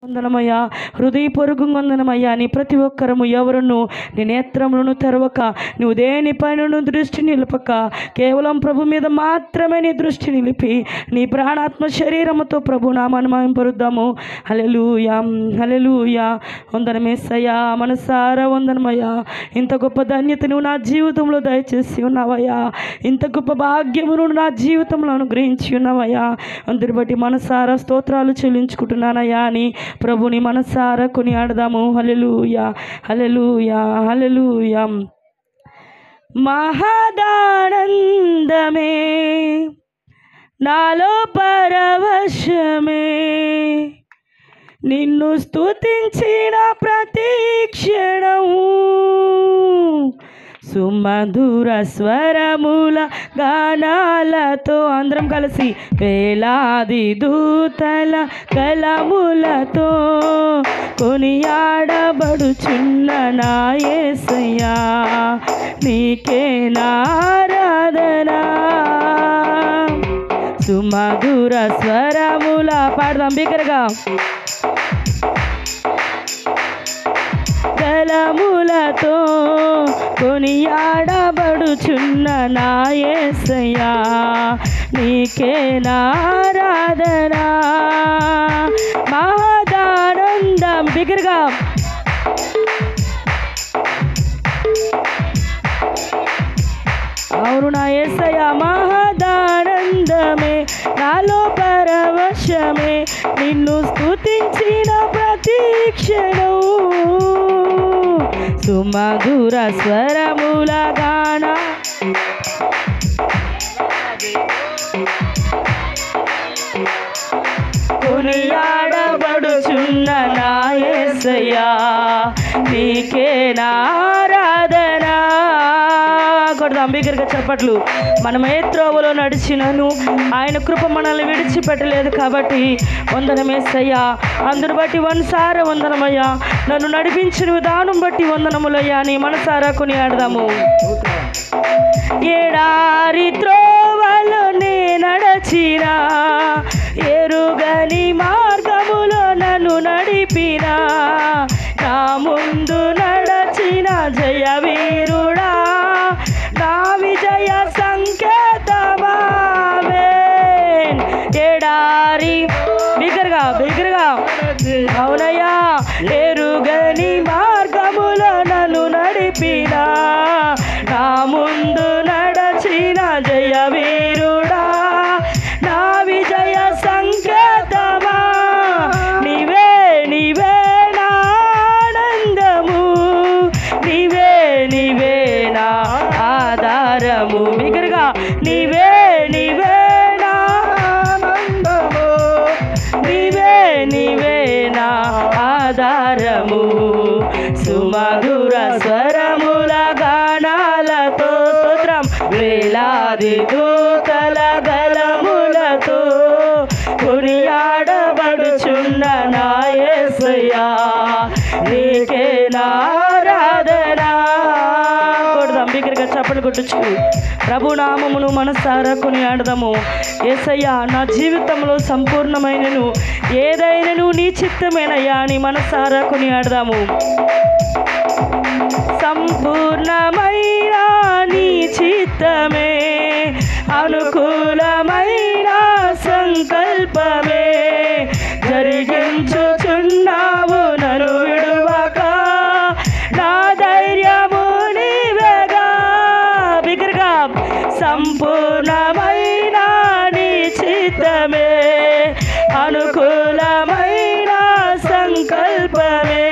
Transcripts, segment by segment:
వందనమయ్యా హృదయపూర్వకం వందనమయ్యా నీ ప్రతి ఒక్కరము ఎవరును నీ నేత్రములను తెరవక నువ్వు దేనిపైన దృష్టి నిలుపక కేవలం ప్రభు మీద మాత్రమే నీ దృష్టి నిలిపి నీ ప్రాణాత్మ శరీరముతో ప్రభు నామాన్ని మనం పరుద్దాము హలెలూయా హలెలూయా వందనమేసయ్యా మనసారా వందనమయ్యా ఇంత గొప్ప ధన్యత నువ్వు నా జీవితంలో దయచేసి ఉన్నావయ్యా ఇంత గొప్ప భాగ్యము నువ్వు నా జీవితంలో అనుగ్రహించి ఉన్నావయ్యా అందరి బట్టి మనసారా స్తోత్రాలు చెల్లించుకుంటున్నానయ్యా అని ప్రభుని మనసారా కొని ఆడదాము హలెలూయా హలెలూయా హలెలూయా మహదానందమే నాలో పరవశమే నిన్ను స్తుతించిన ప్రతి క్షణము సుమధుర స్వరముల గానాలతో అందరం కలిసి వేలాది దూతల కలములతో కొనియాడబడుచున్న నా యేసయ్యా నీకే నారాధనా సుమధుర స్వరముల పాడదాం బిగ్గరగా కలములతో కొనియాడబడుచున్న నా యేసయ్యా నీకే నారాధనా మహదానందం బిగ్గరగా అవును నా యేసయ్య మహదానందమే నాలో పరవశమే నిన్ను స్తుతించిన ప్రతి క్షణం సుమధుర స్వరముల గాన కొనియాడబడుచున్న నా యేసయ్యా నీకే నారాధనా కొడదాం బిగ్గరగా చెప్పట్లు మనం ఏ త్రోవలో నడిచినను ఆయన కృప మనల్ని విడిచిపెట్టలేదు కాబట్టి వందనమేసయ్యా అందును బట్టి వన్సార వందనమయ్యా నన్ను నడిపించిన విధానం బట్టి వందనములయ్యా నీ మనసారా కొని ఆడదాము ఏడారి త్రోవలో నే నడచిన ఎరుగని మార్గములో నన్ను నడిపిన నా ముందు నడచిన జయ వీరుడా నా విజయ సంకేతమావే ఎడారి బిగ్గరగా బిగ్గరగా అవునయ్యా ఎరుగని మార్గములో నన్ను నడిపిన నా ముందు నడచిన జయ వీరుడా నా విజయ సంకేతమా నీవే నీవే నా ఆనందము నీవే నీవే నా ఆధారము బిగ్గరగా నీవే నీవే నా ఆనందము నీవే నీవే నా ఆధారము సుమధుర స్వరముల గానాలతో స్తోత్రం వేలాది దూతల గలములతో కొనియాడబడుచున్న నా యేసయ్యా నీకే నారాధనా కొడదాం బిగ్గరగా చప్పలు కొట్టుచు ప్రభు నామమును మనసారా కొనియాడదాము ఏసయ్యా నా జీవితంలో సంపూర్ణమైనను ఏదైనను నీ చిత్తమేనయ్యా అని మనసారా కొనియాడదాము సంపూర్ణమైన నీ చిత్తమే అనుకూలమైన సంకల్పమే జరిగించుచున్నావు నన్ను విడువక నా ధైర్యము నీవేగా బిగ్గరగా సంపూర్ణమైన నీ చిత్తమే అనుకూలమైన సంకల్పమే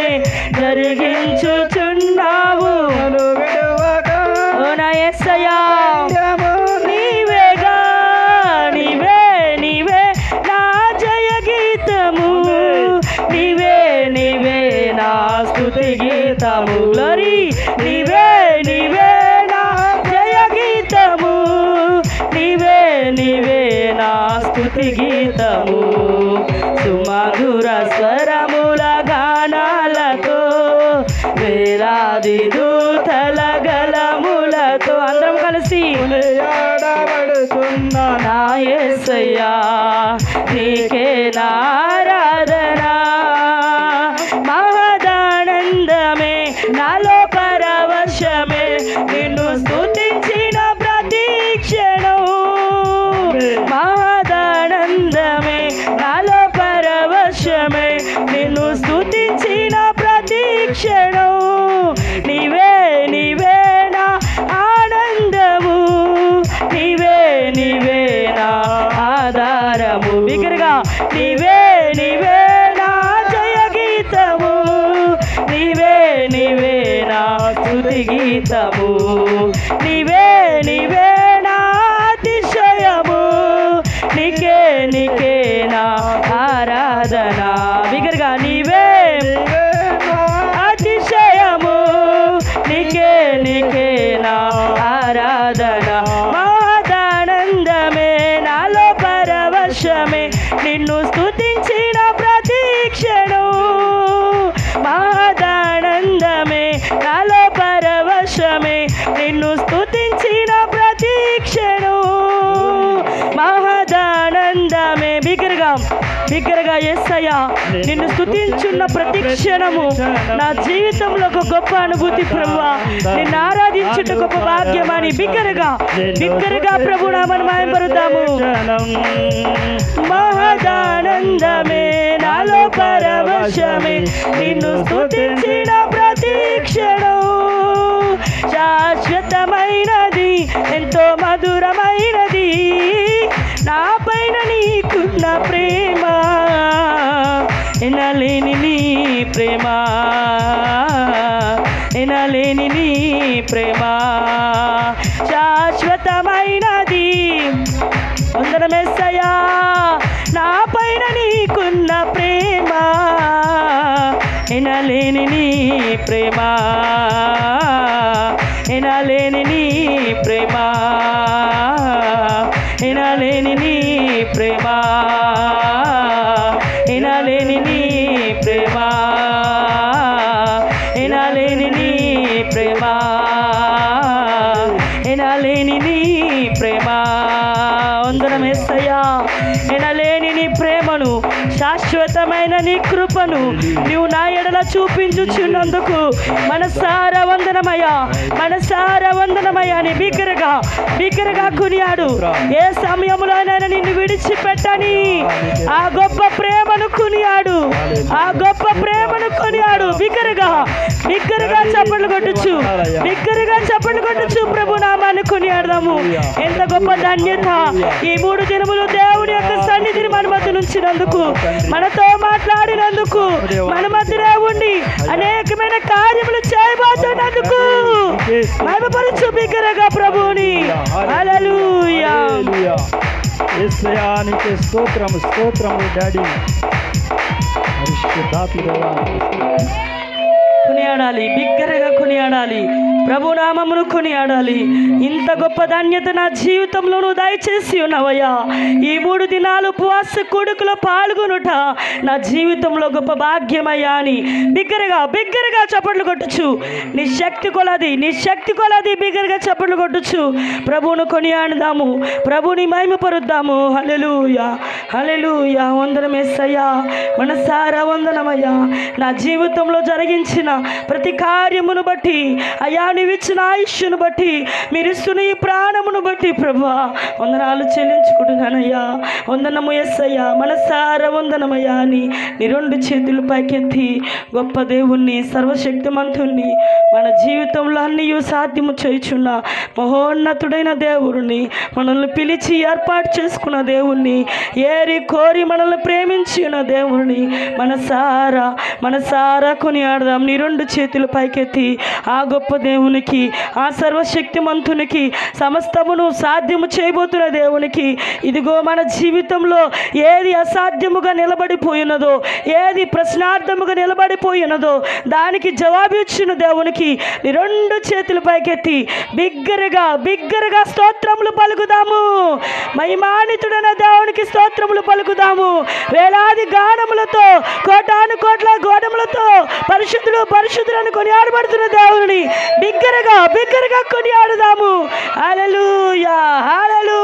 జరిగించుచున్నావు ఓ నా యేసయ్యా నీవేగా నీవే నీవే నా జయ గీతము నీవే నీవే నా స్తుతి గీతము గ్లోరీ నీవే నీవే నా జయ గీతము నీవే నీవే నా స్తుతి గీతము సుమధుర స్వరముల గానాలతో వేలాది దూతల గలములతో అందరం కలిసి ఆడబడుతున్నా నా యేసయ్యా నీకే నారాధనా పరవశమే నిన్ను స్తుతించిన ప్రతి క్షణం నీవే నీవే నా ఆనందము నీవే నీవే నా ఆధారము బిగ్గరగా నీవే నీవే నా జయ గీతము నీవే నీవే నా స్తుతి గీతము నీవే నీవే నా అతిశయము నీకే నీకే నా ఆరాధన బిగ్గరగా నీవే అతిశయము నీకే నీకే నా ఆరాధన మాదానందమే నాలో పరవశమే నిన్ను స్తుతించిన ప్రతి క్షణం మాదానందమే నాలో పరవశమే నిన్ను స్తుతించిన ప్రతి క్షణం మహదానందమే బిగ్గరగా బిగ్గరగా ఎస్సయ్యా నిన్ను స్తుతించున్న ప్రతి క్షణము నా జీవితంలో ఒక గొప్ప అనుభూతి ప్రభువా నిన్ను ఆరాధించుట గొప్ప భాగ్యమని బిగ్గరగా బిగ్గరగా ప్రభు నామను మాయపరుద్దాము మహదానందమే నాలో పరవశమే నిన్ను స్తుతించిన ప్రతి క్షణం శాశ్వతమైనది ఎంతో మధురమైనది నా పైన నీకున్న ప్రేమ ఎనలేని నీ ప్రేమ ఎనలేని నీ ప్రేమ శాశ్వతమైనది వందనమేసయ్యా నా పైన నీకున్న ప్రేమ ఎనలేని నీ ప్రేమ ఎనలేని నీ ప్రేమ ఎనలేని నీ ప్రేమ ఎనలేని నీ ప్రేమ ఎనలేని నీ ప్రేమ ఎనలేని నీ ప్రేమ వందనం ఎస్తయ్యా ఎనలేని నీ ప్రేమను శాశ్వతమైన నీ కృపను నీవు నా ఎడల చూపించుచున్నందుకు మనసార వందనమయ్యా మనసార వందనమయ్యా అని బిగ్గరగా బిగ్గరగా కొనియాడు ఏ సమయంలోనైనా నిన్ను విడిచిపెట్టని ఆ గొప్ప ప్రేమను కొనియాడు ఆ గొప్ప ప్రేమను కొనియాడు బిగ్గరగా బిగ్గరగా చప్పట్లు కొట్టచ్చు బిగ్గరగా చప్పట్లు కొట్టచ్చు ప్రభు నామాన్ని కొనియాడదాము ఎంత గొప్ప ధన్యత ఈ మూడు దినములు దేవుని యొక్క సన్నిధిని మన మధ్య నుంచినందుకు మనతో మాట్లాడినందుకు మన మధ్యనే ఉండి అనేకమైన కార్యములు చేయబోతున్నందుకు మహిమపరచు బిగ్గరగా ప్రభువుని హల్లెలూయా ఏసయానికి స్తోత్రము స్తోత్రము డాడీ పరిశుద్ధాత్మదేవా కొనియాడాలి బిగ్గరగా కొనియాడాలి ప్రభు నామమును కొనియాడాలి ఇంత గొప్ప ధన్యత నా జీవితంలో నువ్వు దయచేసి ఉన్నావయ్యా ఈ మూడు దినాలు ఉపవాస కొడుకులో పాల్గొనుట నా జీవితంలో గొప్ప భాగ్యమయ్యా అని బిగ్గరగా బిగ్గరగా చప్పట్లు కొట్టచ్చు నీ శక్తి కొలది నీ శక్తి కొలది బిగ్గరగా చప్పట్లు కొట్టచ్చు ప్రభువును కొనియాడదాము ప్రభుని మహిమపరుద్దాము హల్లెలూయా హల్లెలూయా వందనమేసయ్యా మనసారా వందనమయ్యా నా జీవితంలో జరిగించిన ప్రతి కార్యమును బట్టి అయ్యా నీవు ఇచ్చిన ఆయుష్ను బట్టి మీరు ఇస్తున్న ఈ ప్రాణమును బట్టి ప్రభా వందనాలు చెల్లించుకుంటున్నానయ్యా వందనము ఎస్సయ్యా మనసారా వందనమయ్యా అని నీ రెండు చేతులు పైకెత్తి గొప్ప దేవుణ్ణి సర్వశక్తిమంతుణ్ణి మన జీవితంలో అన్నీ సాధ్యము చేయుచున్న మహోన్నతుడైన దేవుడిని మనల్ని పిలిచి ఏర్పాటు చేసుకున్న దేవుణ్ణి ఏరి కోరి మనల్ని ప్రేమించిన దేవుడిని మనసారా మనసారా కొనియాడదాం నీ రెండు చేతులు పైకెత్తి ఆ గొప్ప దేవునికి ఆ సర్వశక్తిమంతునికి సమస్తమును సాధ్యము చేయబోతున్న దేవునికి ఇదిగో మన జీవితంలో ఏది అసాధ్యముగా నిలబడిపోయినదో ఏది ప్రశ్నార్థముగా నిలబడిపోయినదో దానికి జవాబు ఇచ్చిన దేవునికి నీ రెండు చేతులు పైకెత్తి బిగ్గరగా బిగ్గరగా స్తోత్రములు పలుకుదాము మహిమానితుడైన దేవునికి స్తోత్రములు పలుకుదాము వేలాది గానములతో కోటాను కోట్ల గోడములతో పరిశుద్ధులు పరిశుద్ధులను కొనియాడబడుతున్న దేవుని బిగ్గరగా బిగ్గరగా కొనియాడుదాము హల్లెలూయా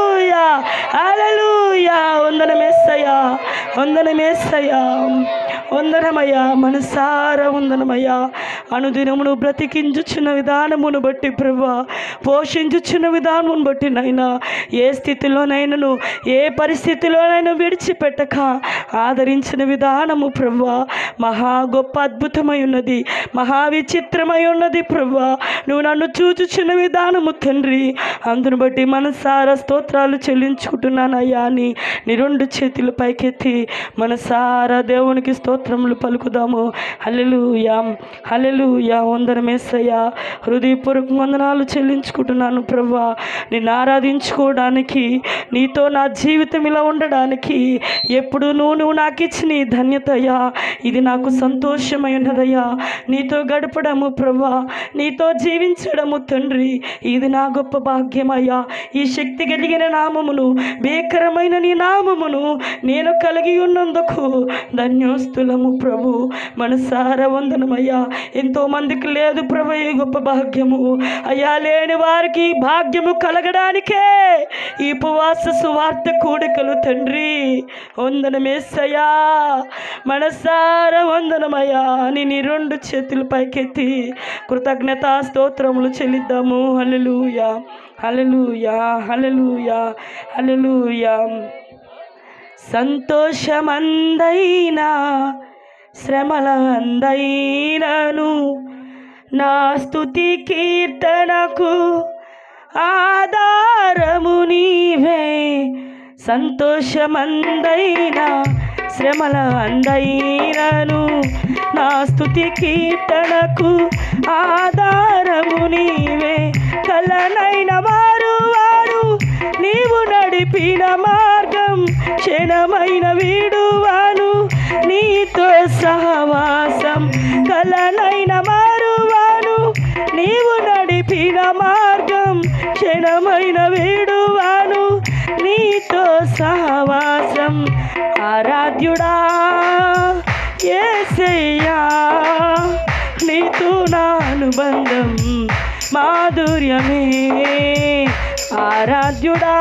హల్లెలూయా హల్లెలూయా వందనమేస్తయ్యా వందనమేస్తయ్యా వందనమయ్యా మనసారా వందనమయ్యా అనుదినమును బ్రతికించుచున్న విధానమును బట్టి ప్రభా పోషించుచున్న విధానమును బట్టి నైనా ఏ స్థితిలోనైనాను ఏ పరిస్థితిలోనైనా విడిచిపెట్టక ఆదరించిన విధానము ప్రభా మహా గొప్ప అద్భుతమై ఉన్నది మహా విచిత్రమై ఉన్నది ప్రభా నువ్వు నన్ను చూచుచున్న విధానము తండ్రి అందును బట్టి మనసారా స్తోత్రాలు చెల్లించుకుంటున్నానయ్యా అని నీ రెండు చేతులు పైకెత్తి మనసారా దేవునికి స్తోత్రములు పలుకుదాము హల్లెలూయా హల్లెలూయా వందనమేసయ్యా హృదయపూర్వక వందనాలు చెల్లించుకుంటున్నాను ప్రభా నిన్ను ఆరాధించుకోవడానికి నీతో నా జీవితం ఇలా ఉండడానికి ఎప్పుడు నువ్వు నువ్వు నాకు ఇచ్చిన ఈ ధన్యతయ్యా ఇది నాకు సంతోషమై ఉన్నదయ్యా నీతో గడపడము ప్రభా నీతో జీవించడము తండ్రి ఇది నా గొప్ప భాగ్యమయ్యా ఈ శక్తి కలిగిన నామమును భీకరమైన నీ నామమును నేను కలిగి ఉన్నందుకు ధన్యోస్తులము ప్రభు మనసార వందనమయ్యా ఎంతో మందికి లేదు ప్రభు ఈ గొప్ప భాగ్యము అయ్యా లేని వారికి ఈ భాగ్యము కలగడానికే ఈ ఉపవాస సువార్త కూడికలు తండ్రి వందనమేసయ్యా మనసార వందనమయ్యా అని నీ రెండు చేతులు పైకెత్తి కృతజ్ఞత స్తోత్రములు చెల్లిద్దాము హల్లెలూయా హల్లెలూయా హల్లెలూయా హల్లెలూయా సంతోషమందైనా శ్రమల అందైనను నా స్తుతి కీర్తనకు ఆధారము నీవే సంతోషమందైనా శ్రమల అందైనను నా స్తుతి కీర్తనకు ఆధారము నీవే కలనైన వారు వారు నీవు నడిపిన మార్గం క్షణమైన వీడువాను నీతో సహవాసం కలనైన మారువాను నీవు నడిపిన మార్గం క్షణమైన వీడువాను నీతో సహవాసం ఆరాధ్యుడా ఏసయ్యా నీతో నా అనుబంధం మాధుర్యమే ఆరాధ్యుడా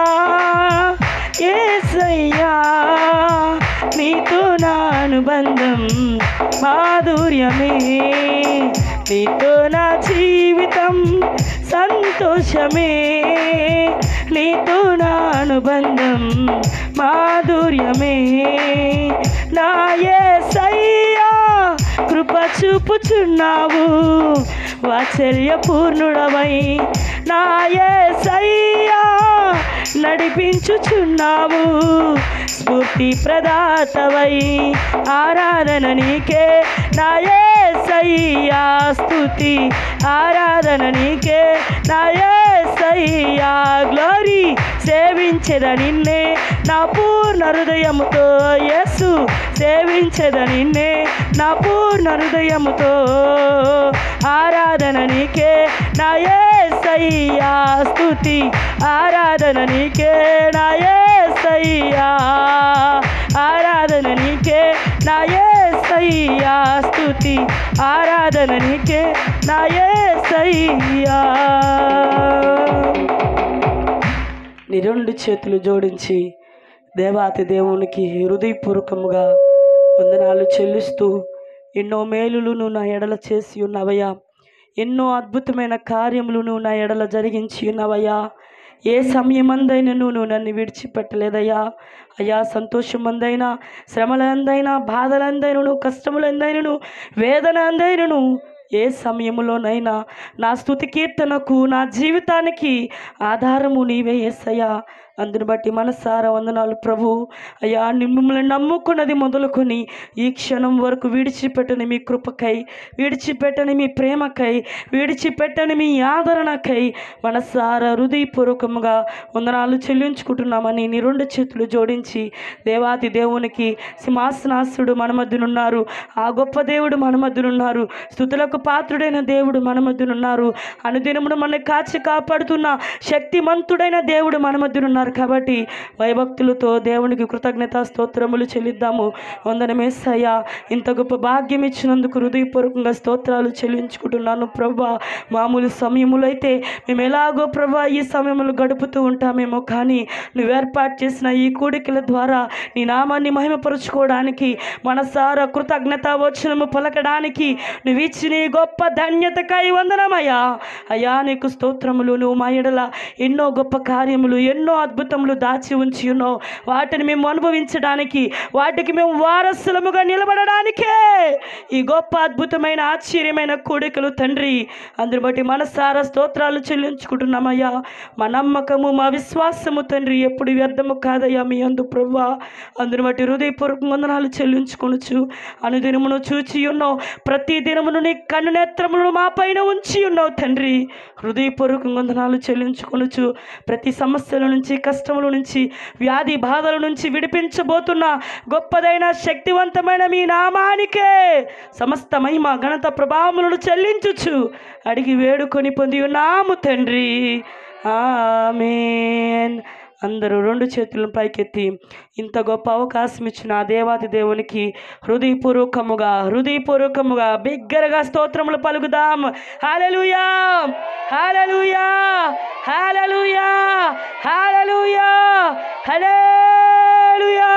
ఏసయ్యా నీతో నా అనుబంధం మాధుర్యమే నీతో నా జీవితం సంతోషమే నీతో నా అనుబంధం మాధుర్యమే నా ఏసయ్యా కృప చూపుచున్నావు వాత్సల్యపూర్ణుడవై నా ఏసయ్యా నడిపించుచున్నావు స్ఫూర్తి ప్రదాతవై ఆరాధన నీకే నా ఏసయ్యా స్తుతి ఆరాధన నీకే నా ఏసయ్యా గ్లోరీ సేవించెద నిన్నే నా పూర్ణ హృదయముతో యేసు సేవించెద నిన్నే నా పూర్ణ హృదయముతో ఆరాధన నీకే నా యేసయ్యా స్తుతి ఆరాధన నీకే నా యేసయ్యా ఆరాధన నీకే నా యేసయ్యా స్తుతి ఆరాధన నీకే నా యేసయ్యా నీ రెండు చేతులు జోడించి దేవాతి దేవునికి హృదయపూర్వకముగా వందనాలు చెల్లిస్తూ ఎన్నో మేలులు నువ్వు నా ఎడల చేసి ఉన్నవయ్యా ఎన్నో అద్భుతమైన కార్యములు నువ్వు నా ఎడల జరిగించి ఉన్నవయ్యా ఏ సమయమందైనా నువ్వు నన్ను విడిచిపెట్టలేదయ్యా అయ్యా సంతోషమందైనా శ్రమలందైనా బాధలందైనను కష్టములందైనను వేదన అందైనను ఏ సమయంలోనైనా నా స్తుతి కీర్తనకు నా జీవితానికి ఆధారము నీవే ఎస్సయ్యా అందుని బట్టి మనసారా వందనాలు ప్రభు అయ్యా ని- మిమ్మల్ని నమ్ముకున్నది మొదలుకొని ఈ క్షణం వరకు విడిచిపెట్టని మీ కృపకై విడిచిపెట్టని మీ ప్రేమకై విడిచిపెట్టని మీ ఆదరణకై మనసారా హృదయపూర్వకముగా వందనాలు చెల్లించుకుంటున్నామని నీ రెండు చేతులు జోడించి దేవాది దేవునికి సింహాసనాసుడు మన మధ్యనున్నారు ఆ గొప్ప దేవుడు మన మధ్యనున్నారు స్థుతులకు పాత్రుడైన దేవుడు మన మధ్యనున్నారు అనుదినమును మన కాచి కాపాడుతున్న శక్తిమంతుడైన దేవుడు మన మధ్యనున్నారు ఉన్నారు కాబట్టి భయభక్తులతో దేవునికి కృతజ్ఞత స్తోత్రములు చెల్లిద్దాము వందనమేసయ్యా ఇంత గొప్ప భాగ్యం ఇచ్చినందుకు హృదయపూర్వకంగా స్తోత్రాలు చెల్లించుకుంటున్నాను ప్రభా మామూలు సమయములో అయితే మేము ఎలాగో ప్రభా ఈ సమయంలో గడుపుతూ ఉంటామేమో కానీ నువ్వు ఏర్పాటు చేసిన ఈ కూడికల ద్వారా నీ నామాన్ని మహిమపరుచుకోవడానికి మనసారా కృతజ్ఞత వచనము పలకడానికి నువ్వు ఇచ్చిన ఈ గొప్ప ధన్యతకై వందనమయ్యా అయ్యా నీకు స్తోత్రములు నువ్వు మా ఎడల ఎన్నో గొప్ప కార్యములు ఎన్నో అద్భుతములు దాచి ఉంచి ఉన్నావు వాటిని మేము అనుభవించడానికి వాటికి మేము వారసులముగా నిలబడడానికే ఈ గొప్ప అద్భుతమైన ఆశ్చర్యమైన కోడికలు తండ్రి అందుని బట్టి మనసారా స్తోత్రాలు చెల్లించుకుంటున్నామయ్యా మా నమ్మకము మా విశ్వాసము తండ్రి ఎప్పుడు వ్యర్థము కాదయ్యా మీ అందు ప్రవ్వా అందుని బట్టి హృదయపూర్వక వందనాలు చెల్లించుకొనొచ్చు అనుదినమును చూచి ఉన్నావు ప్రతి దినమును నీ కన్ను నేత్రములను మా పైన ఉంచి ఉన్నావు తండ్రి హృదయపూర్వక వందనాలు చెల్లించుకొనొచ్చు ప్రతి సమస్యల నుంచి కష్టముల నుంచి వ్యాధి బాధల నుంచి విడిపించబోతున్న గొప్పదైన శక్తివంతమైన మీ నామానికే సమస్త మహిమ ఘనత ప్రభావములను చెల్లించుచు అడిగి వేడుకొని పొంది ఉన్నాము తండ్రి ఆమేన్ అందరూ రెండు చేతులను పైకెత్తి ఇంత గొప్ప అవకాశం ఇచ్చిన ఆ దేవాది దేవునికి హృదయపూర్వకముగా హృదయపూర్వకముగా బిగ్గరగా స్తోత్రములు పలుకుదాం hallelujah hallelujah hallelujah hallelujah hallelujah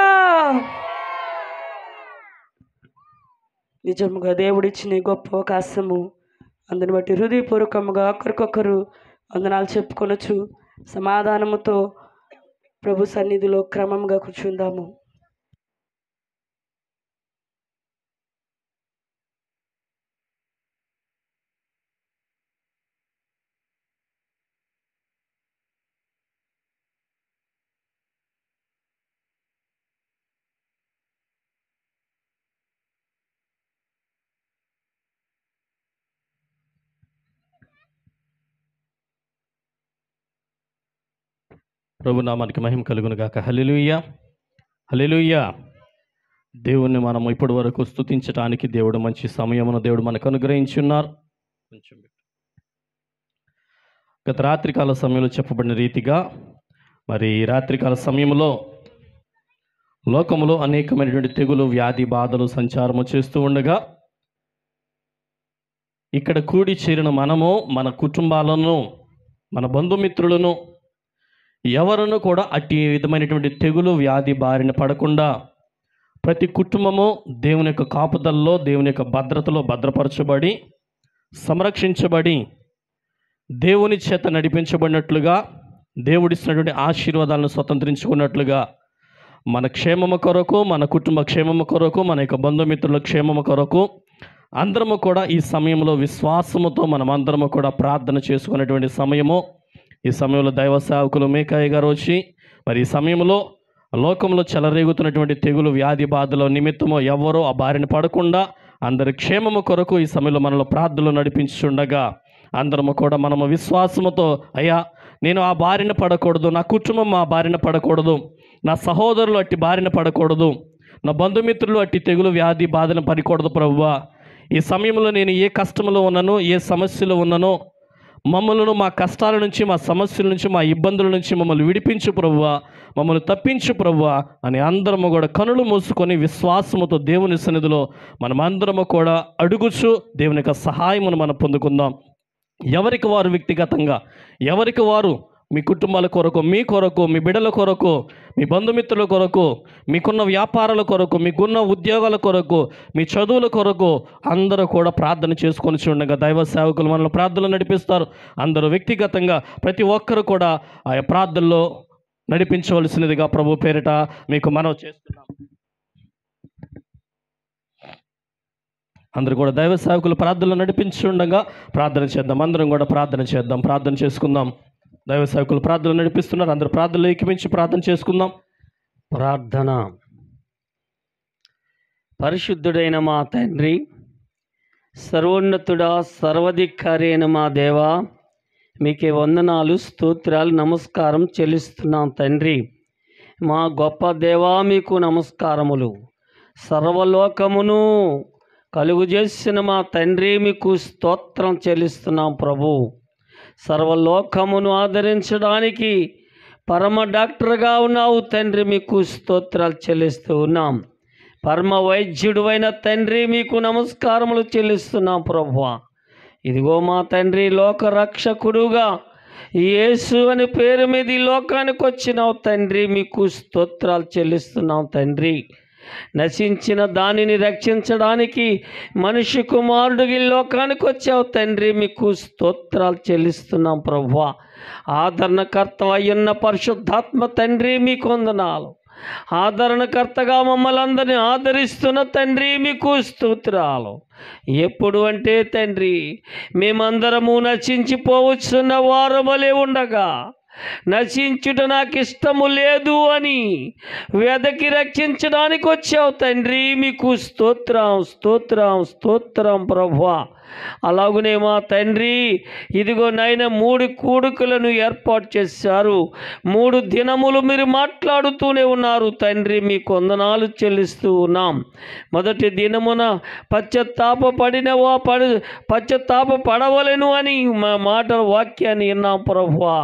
నిజముగా దేవుడిచ్చిన ఈ గొప్ప అవకాశము అందుని బట్టి హృదయపూర్వకముగా ఒకరికొకరు వందనాలు చెప్పుకొనొచ్చు సమాధానముతో ప్రభు సన్నిధిలో క్రమంగా కూర్చుందాము ప్రభు నామానికి మహిమ కలుగును గాక హల్లెలూయా హల్లెలూయా దేవుణ్ణి మనం ఇప్పటి వరకు స్తుతించడానికి దేవుడు మంచి సమయమును దేవుడు మనకు అనుగ్రహించి ఉన్నారు కొంచెం పెట్టు. గత రాత్రికాల సమయంలో చెప్పబడిన రీతిగా మరి ఈ రాత్రికాల సమయంలో లోకములో అనేకమైనటువంటి తెగులు వ్యాధి బాధలు సంచారము చేస్తూ ఉండగా ఇక్కడ కూడి చేరిన మనము మన కుటుంబాలను మన బంధుమిత్రులను ఎవరును కూడా అట్టి విధమైనటువంటి తెగులు వ్యాధి బారిన పడకుండా ప్రతి కుటుంబము దేవుని యొక్క కాపుదల్లో దేవుని యొక్క భద్రతలో భద్రపరచబడి సంరక్షించబడి దేవుని చేత నడిపించబడినట్లుగా దేవుడిస్తున్నటువంటి ఆశీర్వాదాలను స్వతంత్రించుకున్నట్లుగా మన క్షేమము కొరకు మన కుటుంబ క్షేమము కొరకు మన యొక్క బంధుమిత్రుల క్షేమము కొరకు అందరము కూడా ఈ సమయంలో విశ్వాసముతో మనం అందరము కూడా ప్రార్థన చేసుకునేటువంటి సమయము ఈ సమయంలో దైవ సేవకులు మేకాయ గారు వచ్చి మరి ఈ సమయంలో లోకంలో చెలరేగుతున్నటువంటి తెగులు వ్యాధి బాధల నిమిత్తము ఎవరో ఆ బారిన పడకుండా అందరి క్షేమము కొరకు ఈ సమయంలో మనలో ప్రార్థనలు నడిపించుండగా అందరము కూడా మనము విశ్వాసముతో అయ్యా నేను ఆ బారిన పడకూడదు నా కుటుంబం ఆ బారిన పడకూడదు నా సహోదరులు అట్టి బారిన పడకూడదు నా బంధుమిత్రులు అట్టి తెగులు వ్యాధి బాధను పడకూడదు ప్రభువా ఈ సమయంలో నేను ఏ కష్టంలో ఉన్నానో ఏ సమస్యలో ఉన్నానో మమ్మల్ని మా కష్టాల నుంచి మా సమస్యల నుంచి మా ఇబ్బందుల నుంచి మమ్మల్ని విడిపించు ప్రభువా మమ్మల్ని తప్పించు ప్రభువా అని అందరము కూడా కనులు మూసుకొని విశ్వాసముతో దేవుని సన్నిధిలో మనమందరము కూడా అడుగుచు దేవుని యొక్క సహాయమును మనం పొందుకుందాం ఎవరికి వారు వ్యక్తిగతంగా ఎవరికి వారు మీ కుటుంబాల కొరకు మీ కొరకు మీ బిడ్డల కొరకు మీ బంధుమిత్రుల కొరకు మీకున్న వ్యాపారాల కొరకు మీకున్న ఉద్యోగాల కొరకు మీ చదువుల కొరకు అందరూ కూడా ప్రార్థన చేసుకొని చూడగా దైవ సేవకులు మనల్ని ప్రార్థనలు నడిపిస్తారు అందరూ వ్యక్తిగతంగా ప్రతి ఒక్కరు కూడా ఆ ప్రార్థనలో నడిపించవలసినదిగా ప్రభు పేరిట మీకు మనవి చేస్తున్నాం అందరూ కూడా దైవ సేవకులు ప్రార్థనలు నడిపించుండగా ప్రార్థన చేద్దాం అందరం కూడా ప్రార్థన చేద్దాం ప్రార్థన చేసుకుందాం దైవ సేవకులు ప్రార్థనలు నడిపిస్తున్నారు అందరూ ప్రార్థనలు ఏకమించి ప్రార్థన చేసుకుందాం ప్రార్థన పరిశుద్ధుడైన మా తండ్రి సర్వోన్నతుడా సర్వధికారి అయిన మా దేవా మీకే వందనాలు స్తోత్రాలు నమస్కారం చెల్లిస్తున్నాం తండ్రి మా గొప్ప దేవా మీకు నమస్కారములు సర్వలోకమును కలుగు చేసిన మా తండ్రి మీకు స్తోత్రం చెల్లిస్తున్నాం ప్రభు సర్వలోకమును ఆదరించడానికి పరమ డాక్టర్గా ఉన్నావు తండ్రి మీకు స్తోత్రాలు చెల్లిస్తూ ఉన్నాం పరమ వైద్యుడు అయిన తండ్రి మీకు నమస్కారములు చెల్లిస్తున్నాం ప్రభువా ఇదిగో మా తండ్రి లోక రక్షకుడుగా యేసు అని పేరు మీద ఈ లోకానికి వచ్చినావు తండ్రి మీకు స్తోత్రాలు చెల్లిస్తున్నాం తండ్రి నశించిన దానిని రక్షించడానికి మనిషి కుమారుడు ఈ లోకానికి వచ్చావు తండ్రి మీకు స్తోత్రాలు చెల్లిస్తున్నాం ప్రభువా ఆదరణకర్త అయ్యున్న పరిశుద్ధాత్మ తండ్రి మీకు వందనాలు ఆదరణకర్తగా మమ్మల్ని అందరినీ ఆదరిస్తున్న తండ్రి మీకు స్తోత్రాలు ఎప్పుడు అంటే తండ్రి మేమందరము నశించిపోవచ్చున్న వారమలే ఉండగా నశించుట నాకు ఇష్టము లేదు అని వెదకి రక్షించడానికి వచ్చావు తండ్రి మీకు స్తోత్రం స్తోత్రం స్తోత్రం ప్రభువా అలాగనే మా తండ్రి ఇదిగో నాయన మూడు కూడుకులను ఏర్పాటు చేశారు మూడు దినములు మీరు మాట్లాడుతూనే ఉన్నారు తండ్రి మీ కొందనాలు చెల్లిస్తూ ఉన్నాం మొదటి దినమున పశ్చత్తాప పడినవా పడి పశ్చత్తాప పడవలెను అని మా మాట వాక్యాన్ని విన్నాం ప్రభువా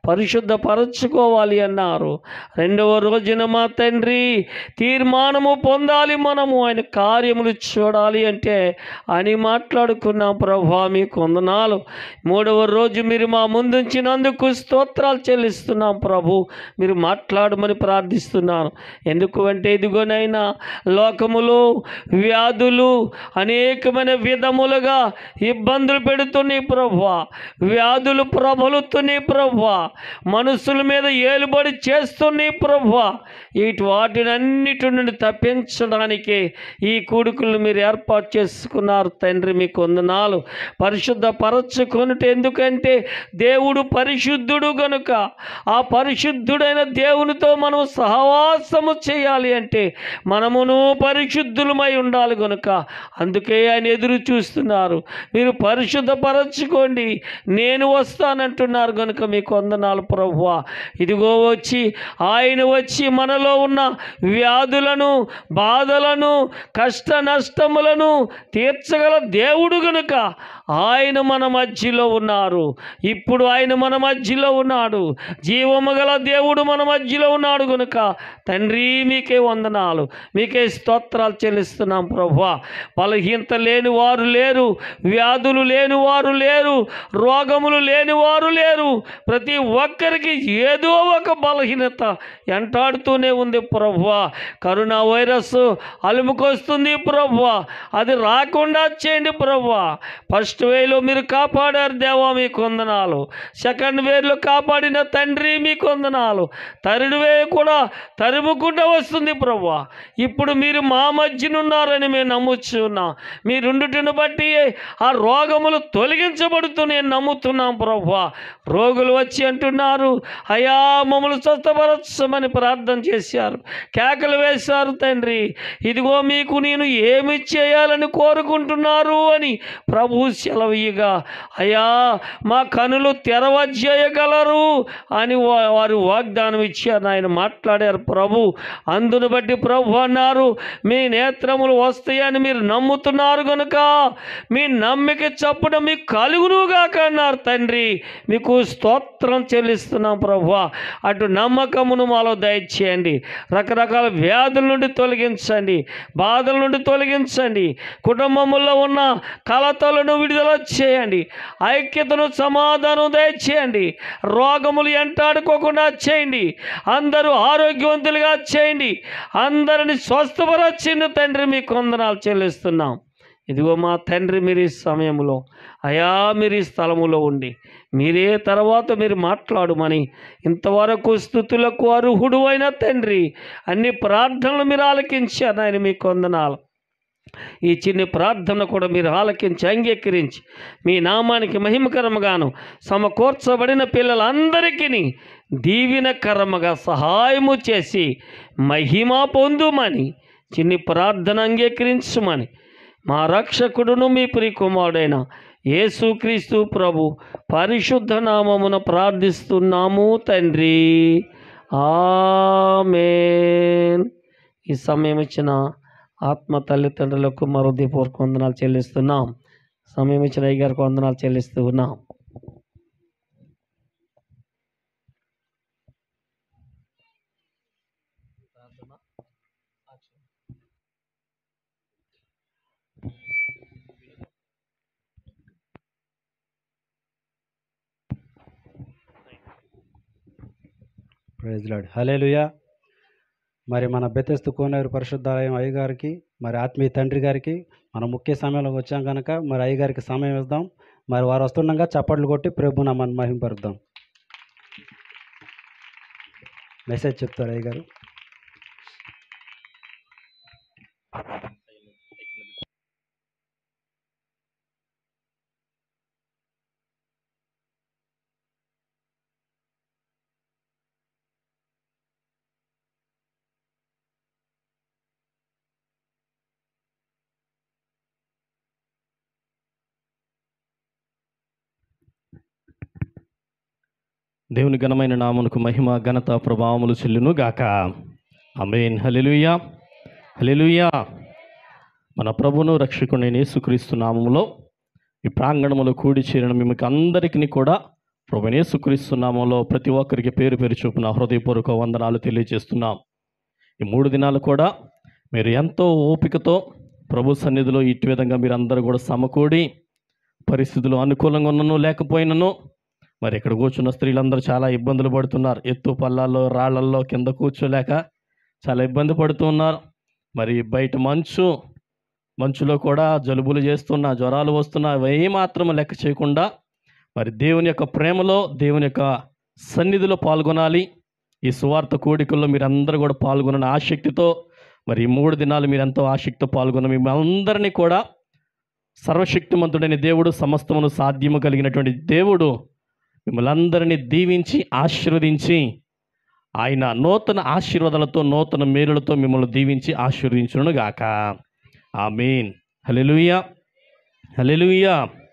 పరిశుద్ధపరచుకోవాలి అన్నారు రెండవ రోజున మా తండ్రి తీర్మానము పొందాలి మనము ఆయన కార్యములు చూడాలి అంటే అని మాట్లాడుకున్నాం ప్రభా మీకు వందనాలు మూడవ రోజు మీరు మా ముందుంచినందుకు స్తోత్రాలు చెల్లిస్తున్నాం ప్రభు మీరు మాట్లాడమని ప్రార్థిస్తున్నాను ఎందుకు అంటే ఇదిగోనైనా లోకములో వ్యాధులు అనేకమైన విధములుగా ఇబ్బందులు పెడుతున్నాయి ప్రభా వ్యాధులు ప్రబలుతున్నాయి ప్రభా మనుషుల మీద ఏలుబడి చేస్తున్నాయి ప్రభా ఇటు వాటినన్నిటి నుండి తప్పించడానికి ఈ కూడుకులు మీరు ఏర్పాటు చేసుకున్నారు తండ్రి మీకు వందనాలు పరిశుద్ధ పరచుకొనుట ఎందుకంటే దేవుడు పరిశుద్ధుడు గనుక ఆ పరిశుద్ధుడైన దేవునితో మనం సహవాసము చేయాలి అంటే మనమును పరిశుద్ధులమై ఉండాలి గనుక అందుకే ఆయన ఎదురు చూస్తున్నారు మీరు పరిశుద్ధపరచుకోండి నేను వస్తానంటున్నారు గనుక మీకు వందనాలు ప్రభువా ఇదిగో వచ్చి ఆయన వచ్చి మనలో ఉన్న వ్యాధులను బాధలను కష్ట నష్టములను తీర్చగల దేవుడు గనుక ఆయన మన మధ్యలో ఉన్నారు ఇప్పుడు ఆయన మన మధ్యలో ఉన్నాడు జీవము గల దేవుడు మన మధ్యలో ఉన్నాడు గనుక తండ్రి మీకే వందనాలు మీకే స్తోత్రాలు చెల్లిస్తున్నాం ప్రభా బలహీనత లేని వారు లేరు వ్యాధులు లేని వారు లేరు రోగములు లేని వారు లేరు ప్రతి ఒక్కరికి ఏదో ఒక బలహీనత ఎంటాడుతూనే ఉంది ప్రభువా కరోనా వైరస్ అలుముకొస్తుంది ప్రభువా అది రాకుండా చేయండి ప్రభువా ఫస్ట్ వేలో మీరు కాపాడారు దేవా మీకు వందనాలు సెకండ్ వేలో కాపాడిన తండ్రి మీకు వందనాలు థర్డ్ వే కూడా తరుముకుంటూ వస్తుంది ప్రభువా ఇప్పుడు మీరు మా మధ్యనున్నారని మేము నమ్ముచున్నాం మీరుండుటను బట్టి ఆ రోగములు తొలగించబడుతున్నాయి నమ్ముతున్నాం ప్రభువా రోగులు వచ్చి అంటున్నారు అయా మమ్మల్ని స్వస్థపరచమని ప్రార్థన చేశారు కేకలు వేశారు తండ్రి ఇదిగో మీకు నేను ఏమి చేయాలని కోరుకుంటున్నారు అని ప్రభు సెలవీయగా అయ్యా మా కనులు తెరవజేయగలరు అని వా- వారు వాగ్దానం ఇచ్చారు ఆయన మాట్లాడారు ప్రభు అందును బట్టి ప్రభు అన్నారు మీ నేత్రములు వస్తాయని మీరు నమ్ముతున్నారు కనుక మీ నమ్మిక చప్పున మీకు కలుగునుగాక అన్నారు తండ్రి మీకు స్తోత్రం చెల్లిస్తున్నాం ప్రభు అటు నమ్మకమును మాలో దయచేయండి రకరకాల వ్యాధుల నుండి తొలగించండి బాధల నుండి తొలగించండి కుటుంబములో ఉన్న కలతలను విడుదల చేయండి ఐక్యతను సమాధానం దయచేయండి రోగములు ఎంటాడుకోకుండా చేయండి అందరూ ఆరోగ్యవంతులుగా చేయండి అందరిని స్వస్థపరచిన తండ్రి మీకు వందనాలు చెల్లిస్తున్నాం ఇదిగో మా తండ్రి మీరు ఈ సమయంలో అయా మీరు ఈ స్థలములో ఉండి మీరే తర్వాత మీరు మాట్లాడుమని ఇంతవరకు స్థుతులకు అర్హుడు అయిన తండ్రి అన్ని ప్రార్థనలు మీరు ఆలకించారు ఆయన మీకు వందనాలు ఈ చిన్న ప్రార్థన కూడా మీరు ఆలకించి అంగీకరించి మీ నామానికి మహిమకరముగాను సమకూర్చబడిన పిల్లలందరికీ దీవినకరముగా సహాయము చేసి మహిమ పొందుమని చిన్ని ప్రార్థన అంగీకరించమని మా రక్షకుడును మీ ప్రియకుమారుడైన యేసుక్రీస్తు ప్రభు పరిశుద్ధ నామమున ప్రార్థిస్తున్నాము తండ్రి ఆమేన్ ఈ సమయం ఇచ్చిన ఆత్మ తల్లిదండ్రులకు మరో దీపూర్వక వందనాలు చెల్లిస్తున్నాం సమయం ఇచ్చిన అయ్య గారికి వందనాలు చెల్లిస్తూ ఉన్నాం ప్రైజ్ లాడ్ హలేలుయా మరి మన బెతెస్తు కోనేరు పరిశుద్ధాలయం అయ్యగారికి మరి ఆత్మీయ తండ్రి గారికి మన ముఖ్య సమయంలో వచ్చాం కనుక మరి అయ్యగారికి సమయం ఇద్దాం మరి వారు వస్తుండగా చప్పట్లు కొట్టి ప్రభు మనం మహింపరుద్దాం మెసేజ్ చెప్తారు అయ్యగారు దేవుని ఘనమైన నామునకు మహిమ ఘనత ప్రభావములు చెల్లును గాక అమేన్ హలెలుయా హలెలుయా మన ప్రభును రక్షకుని యేసుక్రీస్తు నామములో ఈ ప్రాంగణములో కూడి చేరిన మీకు అందరికీ కూడా ప్రభు యేసుక్రీస్తు నామంలో ప్రతి ఒక్కరికి పేరు పేరు చూపిన హృదయపూర్వక వందనాలు తెలియజేస్తున్నాం ఈ మూడు దినాలు కూడా మీరు ఎంతో ఓపికతో ప్రభు సన్నిధిలో ఇటు విధంగా మీరు అందరూ కూడా సమకూడి పరిస్థితులు అనుకూలంగా ఉన్నను లేకపోయినను మరి ఇక్కడ కూర్చున్న స్త్రీలందరూ చాలా ఇబ్బందులు పడుతున్నారు ఎత్తు పల్లాల్లో రాళ్లల్లో కింద కూర్చోలేక చాలా ఇబ్బంది పడుతున్నారు మరి బయట మంచు మంచులో కూడా జలుబులు చేస్తున్నా జ్వరాలు వస్తున్నా అవి మాత్రం లెక్క చేయకుండా మరి దేవుని యొక్క ప్రేమలో దేవుని యొక్క సన్నిధిలో పాల్గొనాలి ఈ సువార్త కూడికల్లో మీరందరూ కూడా పాల్గొన ఆసక్తితో మరి ఈ మూడు దినాలు మీరు ఎంతో ఆసక్తితో పాల్గొన్న మిమ్మల్ందరినీ కూడా సర్వశక్తిమంతుడైన దేవుడు సమస్తమును సాధ్యము కలిగినటువంటి దేవుడు మిమ్మల్ని అందరినీ దీవించి ఆశీర్వదించి ఆయన నూతన ఆశీర్వాదాలతో నూతన మేలులతో మిమ్మల్ని దీవించి ఆశీర్వదించును గాక ఆమీన్ హలెలుయా హలెలుయా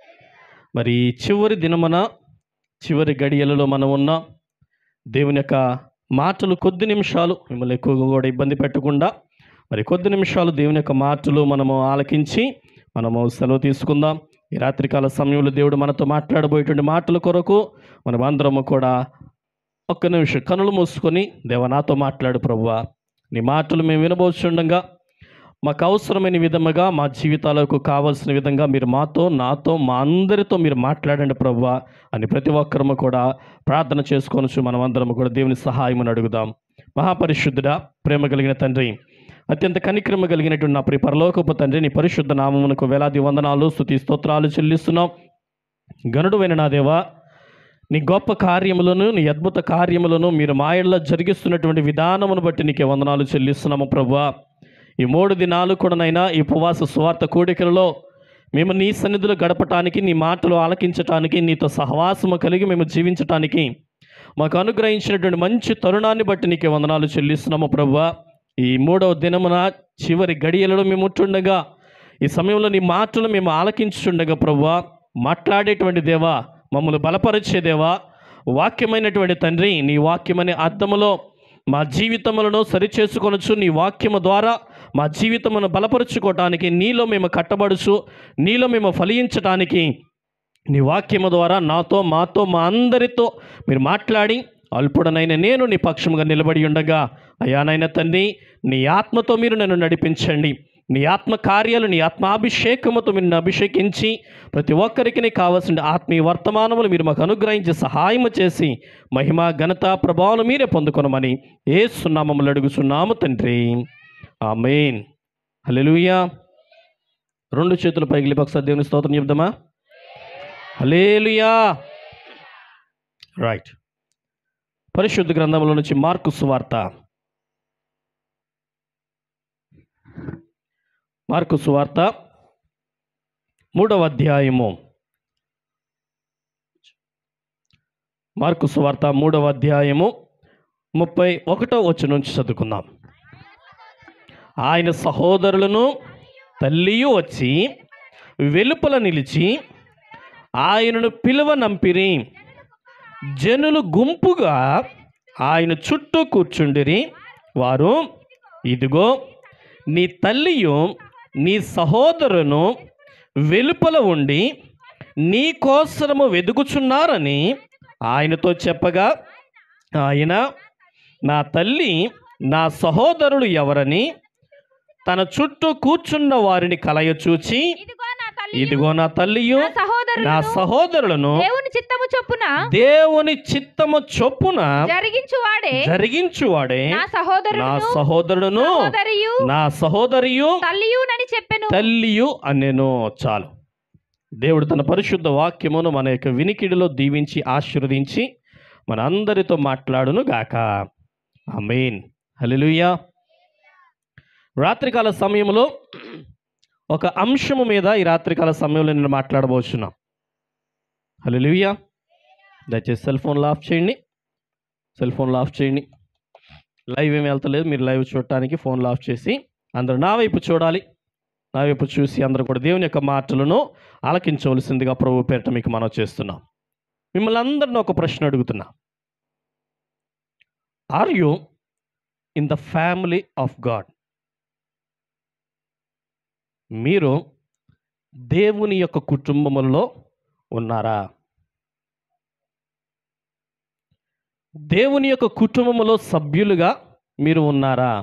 మరి ఈ చివరి దినమున చివరి గడియలలో మనం ఉన్నాం దేవుని యొక్క మాటలు కొద్ది నిమిషాలు మిమ్మల్ని ఎక్కువగా కూడా ఇబ్బంది పెట్టకుండా మరి కొద్ది నిమిషాలు దేవుని యొక్క మాటలు మనము ఆలకించి మనము సెలవు తీసుకుందాం ఈ రాత్రికాల సమయంలో దేవుడు మనతో మాట్లాడబోయేటువంటి మాటల కొరకు మనం అందరము కూడా ఒక్క నిమిషం కనులు మూసుకొని దేవ నాతో మాట్లాడు ప్రభువా నీ మాటలు మేము వినబోచుండగా మాకు అవసరమైన విధముగా మా జీవితాలకు కావాల్సిన విధంగా మీరు మాతో నాతో మా అందరితో మీరు మాట్లాడండి ప్రభువా అని ప్రతి ఒక్కరము కూడా ప్రార్థన చేసుకొనచ్చు మనం అందరం కూడా దేవుని సహాయమని అడుగుదాం మహాపరిశుద్ధుడా ప్రేమ కలిగిన తండ్రి అత్యంత కనిక్రమ కలిగినటువంటి నా ప్రియ పరలోకపు తండ్రి నీ పరిశుద్ధ నామమునకు వేలాది వందనాలు స్తుతి స్తోత్రాలు చెల్లిస్తున్నాం గనుడువైన నా దేవా నీ గొప్ప కార్యములను నీ అద్భుత కార్యములను మీరు మాయల్లో జరిగిస్తున్నటువంటి విధానమును బట్టి నీకే వందనాలు చెల్లిస్తున్నాము ప్రభువా ఈ మూడు దినాలు కూడానైనా ఈ ఉపవాస స్వార్థ కూడికలలో మేము నీ సన్నిధిలో గడపటానికి నీ మాటలు ఆలకించటానికి నీతో సహవాసము కలిగి మేము జీవించటానికి మాకు అనుగ్రహించినటువంటి మంచి తరుణాన్ని బట్టి నీకే వందనాలు చెల్లిస్తున్నాము ప్రభువా ఈ మూడవ దినమున చివరి గడియలలో మేము ఉంటుండగా ఈ సమయంలో నీ మాటలు మేము ఆలకించుండగా ప్రభువా మాట్లాడేటువంటి దేవా మమ్మల్ని బలపరిచే దేవా వాక్యమైనటువంటి తండ్రి నీ వాక్యమనే అర్థములో మా జీవితములను సరిచేసుకొనొచ్చు నీ వాక్యము ద్వారా మా జీవితమును బలపరుచుకోవటానికి నీలో మేము కట్టబడుచు నీలో మేము ఫలించటానికి నీ వాక్యము ద్వారా నాతో మాతో మా అందరితో మీరు మాట్లాడి అల్పుడనైన నేను నీ పక్షముగా నిలబడి ఉండగా అయానైన తండ్రి నీ ఆత్మతో మీరు నన్ను నడిపించండి నీ ఆత్మ కార్యాలు నీ ఆత్మాభిషేకముతో మీరు నన్ను అభిషేకించి ప్రతి ఒక్కరికి నీకు కావాల్సిన ఆత్మీయ వర్తమానములు మీరు మాకు అనుగ్రహించి సహాయము చేసి మహిమ ఘనత ప్రభావాలు మీరే పొందుకొనమని ఏ సున్నామములు అడుగుచున్నాము తండ్రి ఆమెన్ హల్లెలూయా రెండు చేతులు పైకి లేపి ఒకసారి దేవుని స్తోత్రం చెప్దామా హలేలుయా రైట్ పరిశుద్ధ గ్రంథంలో నుంచి మార్కు సువార్త మార్కు సువార్త మూడవ అధ్యాయము మార్కు సువార్త మూడవ అధ్యాయము ముప్పై ఒకటో వచ్చి నుంచి చదువుకుందాం ఆయన సహోదరులను తల్లియు వచ్చి వెలుపల నిలిచి ఆయనను పిలువనంపిరి జనులు గుంపుగా ఆయన చుట్టూ కూర్చుండిరి వారు ఇదిగో నీ తల్లియు నీ సహోదరును వెలుపల ఉండి నీ కోసరము వెదుకుచున్నారని ఆయనతో చెప్పగా ఆయన నా తల్లి నా సహోదరులు ఎవరని తన చుట్టూ కూర్చున్న వారిని కలయ చూచి ఇదిగో నా తల్లి ఇదిగో నా తల్లియు నా సహోదరులను నా సహోదరులను దేవుని చిత్తము చొప్పున చొప్పున దేవుని చిత్తము చొప్పున జరిగించువాడే జరిగించువాడే నా నా సహోదరుడు సహోదరుడును సహోదరియు నా సహోదరియు తల్లియునని చెప్పెను తల్లియు అనేను చాలు దేవుడు తన పరిశుద్ధ వాక్యమును మన యొక్క వినికిడిలో దీవించి ఆశీర్వదించి మన అందరితో మాట్లాడును గాక ఆమేన్ హల్లెలూయా రాత్రికాల సమయంలో ఒక అంశము మీద ఈ రాత్రికాల సమయంలో నేను మాట్లాడబోచున్నా హల్లెలూయా దయచేసి సెల్ ఫోన్లో ఆఫ్ చేయండి సెల్ ఫోన్లో ఆఫ్ చేయండి లైవ్ ఏమి వెళ్తలేదు మీరు లైవ్ చూడటానికి ఫోన్లో ఆఫ్ చేసి అందరూ నా వైపు చూడాలి నా వైపు చూసి అందరూ కూడా దేవుని యొక్క మాటలను ఆలకించవలసిందిగా ప్రభు పేరిట మీకు మనం చేస్తున్నాం మిమ్మల్ని అందరిని ఒక ప్రశ్న అడుగుతున్నా are you in the family of God మీరు దేవుని యొక్క కుటుంబములలో ఉన్నారా దేవుని యొక్క కుటుంబములో సభ్యులుగా మీరు ఉన్నారా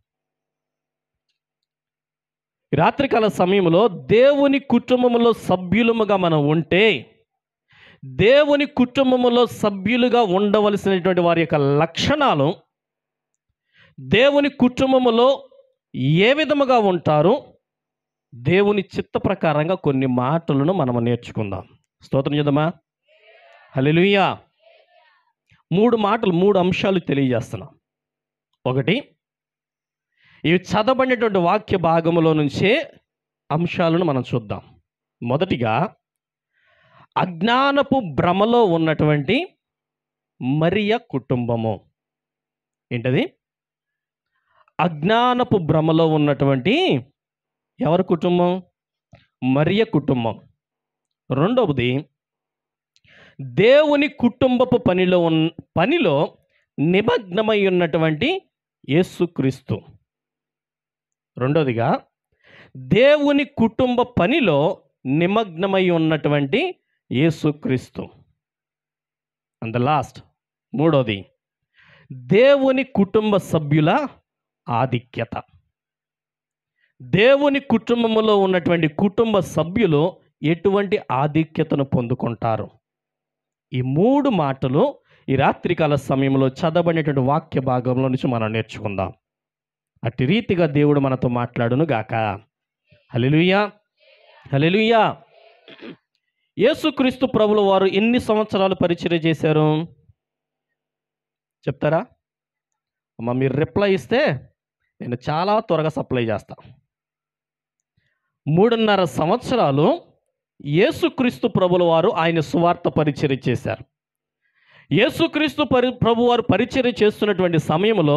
ఈ రాత్రికాల సమయంలో దేవుని కుటుంబములో సభ్యులముగా మనం ఉంటే దేవుని కుటుంబములో సభ్యులుగా ఉండవలసినటువంటి వారి యొక్క లక్షణాలు దేవుని కుటుంబములో ఏ విధముగా ఉంటారు దేవుని చిత్త ప్రకారంగా కొన్ని మాటలను మనం నేర్చుకుందాం స్తోత్రం చేద్దామా హల్లెలూయా మూడు మాటలు మూడు అంశాలు తెలియజేస్తున్నాం ఒకటి ఇవి చదవబడినటువంటి వాక్య భాగములో నుంచే అంశాలను మనం చూద్దాం మొదటిగా అజ్ఞానపు భ్రమలో ఉన్నటువంటి మరియ కుటుంబము ఏంటది అజ్ఞానపు భ్రమలో ఉన్నటువంటి ఎవరి కుటుంబం మరియ కుటుంబం రెండవది దేవుని కుటుంబపు పనిలో ఉన్ పనిలో నిమగ్నమై ఉన్నటువంటి యేసుక్రీస్తు రెండోదిగా దేవుని కుటుంబ పనిలో నిమగ్నమై ఉన్నటువంటి యేసుక్రీస్తు అండ్ ద లాస్ట్ మూడోది దేవుని కుటుంబ సభ్యుల ఆధిక్యత దేవుని కుటుంబములో ఉన్నటువంటి కుటుంబ సభ్యులు ఎటువంటి ఆధిక్యతను పొందుకుంటారు ఈ మూడు మాటలు ఈ రాత్రికాల సమయంలో చదవబడినటువంటి వాక్య భాగంలో నుంచి మనం నేర్చుకుందాం అట్టి రీతిగా దేవుడు మనతో మాట్లాడును గాక హల్లెలూయా హల్లెలూయా యేసుక్రీస్తు ప్రభుల వారు ఎన్ని సంవత్సరాలు పరిచయం చేశారు చెప్తారా అమ్మ మీరు రిప్లై ఇస్తే నేను చాలా త్వరగా సప్లై చేస్తా మూడున్నర సంవత్సరాలు యేసుక్రీస్తు ప్రభుల వారు ఆయన సువార్త పరిచర్య చేశారు యేసుక్రీస్తు పరి ప్రభు వారు పరిచర్య చేస్తున్నటువంటి సమయంలో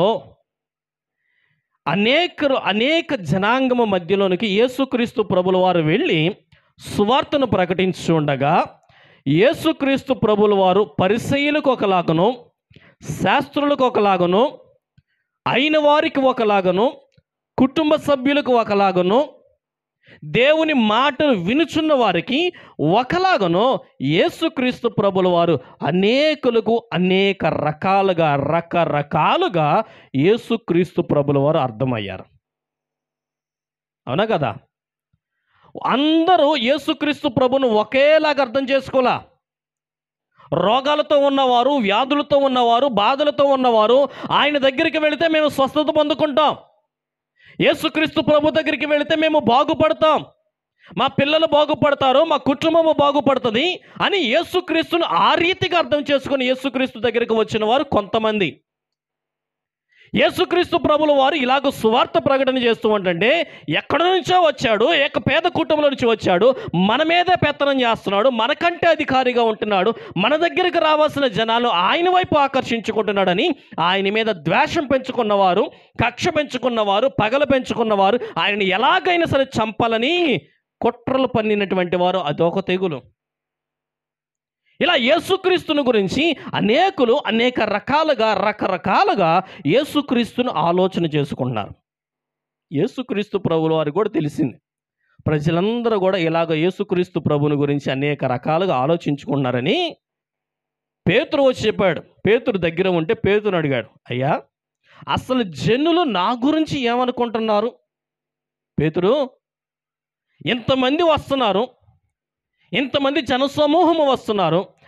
అనేక అనేక జనాంగమ మధ్యలోనికి యేసుక్రీస్తు ప్రభుల వారు వెళ్ళి సువార్తను ప్రకటించుండగా యేసుక్రీస్తు ప్రభుల వారు పరిసయులకు ఒకలాగను శాస్త్రులకు ఒకలాగను అయిన వారికి ఒకలాగను కుటుంబ సభ్యులకు ఒకలాగను దేవుని మాటను వినుచున్న వారికి ఒకలాగను యేసుక్రీస్తు ప్రభుల వారు అనేకులకు అనేక రకాలుగా రకరకాలుగా యేసుక్రీస్తు ప్రభుల వారు అర్థమయ్యారు అవునా కదా అందరూ యేసుక్రీస్తు ప్రభును ఒకేలాగా అర్థం చేసుకోలా రోగాలతో ఉన్నవారు వ్యాధులతో ఉన్నవారు బాధలతో ఉన్నవారు ఆయన దగ్గరికి వెళితే మేము స్వస్థత పొందుకుంటాం యేసుక్రీస్తు ప్రభు దగ్గరికి వెళితే మేము బాగుపడతాం మా పిల్లలు బాగుపడతారు మా కుటుంబము బాగుపడుతుంది అని యేసుక్రీస్తును ఆ రీతిగా అర్థం చేసుకుని యేసుక్రీస్తు దగ్గరికి వచ్చిన వారు కొంతమంది యేసుక్రీస్తు ప్రభుల వారు ఇలాగ సువార్త ప్రకటన చేస్తూ ఉంటుంటే ఎక్కడి నుంచో వచ్చాడు ఏక పేద కుటుంబంలో నుంచి వచ్చాడు మన మీదే పెత్తనం చేస్తున్నాడు మనకంటే అధికారిగా ఉంటున్నాడు మన దగ్గరికి రావాల్సిన జనాలు ఆయన వైపు ఆకర్షించుకుంటున్నాడని ఆయన మీద ద్వేషం పెంచుకున్నవారు కక్ష పెంచుకున్నవారు పగల పెంచుకున్నవారు ఆయనని ఎలాగైనా సరే చంపాలని కుట్రలు పన్నినటువంటి వారు అదొక తెగులు ఇలా యేసుక్రీస్తుని గురించి అనేకులు అనేక రకాలుగా రకరకాలుగా యేసుక్రీస్తును ఆలోచన చేసుకుంటున్నారు యేసుక్రీస్తు ప్రభుల వారికి కూడా తెలిసింది ప్రజలందరూ కూడా ఇలాగ యేసుక్రీస్తు ప్రభుని గురించి అనేక రకాలుగా ఆలోచించుకున్నారని పేతురు వచ్చి చెప్పాడు పేతురు దగ్గర ఉంటే పేతురు అడిగాడు అయ్యా అసలు జనులు నా గురించి ఏమనుకుంటున్నారు పేతురు ఇంతమంది వస్తున్నారు ఇంతమంది జనసమూహము వస్తున్నారు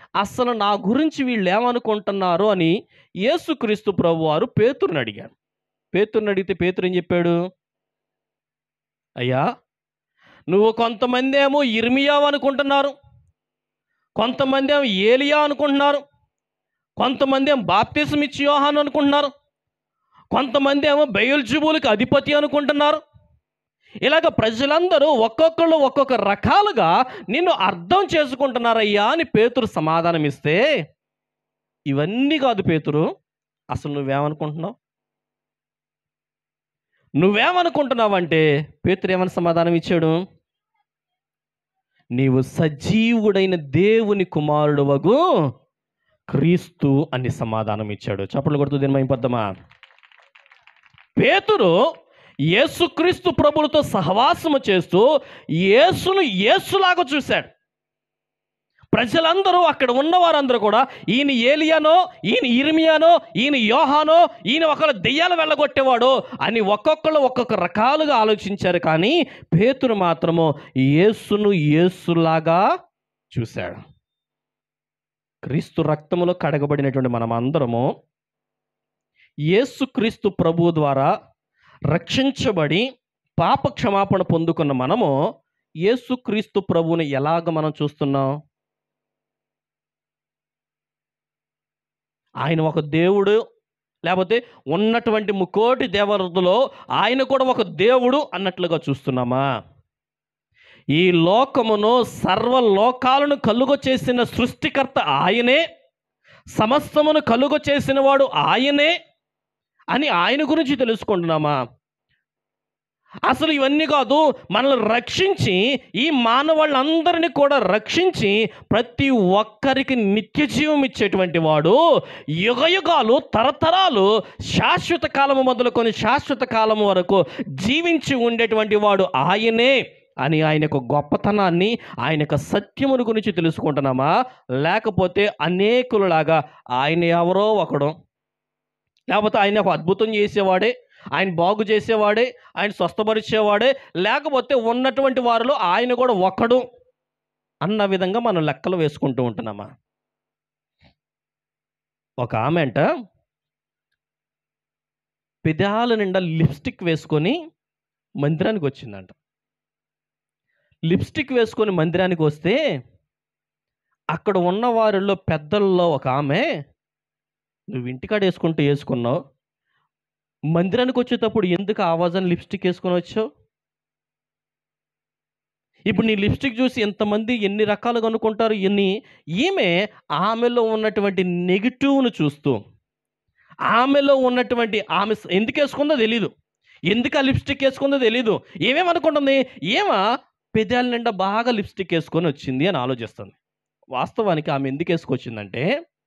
అసలు నా గురించి వీళ్ళు ఏమనుకుంటున్నారు అని యేసుక్రీస్తు ప్రభు వారు పేతురుని అడిగాడు పేతురుని అడిగితే పేతురు ఏం చెప్పాడు అయ్యా నువ్వు కొంతమంది ఏమో ఇర్మియా అనుకుంటున్నారు కొంతమంది ఏమో ఏలియా అనుకుంటున్నారు కొంతమంది ఏమో బాప్తిసం ఇచ్చి యోహాను అనుకుంటున్నారు కొంతమంది ఏమో బయల్జుబులకి అధిపతి అనుకుంటున్నారు ఇలాగ ప్రజలందరూ ఒక్కొక్కళ్ళు ఒక్కొక్క రకాలుగా నిన్ను అర్థం చేసుకుంటున్నారయ్యా అని పేతురు సమాధానం ఇస్తే ఇవన్నీ కాదు పేతురు అసలు నువ్వేమనుకుంటున్నావు నువ్వేమనుకుంటున్నావంటే పేతురు ఏమని సమాధానం ఇచ్చాడు నీవు సజీవుడైన దేవుని కుమారుడు వగు క్రీస్తు అని సమాధానం ఇచ్చాడు చప్పట్లు కొడుతూ దీని మైపద్దమా పేతురు యేసుక్రీస్తు ప్రభులతో సహవాసము చేస్తూ యేసును యేసులాగా చూశాడు ప్రజలందరూ అక్కడ ఉన్న వారందరూ కూడా ఈయన ఏలియానో ఈయన ఇర్మియానో ఈయన యోహానో ఈయన ఒకళ్ళ దెయ్యాలు వెళ్ళగొట్టేవాడు అని ఒక్కొక్కళ్ళు ఒక్కొక్క రకాలుగా ఆలోచించారు కానీ పేతురు మాత్రము యేసును యేసులాగా చూశాడు క్రీస్తు రక్తములో కడగబడినటువంటి మనమందరము యేసుక్రీస్తు ప్రభు ద్వారా రక్షించబడి పాప క్షమాపణ పొందుకున్న మనము యేసుక్రీస్తు ప్రభువుని ఎలాగ మనం చూస్తున్నాం ఆయన ఒక దేవుడు లేకపోతే ఉన్నటువంటి ముకోటి దేవతలో ఆయన కూడా ఒక దేవుడు అన్నట్లుగా చూస్తున్నామా ఈ లోకమును సర్వలోకాలను కలుగ చేసిన సృష్టికర్త ఆయనే సమస్తమును కలుగ చేసిన వాడు ఆయనే అని ఆయన గురించి తెలుసుకుంటున్నామా అసలు ఇవన్నీ కాదు మనల్ని రక్షించి ఈ మానవాళ్ళందరినీ కూడా రక్షించి ప్రతి ఒక్కరికి నిత్య జీవం ఇచ్చేటువంటి వాడు యుగయుగాలు తరతరాలు శాశ్వత కాలము మొదలుకొని శాశ్వత కాలము వరకు జీవించి ఉండేటువంటి వాడు ఆయనే అని ఆయన యొక్క గొప్పతనాన్ని ఆయన యొక్క సత్యమును గురించి తెలుసుకుంటున్నామా లేకపోతే అనేకులలాగా ఆయన ఎవరో ఒకడు లేకపోతే ఆయన ఒక అద్భుతం చేసేవాడే ఆయన బాగు చేసేవాడే ఆయన స్వస్థపరిచేవాడే లేకపోతే ఉన్నటువంటి వారిలో ఆయన కూడా ఒక్కడు అన్న విధంగా మనం లెక్కలు వేసుకుంటూ ఉంటున్నామా ఒక ఆమె అంట పెదాల నిండా లిప్స్టిక్ వేసుకొని మందిరానికి వచ్చిందంట లిప్స్టిక్ వేసుకొని మందిరానికి వస్తే అక్కడ ఉన్న వారిలో పెద్దల్లో ఒక ఆమె నువ్వు ఇంటికాడ వేసుకుంటూ వేసుకున్నావు మందిరానికి వచ్చేటప్పుడు ఎందుకు ఆవాజాన్ని లిప్స్టిక్ వేసుకొని వచ్చావు ఇప్పుడు నీ లిప్స్టిక్ చూసి ఎంతమంది ఎన్ని రకాలుగా అనుకుంటారు ఎన్ని ఈమె ఆమెలో ఉన్నటువంటి నెగిటివ్ను చూస్తూ ఆమెలో ఉన్నటువంటి ఆమె స- ఎందుకు వేసుకుందో తెలీదు ఎందుకు ఆ లిప్స్టిక్ వేసుకుందో తెలీదు ఏమేమనుకుంటుంది ఏమ పెదాల నిండా బాగా లిప్స్టిక్ వేసుకొని వచ్చింది అని ఆలోచిస్తుంది వాస్తవానికి ఆమె ఎందుకు వేసుకొచ్చిందంటే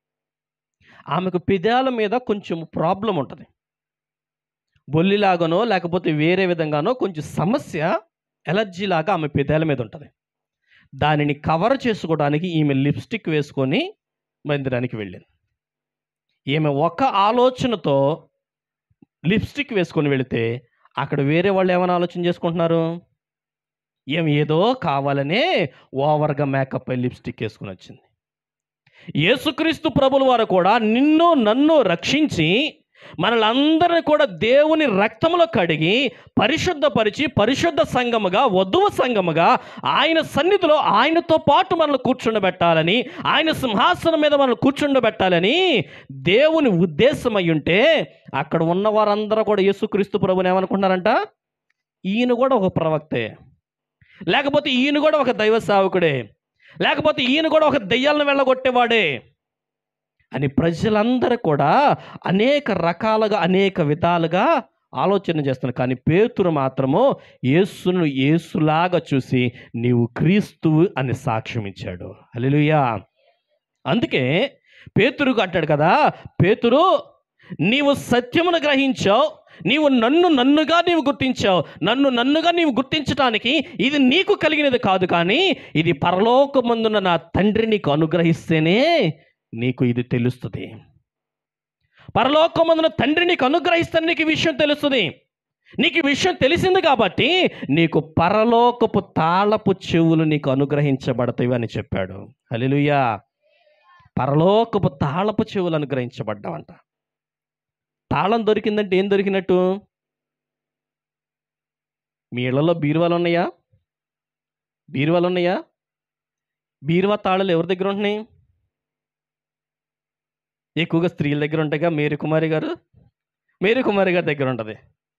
ఆమెకు పెదాల మీద కొంచెం ప్రాబ్లం ఉంటుంది బొల్లిలాగానో లేకపోతే వేరే విధంగానో కొంచెం సమస్య ఎలర్జీ లాగా ఆమె పెదాల మీద ఉంటుంది దానిని కవర్ చేసుకోవడానికి ఈమె లిప్స్టిక్ వేసుకొని మందిరానికి వెళ్ళింది ఈమె ఒక ఆలోచనతో లిప్స్టిక్ వేసుకొని వెళితే అక్కడ వేరే వాళ్ళు ఏమైనా ఆలోచన చేసుకుంటున్నారు ఏమి ఏదో కావాలనే ఓవర్గా మేకప్ అయి లిప్స్టిక్ వేసుకుని వచ్చింది యేసుక్రీస్తు ప్రభుల వారు కూడా నిన్ను నన్ను రక్షించి మనలందరిని కూడా దేవుని రక్తములో కడిగి పరిశుద్ధపరిచి పరిశుద్ధ సంఘముగా వధువ సంఘముగా ఆయన సన్నిధిలో ఆయనతో పాటు మనల్ని కూర్చుండబెట్టాలని ఆయన సింహాసనం మీద మనల్ని కూర్చుండబెట్టాలని దేవుని ఉద్దేశం అయి ఉంటే అక్కడ ఉన్న వారందరూ కూడా యేసుక్రీస్తు ప్రభుని ఏమనుకుంటున్నారంట ఈయన కూడా ఒక ప్రవక్తే లేకపోతే ఈయన కూడా ఒక దైవ సేవకుడే లేకపోతే ఈయన కూడా ఒక దెయ్యాలను వెళ్ళగొట్టేవాడే అని ప్రజలందరూ కూడా అనేక రకాలుగా అనేక విధాలుగా ఆలోచన చేస్తున్నారు కానీ పేతురు మాత్రము యేసును యేసులాగా చూసి నీవు క్రీస్తువు అని సాక్ష్యం ఇచ్చాడు హల్లెలూయా అందుకే పేతురుకు అంటాడు కదా పేతురు నీవు సత్యమును గ్రహించావు నీవు నన్ను నన్నుగా నీవు గుర్తించావు నన్ను నన్నుగా నీవు గుర్తించటానికి ఇది నీకు కలిగినది కాదు కానీ ఇది పరలోకమందున నా తండ్రి నీకు అనుగ్రహిస్తేనే నీకు ఇది తెలుస్తుంది పరలోకమందున తండ్రి నీకు అనుగ్రహిస్తే నీకు ఈ విషయం తెలుస్తుంది నీకు ఈ విషయం తెలిసింది కాబట్టి నీకు పరలోకపు తాళపు చెవులు నీకు అనుగ్రహించబడతాయి అని చెప్పాడు హల్లెలూయా పరలోకపు తాళపు చెవులు అనుగ్రహించబడ్డామంట తాళం దొరికిందంటే ఏం దొరికినట్టు మీ ఇళ్లలో బీరువాలు ఉన్నాయా బీరువాలు ఉన్నాయా బీరువా తాళాలు ఎవరి దగ్గర ఉంటున్నాయి ఎక్కువగా స్త్రీల దగ్గర ఉంటాయిగా మేరీ కుమారి గారు మేరీ కుమారి గారి దగ్గర ఉంటుంది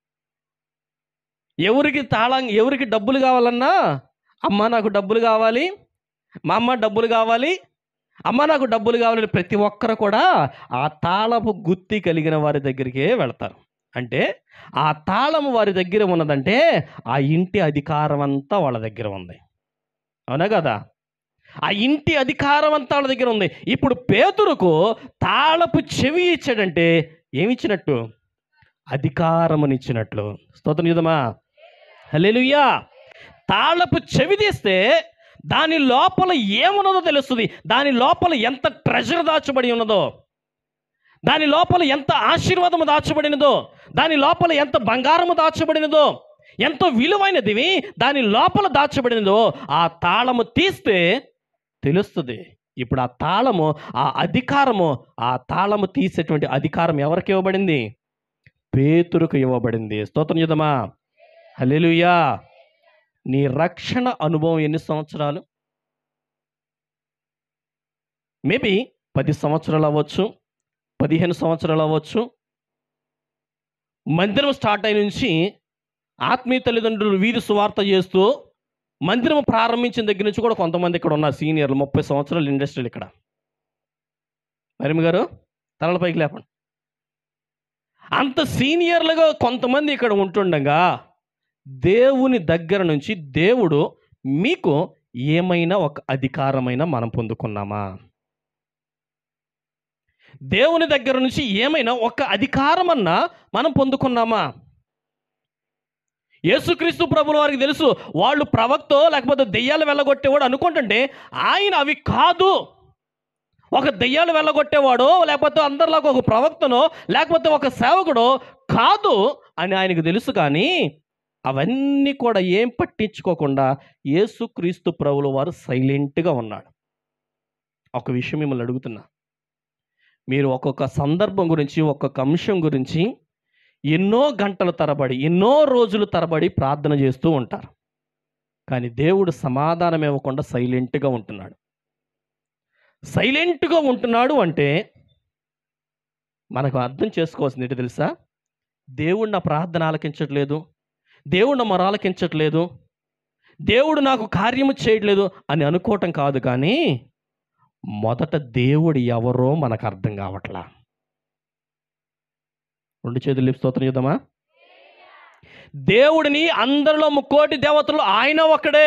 ఎవరికి తాళం ఎవరికి డబ్బులు కావాలన్నా అమ్మ నాకు డబ్బులు కావాలి మా అమ్మ డబ్బులు కావాలి అమ్మ నాకు డబ్బులు కావాలని ప్రతి ఒక్కరు కూడా ఆ తాళపు గుత్తి కలిగిన వారి దగ్గరికే వెళ్తారు అంటే ఆ తాళం వారి దగ్గర ఉన్నదంటే ఆ ఇంటి అధికారం అంతా వాళ్ళ దగ్గర ఉంది అవునా కదా ఆ ఇంటి అధికారం అంతా వాళ్ళ దగ్గర ఉంది ఇప్పుడు పేతురుకు తాళపు చెవి ఇచ్చాడంటే ఏమిచ్చినట్టు అధికారమునిచ్చినట్లు స్తోత్రం చూద్దామా హల్లెలూయా తాళపు చెవి తీస్తే దాని లోపల ఏమున్నదో తెలుస్తుంది దాని లోపల ఎంత ట్రెజర్ దాచబడి ఉన్నదో దాని లోపల ఎంత ఆశీర్వాదము దాచబడినదో దాని లోపల ఎంత బంగారము దాచబడినదో ఎంతో విలువైనది దాని లోపల దాచబడినదో ఆ తాళము తీస్తే తెలుస్తుంది ఇప్పుడు ఆ తాళము ఆ అధికారము ఆ తాళము తీసేటువంటి అధికారం ఎవరికి ఇవ్వబడింది పేతురుకు ఇవ్వబడింది స్తోత్రం చూద్దామా హల్లెలూయా నీ రక్షణ అనుభవం ఎన్ని సంవత్సరాలు మేబీ పది సంవత్సరాలు అవ్వచ్చు పదిహేను సంవత్సరాలు అవ్వచ్చు మందిరం స్టార్ట్ అయిన నుంచి ఆత్మీయ తల్లిదండ్రులు వీధి సువార్త చేస్తూ మందిరం ప్రారంభించిన దగ్గర నుంచి కూడా కొంతమంది ఇక్కడ ఉన్నారు సీనియర్లు ముప్పై సంవత్సరాలు ఇండస్ట్రీలు ఇక్కడ మరిమి గారు తలల పైకి లేపండి అంత సీనియర్లుగా కొంతమంది ఇక్కడ ఉంటుండగా దేవుని దగ్గర నుంచి దేవుడు మీకు ఏమైనా ఒక అధికారమైన మనం పొందుకున్నామా దేవుని దగ్గర నుంచి ఏమైనా ఒక అధికారం అన్నా మనం పొందుకున్నామా యేసుక్రీస్తు ప్రభుల వారికి తెలుసు వాళ్ళు ప్రవక్తో లేకపోతే దెయ్యాలు వెళ్ళగొట్టేవాడు అనుకుంటుంటే ఆయన అవి కాదు ఒక దెయ్యాలు వెళ్ళగొట్టేవాడు లేకపోతే అందరిలాగా ఒక ప్రవక్తనో లేకపోతే ఒక సేవకుడో కాదు అని ఆయనకు తెలుసు కానీ అవన్నీ కూడా ఏం పట్టించుకోకుండా యేసుక్రీస్తు ప్రభుల వారు సైలెంట్గా ఉన్నాడు ఒక విషయం మిమ్మల్ని అడుగుతున్నా మీరు ఒక్కొక్క సందర్భం గురించి ఒక్కొక్క అంశం గురించి ఎన్నో గంటల తరబడి ఎన్నో రోజులు తరబడి ప్రార్థన చేస్తూ ఉంటారు కానీ దేవుడు సమాధానం ఇవ్వకుండా సైలెంట్గా ఉంటున్నాడు సైలెంట్గా ఉంటున్నాడు అంటే మనకు అర్థం చేసుకోవాల్సింది ఏంటి తెలుసా దేవుడు నా ప్రార్థన ఆలకించట్లేదు దేవుడు నా మొర ఆలకించట్లేదు దేవుడు నాకు కార్యము చేయట్లేదు అని అనుకోవటం కాదు కానీ మొదట దేవుడు ఎవరో మనకు అర్థం కావట్లా రెండు చేతులు లేపి స్తోత్రం చూద్దామా దేవుడిని అందరిలో ముక్కోటి దేవతలు ఆయన ఒక్కడే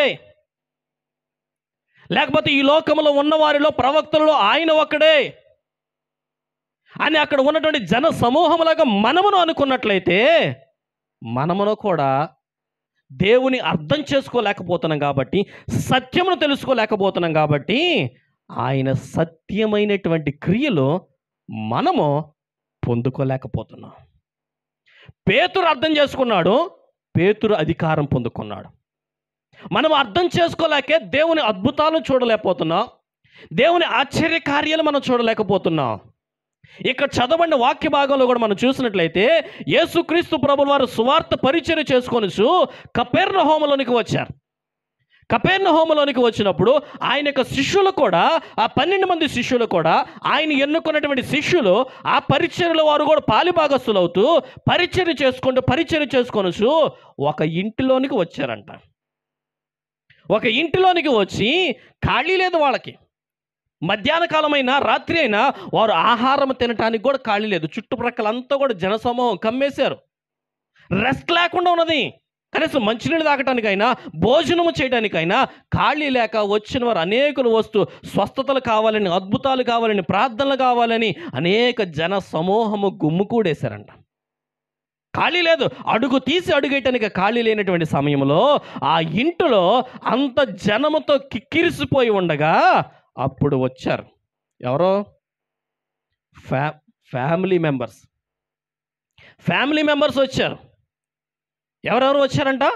లేకపోతే ఈ లోకంలో ఉన్న వారిలో ప్రవక్తలలో ఆయన ఒక్కడే అని అక్కడ ఉన్నటువంటి జన సమూహములాగా మనమును అనుకున్నట్లయితే మనమును కూడా దేవుని అర్థం చేసుకోలేకపోతున్నాం కాబట్టి సత్యమును తెలుసుకోలేకపోతున్నాం కాబట్టి ఆయన సత్యమైనటువంటి క్రియలు మనము పొందుకోలేకపోతున్నాం పేతురు అర్థం చేసుకున్నాడు పేతురు అధికారం పొందుకున్నాడు మనం అర్థం చేసుకోలేకే దేవుని అద్భుతాలను చూడలేకపోతున్నాం దేవుని ఆశ్చర్య కార్యాలు మనం చూడలేకపోతున్నాం ఇక్కడ చదవండి వాక్య భాగంలో కూడా మనం చూసినట్లయితే యేసుక్రీస్తు ప్రభుల వారు సువార్త పరిచయం చేసుకొని కపెర్ణ హోమలోనికి వచ్చారు కపెర్ణ హోమలోనికి వచ్చినప్పుడు ఆయన యొక్క శిష్యులు కూడా ఆ పన్నెండు మంది శిష్యులు కూడా ఆయన ఎన్నుకున్నటువంటి శిష్యులు ఆ పరిచర్యలో వారు కూడా పాలిభాగస్తులు అవుతూ పరిచర్య చేసుకుంటూ పరిచర్య చేసుకొని ఒక ఇంటిలోనికి వచ్చారంట ఒక ఇంటిలోనికి వచ్చి ఖాళీ లేదు వాళ్ళకి మధ్యాహ్న కాలమైనా రాత్రి అయినా వారు ఆహారం తినటానికి కూడా ఖాళీ లేదు చుట్టుప్రక్కలంతా కూడా జనసమూహం కమ్మేశారు రెస్ట్ లేకుండా ఉన్నది కనీసం మంచినీళ్ళు తాగటానికైనా భోజనము చేయడానికైనా ఖాళీ లేక వచ్చిన వారు అనేకులు వస్తూ స్వస్థతలు కావాలని అద్భుతాలు కావాలని ప్రార్థనలు కావాలని అనేక జన సమూహము గుమ్ముకూడేశారంట ఖాళీ లేదు అడుగు తీసి అడుగేయటానికి ఖాళీ లేనటువంటి సమయంలో ఆ ఇంటిలో అంత జనముతో కిక్కిరిసిపోయి ఉండగా అప్పుడు వచ్చారు ఎవరో ఫ్యా ఫ్యామిలీ మెంబర్స్ ఫ్యామిలీ మెంబర్స్ వచ్చారు ఎవరెవరు వచ్చారంట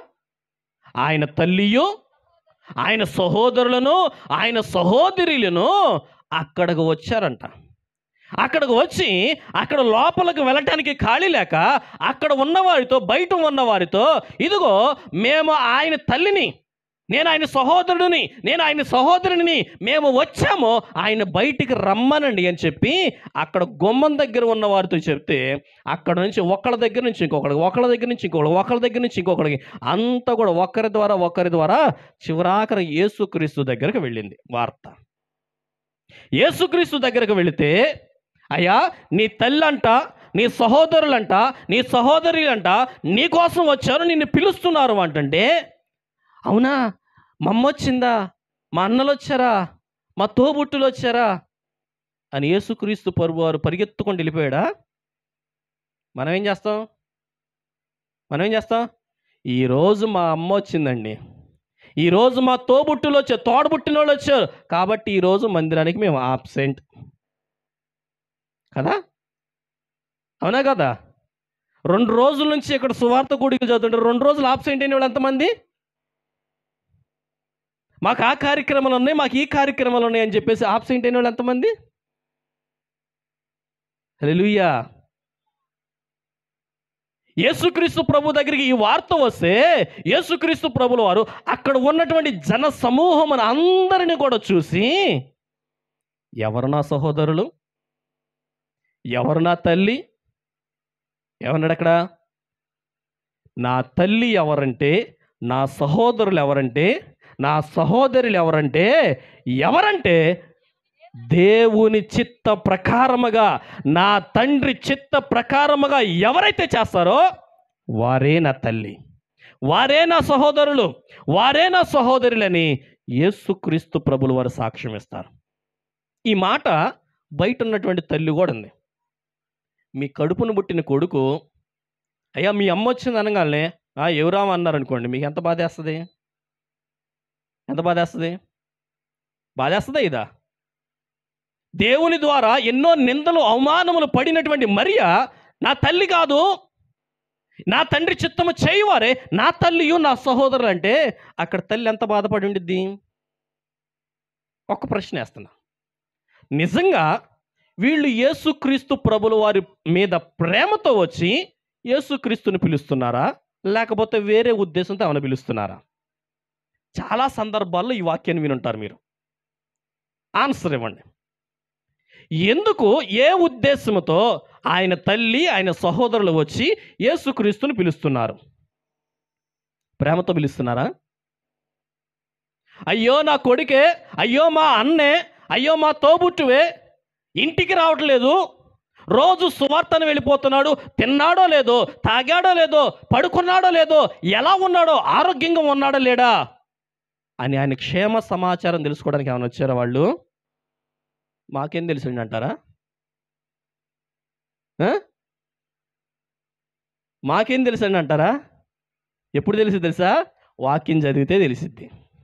ఆయన తల్లియు ఆయన సహోదరులను ఆయన సహోదరులను అక్కడికి వచ్చారంట అక్కడికి వచ్చి అక్కడ లోపలికి వెళ్ళటానికి ఖాళీ లేక అక్కడ ఉన్నవారితో బయట ఉన్నవారితో ఇదిగో మేము ఆయన తల్లిని నేను ఆయన సహోదరుడిని నేను ఆయన సహోదరుని మేము వచ్చాము ఆయన బయటికి రమ్మనండి అని చెప్పి అక్కడ గుమ్మం దగ్గర ఉన్న వారితో చెప్తే అక్కడ నుంచి ఒకళ్ళ దగ్గర నుంచి ఇంకొకడికి ఒకళ్ళ దగ్గర నుంచి ఇంకొకటి ఒకళ్ళ దగ్గర నుంచి ఇంకొకడికి అంతా కూడా ఒకరి ద్వారా ఒకరి ద్వారా చివరాఖరి యేసుక్రీస్తు దగ్గరకు వెళ్ళింది వార్త యేసుక్రీస్తు దగ్గరకు వెళితే అయ్యా నీ తల్లంట నీ సహోదరులంట నీ సహోదరులంట నీ కోసం వచ్చారు నిన్ను పిలుస్తున్నారు అంటంటే అవునా మా అమ్మ వచ్చిందా మా అన్నలు వచ్చారా మా తోబుట్టులు వచ్చారా అని యేసుక్రీస్తు పరువు వారు పరిగెత్తుకొని వెళ్ళిపోయాడా మనం ఏం చేస్తాం మనం ఏం చేస్తాం ఈరోజు మా అమ్మ వచ్చిందండి ఈరోజు మా తోబుట్టులు వచ్చారు తోడబుట్టిన వాళ్ళు వచ్చారు కాబట్టి ఈరోజు మందిరానికి మేము ఆబ్సెంట్ కదా అవునా కదా రెండు రోజుల నుంచి ఇక్కడ సువార్త కూడికలు చదువుతుంటారు రెండు రోజులు ఆబ్సెంట్ అయిన వాళ్ళు ఎంతమంది మాకు ఆ కార్యక్రమాలు ఉన్నాయి మాకు ఈ కార్యక్రమాలు ఉన్నాయి అని చెప్పేసి ఆబ్సెంట్ అయిన వాళ్ళు ఎంతమంది హల్లెలూయా యేసుక్రీస్తు ప్రభు దగ్గరికి ఈ వార్త వస్తే యేసుక్రీస్తు ప్రభుల వారు అక్కడ ఉన్నటువంటి జన సమూహం అందరిని కూడా చూసి ఎవరు నా సహోదరులు ఎవరు నా తల్లి ఏమన్నాడు అక్కడ నా తల్లి ఎవరంటే నా సహోదరులు ఎవరంటే నా సహోదరులు ఎవరంటే ఎవరంటే దేవుని చిత్త ప్రకారముగా నా తండ్రి చిత్త ప్రకారముగా ఎవరైతే చేస్తారో వారే నా తల్లి వారే నా సహోదరులు వారే నా సహోదరులని యేసుక్రీస్తు ప్రభులు వారు సాక్ష్యం ఇస్తారు ఈ మాట బయట ఉన్నటువంటి తల్లి కూడా ఉంది మీ కడుపును పుట్టిన కొడుకు అయ్యా మీ అమ్మ వచ్చింది అనగానే "ఆ, ఎవరామ అన్నారు అనుకోండి మీకు ఎంత బాధేస్తుంది ఎంత బాధేస్తుంది బాధేస్తుందా ఇదా దేవుని ద్వారా ఎన్నో నిందలు అవమానములు పడినటువంటి మరియ నా తల్లి కాదు నా తండ్రి చిత్తము చేయువారే నా తల్లియు నా సహోదరులు అంటే అక్కడ తల్లి ఎంత బాధపడి ఉండిద్ది ఒక్క ప్రశ్న వేస్తున్నా నిజంగా వీళ్ళు యేసుక్రీస్తు ప్రభుల వారి మీద ప్రేమతో వచ్చి యేసుక్రీస్తుని పిలుస్తున్నారా లేకపోతే వేరే ఉద్దేశంతో ఏమైనా పిలుస్తున్నారా చాలా సందర్భాల్లో ఈ వాక్యాన్ని వినుంటారు మీరు ఆన్సర్ ఇవ్వండి ఎందుకు ఏ ఉద్దేశంతో ఆయన తల్లి ఆయన సహోదరులు వచ్చి యేసుక్రీస్తుని పిలుస్తున్నారు ప్రేమతో పిలుస్తున్నారా అయ్యో నా కొడుకే అయ్యో మా అన్నే అయ్యో మా తోబుట్టువే ఇంటికి రావట్లేదు రోజు సువార్తను వెళ్ళిపోతున్నాడు తిన్నాడో లేదో తాగాడో లేదో పడుకున్నాడో లేదో ఎలా ఉన్నాడో ఆరోగ్యంగా ఉన్నాడో లేడా అని ఆయన క్షేమ సమాచారం తెలుసుకోవడానికి ఏమైనా వచ్చారా వాళ్ళు మాకేం తెలిసిండి అంటారా ఆ? మాకేం తెలుసండి అంటారా ఎప్పుడు తెలిసి తెలుసా వాక్యం చదివితే తెలిసిద్ది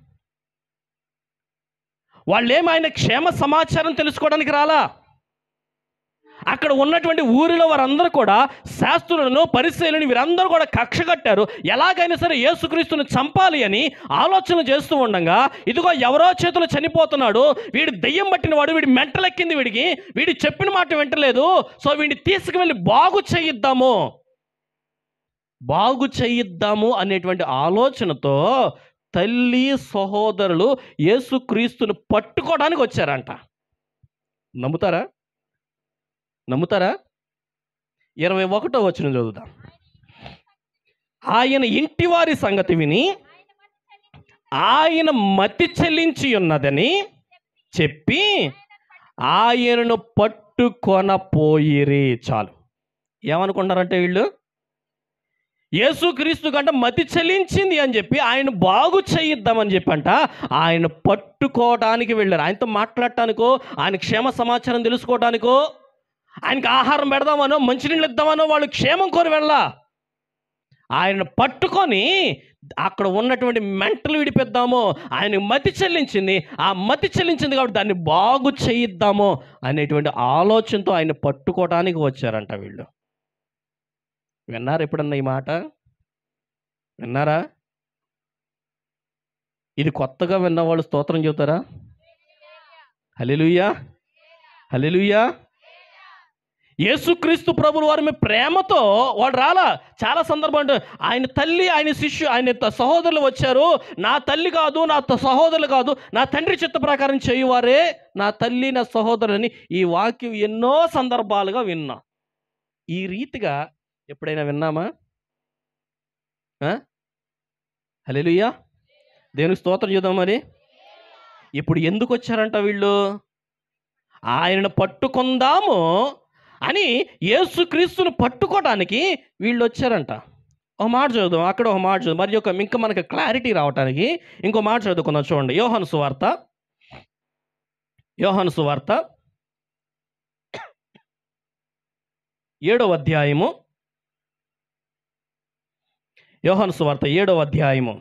వాళ్ళేం ఆయన క్షేమ సమాచారం తెలుసుకోవడానికి రాలా అక్కడ ఉన్నటువంటి ఊరిలో వారందరూ కూడా శాస్త్రులను పరిశీలను వీరందరూ కూడా కక్ష కట్టారు ఎలాగైనా సరే యేసుక్రీస్తుని చంపాలి అని ఆలోచన చేస్తూ ఉండగా ఇదిగో ఎవరో చేతులు చనిపోతున్నాడు వీడు దెయ్యం పట్టిన వాడు వీడి మెంటలెక్కింది వీడికి వీడి చెప్పిన మాట వింటలేదు సో వీడిని తీసుకువెళ్ళి బాగు చేయిద్దాము బాగు చేయిద్దాము అనేటువంటి ఆలోచనతో తల్లి సహోదరులు యేసుక్రీస్తుని పట్టుకోవడానికి వచ్చారంట నమ్ముతారా నమ్ముతారా ఇరవై ఒకటో వచ్చిన చదువుదాం ఆయన ఇంటివారి సంగతి విని ఆయన మతి చెల్లించి ఉన్నదని చెప్పి ఆయనను పట్టుకొనపోయిరి చాలు ఏమనుకుంటారంటే వీళ్ళు యేసుక్రీస్తు కంటే మతి చెల్లించింది అని చెప్పి ఆయన బాగు చేయిద్దామని చెప్పంట ఆయన పట్టుకోవడానికి వెళ్ళారు ఆయనతో మాట్లాడటానికో ఆయన క్షేమ సమాచారం తెలుసుకోవడానికో ఆయనకి ఆహారం పెడదామనో మంచినీళ్ళు ఇద్దామనో వాళ్ళు క్షేమం కోరి వెళ్ళా ఆయన పట్టుకొని అక్కడ ఉన్నటువంటి మెంటలు విడిపిద్దాము ఆయన మతి చెల్లించింది ఆ మతి చెల్లించింది కాబట్టి దాన్ని బాగు చేయిద్దాము అనేటువంటి ఆలోచనతో ఆయన పట్టుకోవడానికి వచ్చారంట వీళ్ళు విన్నారా ఎప్పుడన్నా ఈ మాట విన్నారా ఇది కొత్తగా విన్న వాళ్ళు స్తోత్రం చెబుతారా హల్లెలూయా హల్లెలూయా యేసుక్రీస్తు ప్రభులు వారి మీద ప్రేమతో వాడు రాలా చాలా సందర్భం అంటే ఆయన తల్లి ఆయన శిష్యు ఆయన త- సహోదరులు వచ్చారు నా తల్లి కాదు నా త- సహోదరులు కాదు నా తండ్రి చిత్త ప్రకారం చేయువారే నా తల్లి నా సహోదరులని ఈ వాక్యం ఎన్నో సందర్భాలుగా విన్నా ఈ రీతిగా ఎప్పుడైనా విన్నామా హలోయా దేవునికి స్తోత్రం చూద్దాం మరి ఇప్పుడు ఎందుకు వచ్చారంట వీళ్ళు ఆయనను పట్టుకుందాము అని యేసుక్రీస్తుని పట్టుకోవడానికి వీళ్ళు వచ్చారంట ఒక మాట చదువుదాం అక్కడ ఒక మాట చదువు మరి ఒక ఇంకా మనకి క్లారిటీ రావడానికి ఇంకో మాట చదువుకుందాం చూడండి యోహాను సువార్త యోహాను సువార్త ఏడవ అధ్యాయము యోహాను సువార్త ఏడవ అధ్యాయము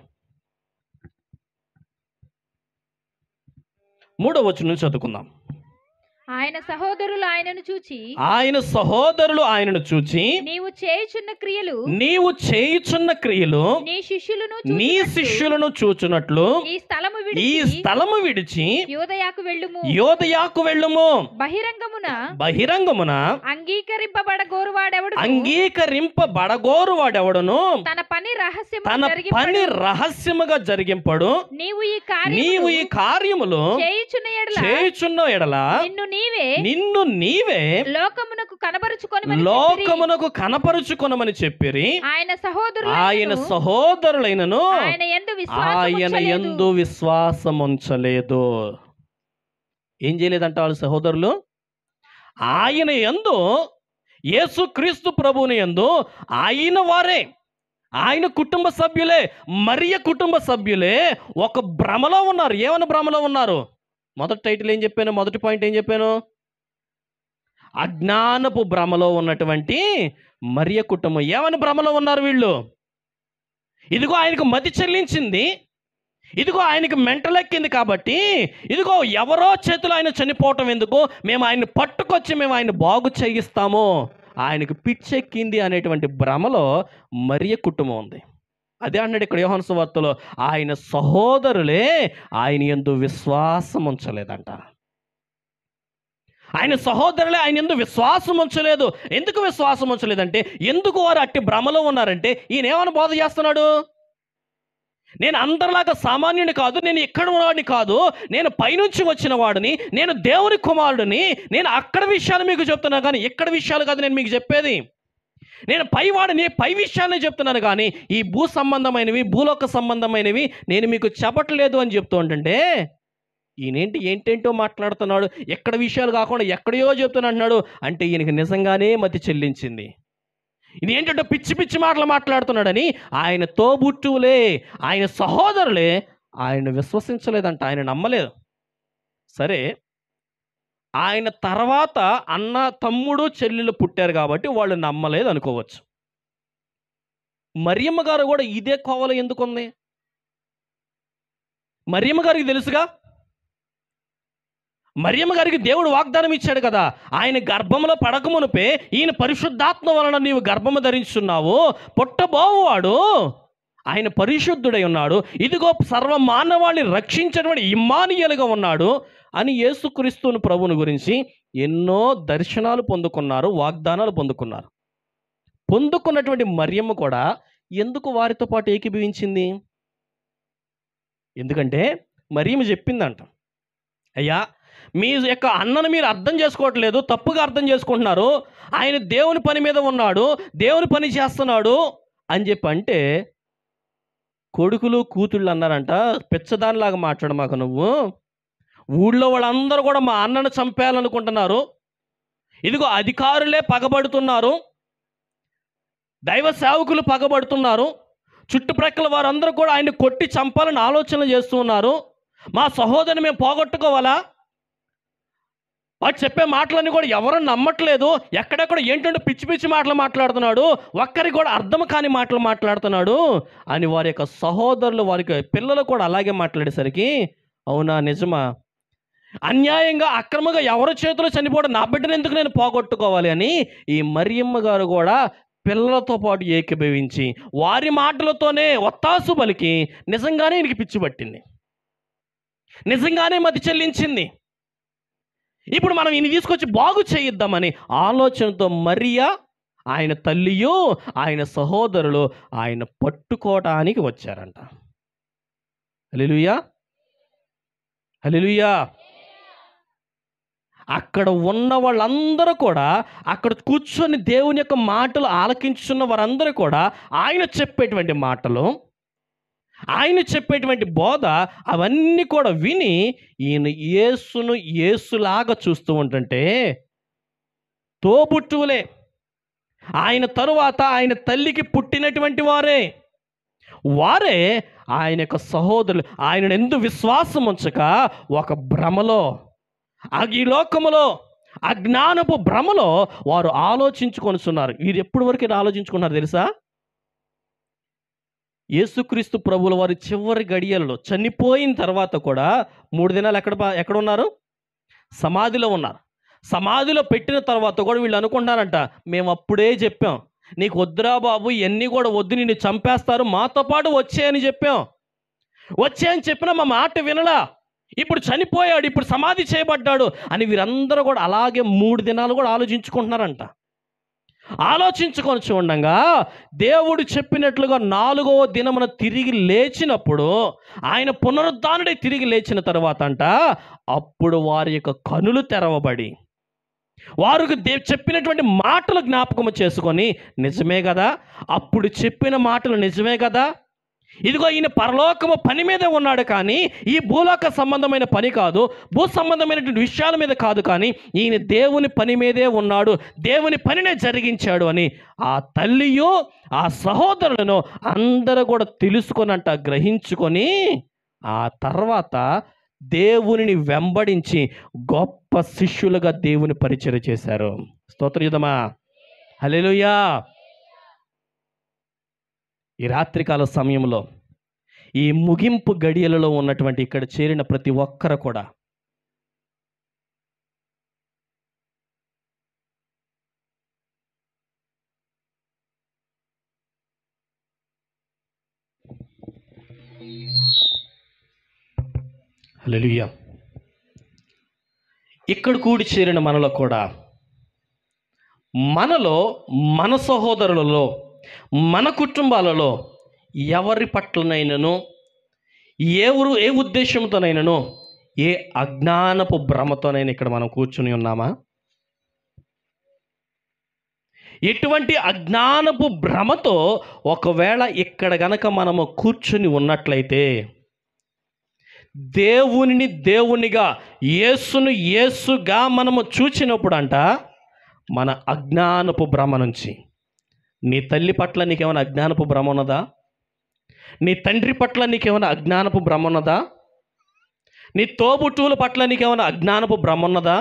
మూడవ వచనం చదువుకుందాం ఆయన సహోదరులు ఆయనను చూచి ఆయన సహోదరులు ఆయనను చూచి నీవు చేయుచున్న క్రియలు నీవు చేయుచున్న క్రియలు నీ శిష్యులను నీ చూచినట్లు శిష్యులను చూచున్నట్లు ఈ స్థలము ఈ విడిచి స్థలము విడిచి యోదయాకు వెళ్ళుము యోదయాకు వెళ్ళుము బహిరంగమున బహిరంగమున అంగీకరింపబడ గోరువాడెవడు అంగీకరింపబడగోరు వాడెవడను తన పని రహస్యము తన పని రహస్యముగా జరిగింపడు నీవు ఈ నీవు ఈ కార్యము కార్యములు చేయుచున్న ఎడల చేయుచున్న ఎడల నిన్ను నీవే నిన్ను నీవే లోకమునకు కనబరుచుకొని లోకమునకు కనపరుచుకొనమని చెప్పిరి ఆయన సహోదరులు ఆయన సహోదరులైనను ఆయన ఎందు ఆయన విశ్వాసం ఎందు విశ్వాసం ఉంచలేదు ఏం చేయలేదంట వాళ్ళ సహోదరులు ఆయన ఎందు యేసుక్రీస్తు ప్రభువుని ఎందు ఆయన వారే ఆయన కుటుంబ సభ్యులే మరియ కుటుంబ సభ్యులే ఒక భ్రమలో ఉన్నారు ఏమని భ్రమలో ఉన్నారు మొదటి టైటిల్ ఏం చెప్పాను మొదటి పాయింట్ ఏం చెప్పాను అజ్ఞానపు భ్రమలో ఉన్నటువంటి మరియ కుటుంబం ఏమని భ్రమలో ఉన్నారు వీళ్ళు ఇదిగో ఆయనకు మతి చెల్లించింది ఇదిగో ఆయనకి మెంటలెక్కింది కాబట్టి ఇదిగో ఎవరో చేతులు ఆయన చనిపోవటం ఎందుకు మేము ఆయన్ని పట్టుకొచ్చి మేము ఆయన బాగు చేయిస్తాము ఆయనకు పిచ్చెక్కింది అనేటువంటి భ్రమలో మరియ కుటుంబం ఉంది అదే అన్నాడు ఇక్కడ యోహాను సువార్తలో ఆయన సహోదరులే ఆయన ఎందు విశ్వాసం ఉంచలేదంట ఆయన సహోదరులే ఆయన ఎందు విశ్వాసం ఉంచలేదు ఎందుకు విశ్వాసం ఉంచలేదంటే ఎందుకు వారు అట్టి భ్రమలో ఉన్నారంటే ఈయన ఏమని బోధ చేస్తున్నాడు నేను అందరిలాగా సామాన్యుని కాదు నేను ఇక్కడ ఉన్నవాడిని కాదు నేను పైనుంచి వచ్చిన వాడిని నేను దేవుని కుమారుడిని నేను అక్కడ విషయాలు మీకు చెప్తున్నా కానీ ఇక్కడ విషయాలు కాదు నేను మీకు చెప్పేది నేను పైవాడిని పై విషయాన్ని చెప్తున్నాను కానీ ఈ భూ సంబంధమైనవి భూలోక సంబంధమైనవి నేను మీకు చెప్పట్లేదు అని చెప్తూ ఉంటుంటే ఈయనేంటి ఏంటేంటో మాట్లాడుతున్నాడు ఎక్కడ విషయాలు కాకుండా ఎక్కడయో చెప్తున్నా అంటే ఈయనకి నిజంగానే మతి చెల్లించింది ఇది ఏంటంటే పిచ్చి పిచ్చి మాటలు మాట్లాడుతున్నాడని ఆయన తోబుట్టువులే ఆయన సహోదరులే ఆయన విశ్వసించలేదంట ఆయన నమ్మలేదు సరే ఆయన తర్వాత అన్న తమ్ముడు చెల్లెలు పుట్టారు కాబట్టి వాళ్ళు నమ్మలేదు అనుకోవచ్చు మరియమ్మ గారు కూడా ఇదే కోవలో ఎందుకుంది మరియమ్మ గారికి తెలుసుగా మరియమ్మ గారికి దేవుడు వాగ్దానం ఇచ్చాడు కదా ఆయన గర్భంలో పడకమునుపే ఈయన పరిశుద్ధాత్మ వలన నీవు గర్భము ధరించున్నావు పుట్టబోవాడు ఆయన పరిశుద్ధుడై ఉన్నాడు ఇదిగో సర్వ మానవాళిని రక్షించినటువంటి ఇమ్మానియలుగా ఉన్నాడు అని యేసుక్రీస్తుని ప్రభుని గురించి ఎన్నో దర్శనాలు పొందుకున్నారు వాగ్దానాలు పొందుకున్నారు పొందుకున్నటువంటి మరియమ్మ కూడా ఎందుకు వారితో పాటు ఏకీభవించింది ఎందుకంటే మరియమ్మ చెప్పిందంట అయ్యా మీ యొక్క అన్నను మీరు అర్థం చేసుకోవట్లేదు తప్పుగా అర్థం చేసుకుంటున్నారు ఆయన దేవుని పని మీద ఉన్నాడు దేవుని పని చేస్తున్నాడు అని చెప్పి అంటే కొడుకులు కూతుళ్ళు అన్నారంట పిచ్చదానిలాగా మాట్లాడు మాకు నువ్వు ఊళ్ళో వాళ్ళందరూ కూడా మా అన్నను చంపేయాలనుకుంటున్నారు ఇదిగో అధికారులే పగబడుతున్నారు దైవ సేవకులు పగబడుతున్నారు చుట్టుప్రక్కల వారందరూ కూడా ఆయన కొట్టి చంపాలని ఆలోచన చేస్తున్నారు మా సహోదరిని మేము పోగొట్టుకోవాలా వాడు చెప్పే మాటలన్నీ కూడా ఎవరు నమ్మట్లేదు ఎక్కడెక్కడ ఏంటంటే పిచ్చి పిచ్చి మాటలు మాట్లాడుతున్నాడు ఒక్కరికి కూడా అర్థం కాని మాటలు మాట్లాడుతున్నాడు అని వారి యొక్క సహోదరులు వారికి పిల్లలు కూడా అలాగే మాట్లాడేసరికి అవునా నిజమా అన్యాయంగా అక్రమంగా ఎవరి చేతిలో చనిపోవడం నా బిడ్డను ఎందుకు నేను పోగొట్టుకోవాలి అని ఈ మరియమ్మ గారు కూడా పిల్లలతో పాటు ఏకీభవించి వారి మాటలతోనే ఒత్తాసు పలికి నిజంగానే ఈయనకి పిచ్చి పట్టింది నిజంగానే మతి చెల్లించింది ఇప్పుడు మనం ఈయన తీసుకొచ్చి బాగు చేయిద్దామని ఆలోచనతో మరియా ఆయన తల్లియు ఆయన సహోదరులు ఆయన పట్టుకోవటానికి వచ్చారంట హల్లెలూయా హల్లెలూయా అక్కడ ఉన్న వాళ్ళందరూ కూడా అక్కడ కూర్చొని దేవుని యొక్క మాటలు ఆలకించున్న వారందరూ కూడా ఆయన చెప్పేటువంటి మాటలు ఆయన చెప్పేటువంటి బోధ అవన్నీ కూడా విని ఈయన యేసును యేసులాగా చూస్తూ ఉంటుంటే తోబుట్టువులే ఆయన తరువాత ఆయన తల్లికి పుట్టినటువంటి వారే వారే ఆయన యొక్క సహోదరులు ఆయన ఎందు విశ్వాసం ఉంచక ఒక భ్రమలో ఆ ఈ లోకములో అజ్ఞానపు భ్రమలో వారు ఆలోచించుకొనిస్తున్నారు ఇది ఎప్పటి వరకు ఇలా ఆలోచించుకున్నారు తెలుసా యేసుక్రీస్తు ప్రభుల వారి చివరి గడియలలో చనిపోయిన తర్వాత కూడా మూడు దినాలు ఎక్కడ పా- ఎక్కడ ఉన్నారు సమాధిలో ఉన్నారు సమాధిలో పెట్టిన తర్వాత కూడా వీళ్ళు అనుకుంటున్నారంట మేము అప్పుడే చెప్పాం నీకు వద్దురా బాబు ఇవన్నీ కూడా వద్దు నిన్ను చంపేస్తారు మాతో పాటు వచ్చే అని చెప్పాం వచ్చే అని చెప్పినా మా మాట వినలా ఇప్పుడు చనిపోయాడు ఇప్పుడు సమాధి చేయబడ్డాడు అని వీరందరూ కూడా అలాగే మూడు దినాలు కూడా ఆలోచించుకుంటున్నారంట ఆలోచించుకొని చూడంగా దేవుడు చెప్పినట్లుగా నాలుగవ దినమున తిరిగి లేచినప్పుడు ఆయన పునరుద్ధానుడై తిరిగి లేచిన తర్వాత అంట అప్పుడు వారి యొక్క కనులు తెరవబడి వారికి దే చెప్పినటువంటి మాటలు జ్ఞాపకము చేసుకొని నిజమే కదా అప్పుడు చెప్పిన మాటలు నిజమే కదా ఇదిగో ఈయన పరలోకము పని మీదే ఉన్నాడు కానీ ఈ భూలోక సంబంధమైన పని కాదు భూ సంబంధమైనటువంటి విషయాల మీద కాదు కానీ ఈయన దేవుని పని మీదే ఉన్నాడు దేవుని పనినే జరిగించాడు అని ఆ తల్లియు ఆ సహోదరులను అందరూ కూడా తెలుసుకొనంట గ్రహించుకొని ఆ తర్వాత దేవునిని వెంబడించి గొప్ప శిష్యులుగా దేవుని పరిచయం చేశారు స్తోత్రయుధమా హల్లెలూయా ఈ రాత్రికాల సమయంలో ఈ ముగింపు గడియలలో ఉన్నటువంటి ఇక్కడ చేరిన ప్రతి ఒక్కరు కూడా హల్లెలూయా ఇక్కడ కూడి చేరిన మనలో కూడా మనలో మన సహోదరులలో మన కుటుంబాలలో ఎవరి పట్లనైనను ఎవరు ఏ ఉద్దేశంతోనైనను ఏ అజ్ఞానపు భ్రమతోనైనా ఇక్కడ మనం కూర్చుని ఉన్నామా ఎటువంటి అజ్ఞానపు భ్రమతో ఒకవేళ ఇక్కడ గనక మనము కూర్చుని ఉన్నట్లయితే దేవునిని దేవునిగా యేసును యేసుగా మనము చూచినప్పుడు అంట మన అజ్ఞానపు భ్రమ నుంచి నీ తల్లి పట్ల నీకేమైనా అజ్ఞానపు భ్రమ ఉన్నదా నీ తండ్రి పట్ల నీకేమైనా అజ్ఞానపు భ్రమ ఉన్నదా నీ తోబుట్టువుల పట్ల నీకేమైనా అజ్ఞానపు భ్రమ ఉన్నదా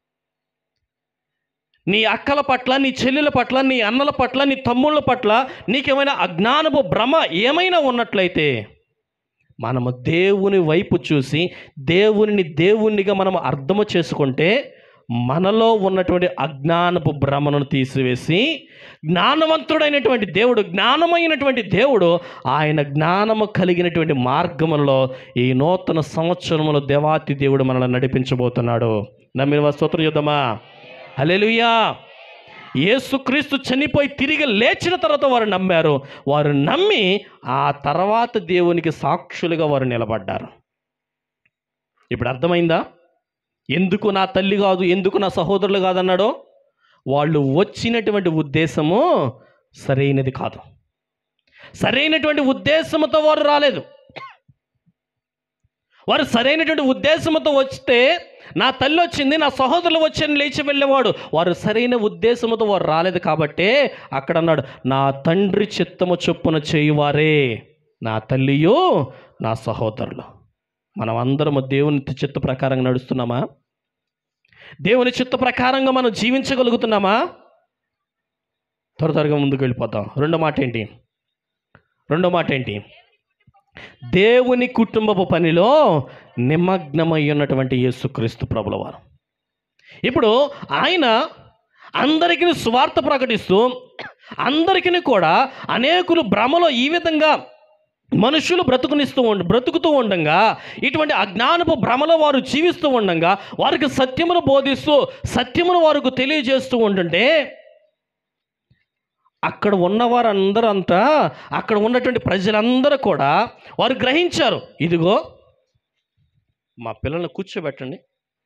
నీ అక్కల పట్ల నీ చెల్లెల పట్ల నీ అన్నల పట్ల నీ తమ్ముళ్ళ పట్ల నీకేమైనా అజ్ఞానపు భ్రమ ఏమైనా ఉన్నట్లయితే మనము దేవుని వైపు చూసి దేవునిని దేవునిగా మనం అర్థము చేసుకుంటే మనలో ఉన్నటువంటి అజ్ఞానపు భ్రమను తీసివేసి జ్ఞానవంతుడైనటువంటి దేవుడు జ్ఞానమైనటువంటి దేవుడు ఆయన జ్ఞానము కలిగినటువంటి మార్గములలో ఈ నూతన సంవత్సరములో దేవాతి దేవుడు మనల్ని నడిపించబోతున్నాడు నమ్మిన స్తోత్ర యుద్ధమా హల్లెలూయా యేసుక్రీస్తు చనిపోయి తిరిగి లేచిన తర్వాత వారు నమ్మారు వారు నమ్మి ఆ తర్వాత దేవునికి సాక్షులుగా వారు నిలబడ్డారు ఇప్పుడు అర్థమైందా ఎందుకు నా తల్లి కాదు ఎందుకు నా సహోదరులు కాదన్నాడో వాళ్ళు వచ్చినటువంటి ఉద్దేశము సరైనది కాదు సరైనటువంటి ఉద్దేశంతో వారు రాలేదు వారు సరైనటువంటి ఉద్దేశంతో వస్తే నా తల్లి వచ్చింది నా సహోదరులు వచ్చని లేచి వెళ్ళేవాడు వారు సరైన ఉద్దేశంతో వారు రాలేదు కాబట్టే అక్కడ అన్నాడు నా తండ్రి చిత్తము చొప్పున చేయువారే నా తల్లియో నా సహోదరులు మనం అందరము దేవుని చిత్త ప్రకారంగా నడుస్తున్నామా దేవుని చిత్త ప్రకారంగా మనం జీవించగలుగుతున్నామా త్వర త్వరగా ముందుకు వెళ్ళిపోతాం రెండో మాట ఏంటి రెండో మాట ఏంటి దేవుని కుటుంబపు పనిలో నిమగ్నమై ఉన్నటువంటి యేసుక్రీస్తు ప్రభుల వారు ఇప్పుడు ఆయన అందరికీ స్వార్థ ప్రకటిస్తూ అందరికీ కూడా అనేకులు భ్రమలో ఈ విధంగా మనుషులు బ్రతుకునిస్తూ ఉండ బ్రతుకుతూ ఉండగా ఇటువంటి అజ్ఞానపు భ్రమలో వారు జీవిస్తూ ఉండగా వారికి సత్యమును బోధిస్తూ సత్యమును వారికి తెలియజేస్తూ ఉంటుంటే అక్కడ ఉన్నవారందరూ అంతా అక్కడ ఉన్నటువంటి ప్రజలందరూ కూడా వారు గ్రహించారు ఇదిగో మా పిల్లల్ని కూర్చోబెట్టండి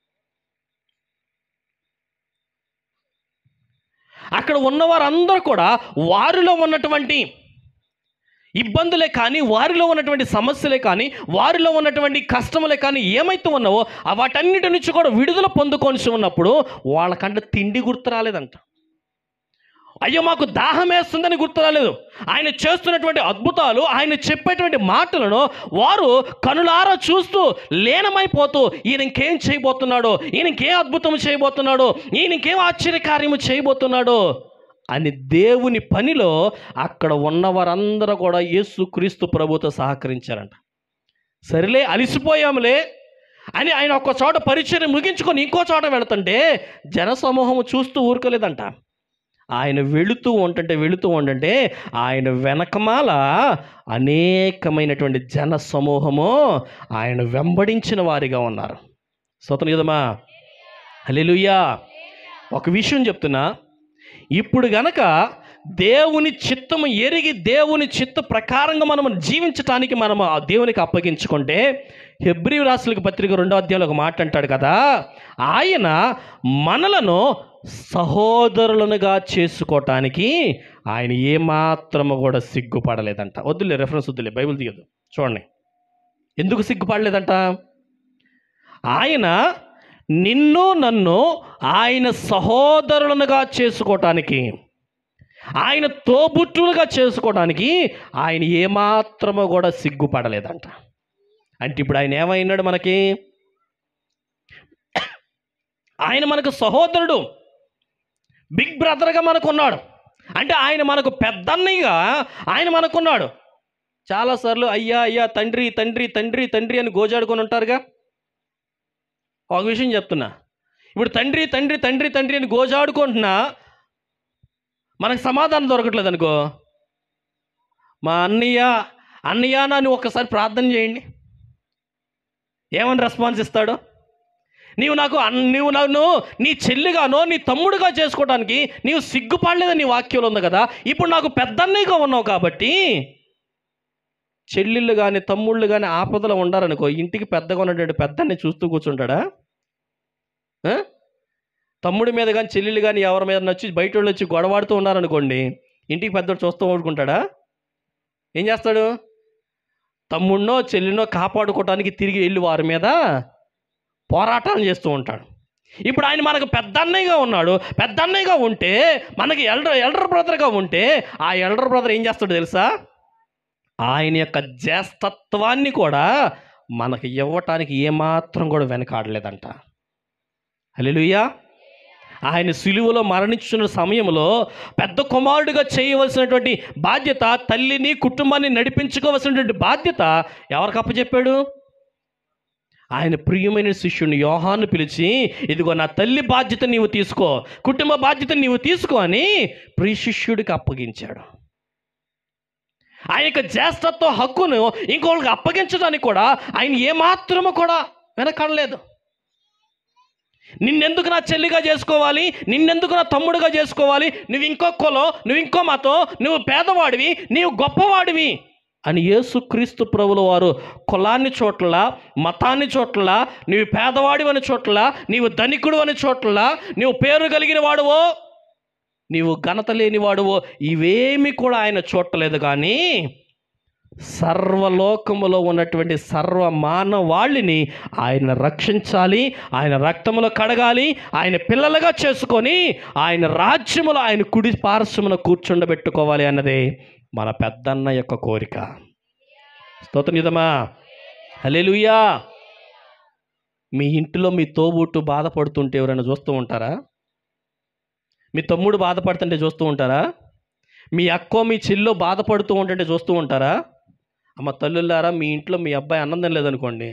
అక్కడ ఉన్నవారందరూ కూడా వారిలో ఉన్నటువంటి ఇబ్బందులే కానీ వారిలో ఉన్నటువంటి సమస్యలే కానీ వారిలో ఉన్నటువంటి కష్టములే కానీ ఏమైతే ఉన్నావో ఆ వాటన్నిటి నుంచి కూడా విడుదల పొందుకొని ఉన్నప్పుడు వాళ్ళకంటే తిండి గుర్తు రాలేదంట అయ్యో మాకు దాహం వేస్తుందని గుర్తు రాలేదు ఆయన చేస్తున్నటువంటి అద్భుతాలు ఆయన చెప్పేటువంటి మాటలను వారు కనులారా చూస్తూ లీనమైపోతూ ఈయన ఇంకేం చేయబోతున్నాడో ఈయన ఇంకేం అద్భుతం చేయబోతున్నాడో ఈయన ఇంకేం ఆశ్చర్యకార్యము చేయబోతున్నాడో అని దేవుని పనిలో అక్కడ ఉన్నవారందరూ కూడా యేసుక్రీస్తు ప్రభుతో సహకరించారంట సరేలే అలిసిపోయాంలే అని ఆయన ఒక్క చోట పరిచయం ముగించుకొని ఇంకో చోట వెళుతుంటే జనసమూహము చూస్తూ ఊరుకోలేదంట ఆయన వెళుతూ ఉంటుంటే వెళుతూ ఉంటుంటే ఆయన వెనకమాల అనేకమైనటువంటి జన సమూహము ఆయన వెంబడించిన వారిగా ఉన్నారు స్వతం కదమ్మా హల్లెలూయా ఒక విషయం చెప్తున్నా ఇప్పుడు గనక దేవుని చిత్తము ఎరిగి దేవుని చిత్త ప్రకారంగా మనం జీవించటానికి మనం ఆ దేవునికి అప్పగించుకుంటే హెబ్రి రాసులకు పత్రిక రెండో అధ్యాయంలో ఒక మాట అంటాడు కదా ఆయన మనలను సహోదరులనుగా చేసుకోవటానికి ఆయన ఏమాత్రము కూడా సిగ్గుపడలేదంట వద్దులే రెఫరెన్స్ వద్దులే బైబిల్ తీయదు చూడండి ఎందుకు సిగ్గుపడలేదంట ఆయన నిన్ను నన్ను ఆయన సహోదరులనుగా చేసుకోవటానికి ఆయన తోబుట్టులుగా చేసుకోవడానికి ఆయన ఏమాత్రమో కూడా సిగ్గుపడలేదంట అంటే ఇప్పుడు ఆయన ఏమైనాడు మనకి ఆయన మనకు సహోదరుడు బిగ్ బ్రదర్గా మనకున్నాడు అంటే ఆయన మనకు పెద్దన్నయ్యగా ఆయన మనకున్నాడు చాలాసార్లు అయ్యా అయ్యా తండ్రి తండ్రి తండ్రి తండ్రి అని గోజాడుకొని ఉంటారుగా ఒక విషయం చెప్తున్నా ఇప్పుడు తండ్రి తండ్రి తండ్రి తండ్రి అని గోజాడుకుంటున్నా మనకు సమాధానం దొరకట్లేదు అనుకో మా అన్నయ్య అన్నయ్య నన్ను ఒక్కసారి ప్రార్థన చేయండి ఏమని రెస్పాన్స్ ఇస్తాడు నీవు నాకు అన్- నీవు నన్ను నీ చెల్లిగానో నీ తమ్ముడుగా చేసుకోవడానికి నీవు సిగ్గుపడలేదని నీ వాక్యంలో ఉంది కదా ఇప్పుడు నాకు పెద్దన్నయ్యగా ఉన్నావు కాబట్టి చెల్లెళ్ళు కానీ తమ్ముళ్ళు కానీ ఆపదలో ఉండారనుకో ఇంటికి పెద్దగా ఉన్నటువంటి పెద్దన్ని చూస్తూ కూర్చుంటాడా ఆ? తమ్ముడి మీద కానీ చెల్లెళ్ళు కానీ ఎవరి మీద వచ్చి బయట వాళ్ళు వచ్చి గొడవాడుతూ ఉన్నారనుకోండి ఇంటికి పెద్దోడు చూస్తూ ఊరుకుంటాడా ఏం చేస్తాడు తమ్ముడినో చెల్లినో కాపాడుకోవడానికి తిరిగి వెళ్ళి వారి మీద పోరాటాలు చేస్తూ ఉంటాడు ఇప్పుడు ఆయన మనకు పెద్ద అన్నయ్యగా ఉన్నాడు పెద్ద అన్నయ్యగా ఉంటే మనకి ఎల్డర్ ఎల్డర్ బ్రదర్గా ఉంటే ఆ ఎల్డర్ బ్రదర్ ఏం చేస్తాడు తెలుసా ఆయన యొక్క జ్యేష్ఠత్వాన్ని కూడా మనకి ఇవ్వటానికి ఏమాత్రం కూడా వెనకాడలేదంట హల్లెలూయా ఆయన సిలువలో మరణించిన సమయంలో పెద్ద కుమారుడిగా చేయవలసినటువంటి బాధ్యత తల్లిని కుటుంబాన్ని నడిపించుకోవలసినటువంటి బాధ్యత ఎవరికి అప్పచెప్పాడు ఆయన ప్రియమైన శిష్యుని యోహాను పిలిచి ఇదిగో నా తల్లి బాధ్యత నీవు తీసుకో కుటుంబ బాధ్యత నీవు తీసుకో అని ప్రియ శిష్యుడికి అప్పగించాడు ఆయన యొక్క జ్యేష్ఠత్వ హక్కును ఇంకోళ్ళకి అప్పగించడానికి కూడా ఆయన ఏమాత్రము కూడా వెనకడలేదు నిన్నెందుకు నా చెల్లిగా చేసుకోవాలి నిన్నెందుకు నా తమ్ముడుగా చేసుకోవాలి నువ్వు ఇంకో కులం నువ్వు ఇంకో మతం నువ్వు పేదవాడివి నీవు గొప్పవాడివి అని యేసుక్రీస్తు ప్రభుల వారు కులాన్ని చోట్ల మతాన్ని చోట్ల నీవు పేదవాడివి అని చోట్ల నీవు ధనికుడు అని చోట్ల నీవు పేరు కలిగిన వాడువో నీవు ఘనత లేని వాడువో ఇవేమి కూడా ఆయన చూడలేదు కానీ సర్వలోకములో ఉన్నటువంటి సర్వ మానవాళిని ఆయన రక్షించాలి ఆయన రక్తములో కడగాలి ఆయన పిల్లలుగా చేసుకొని ఆయన రాజ్యములో ఆయన కుడి పార్శ్వమున కూర్చుండబెట్టుకోవాలి అన్నదే మన పెద్దన్న యొక్క కోరిక స్తోత్రం నిజమా హల్లెలూయా మీ ఇంటిలో మీ తోబుట్టు బాధపడుతుంటే ఎవరైనా చూస్తూ ఉంటారా మీ తమ్ముడు బాధపడుతుంటే చూస్తూ ఉంటారా మీ అక్కో మీ చెల్లో బాధపడుతూ ఉంటుంటే చూస్తూ ఉంటారా అమ్మ తల్లులారా మీ ఇంట్లో మీ అబ్బాయి అన్నం తినలేదనుకోండి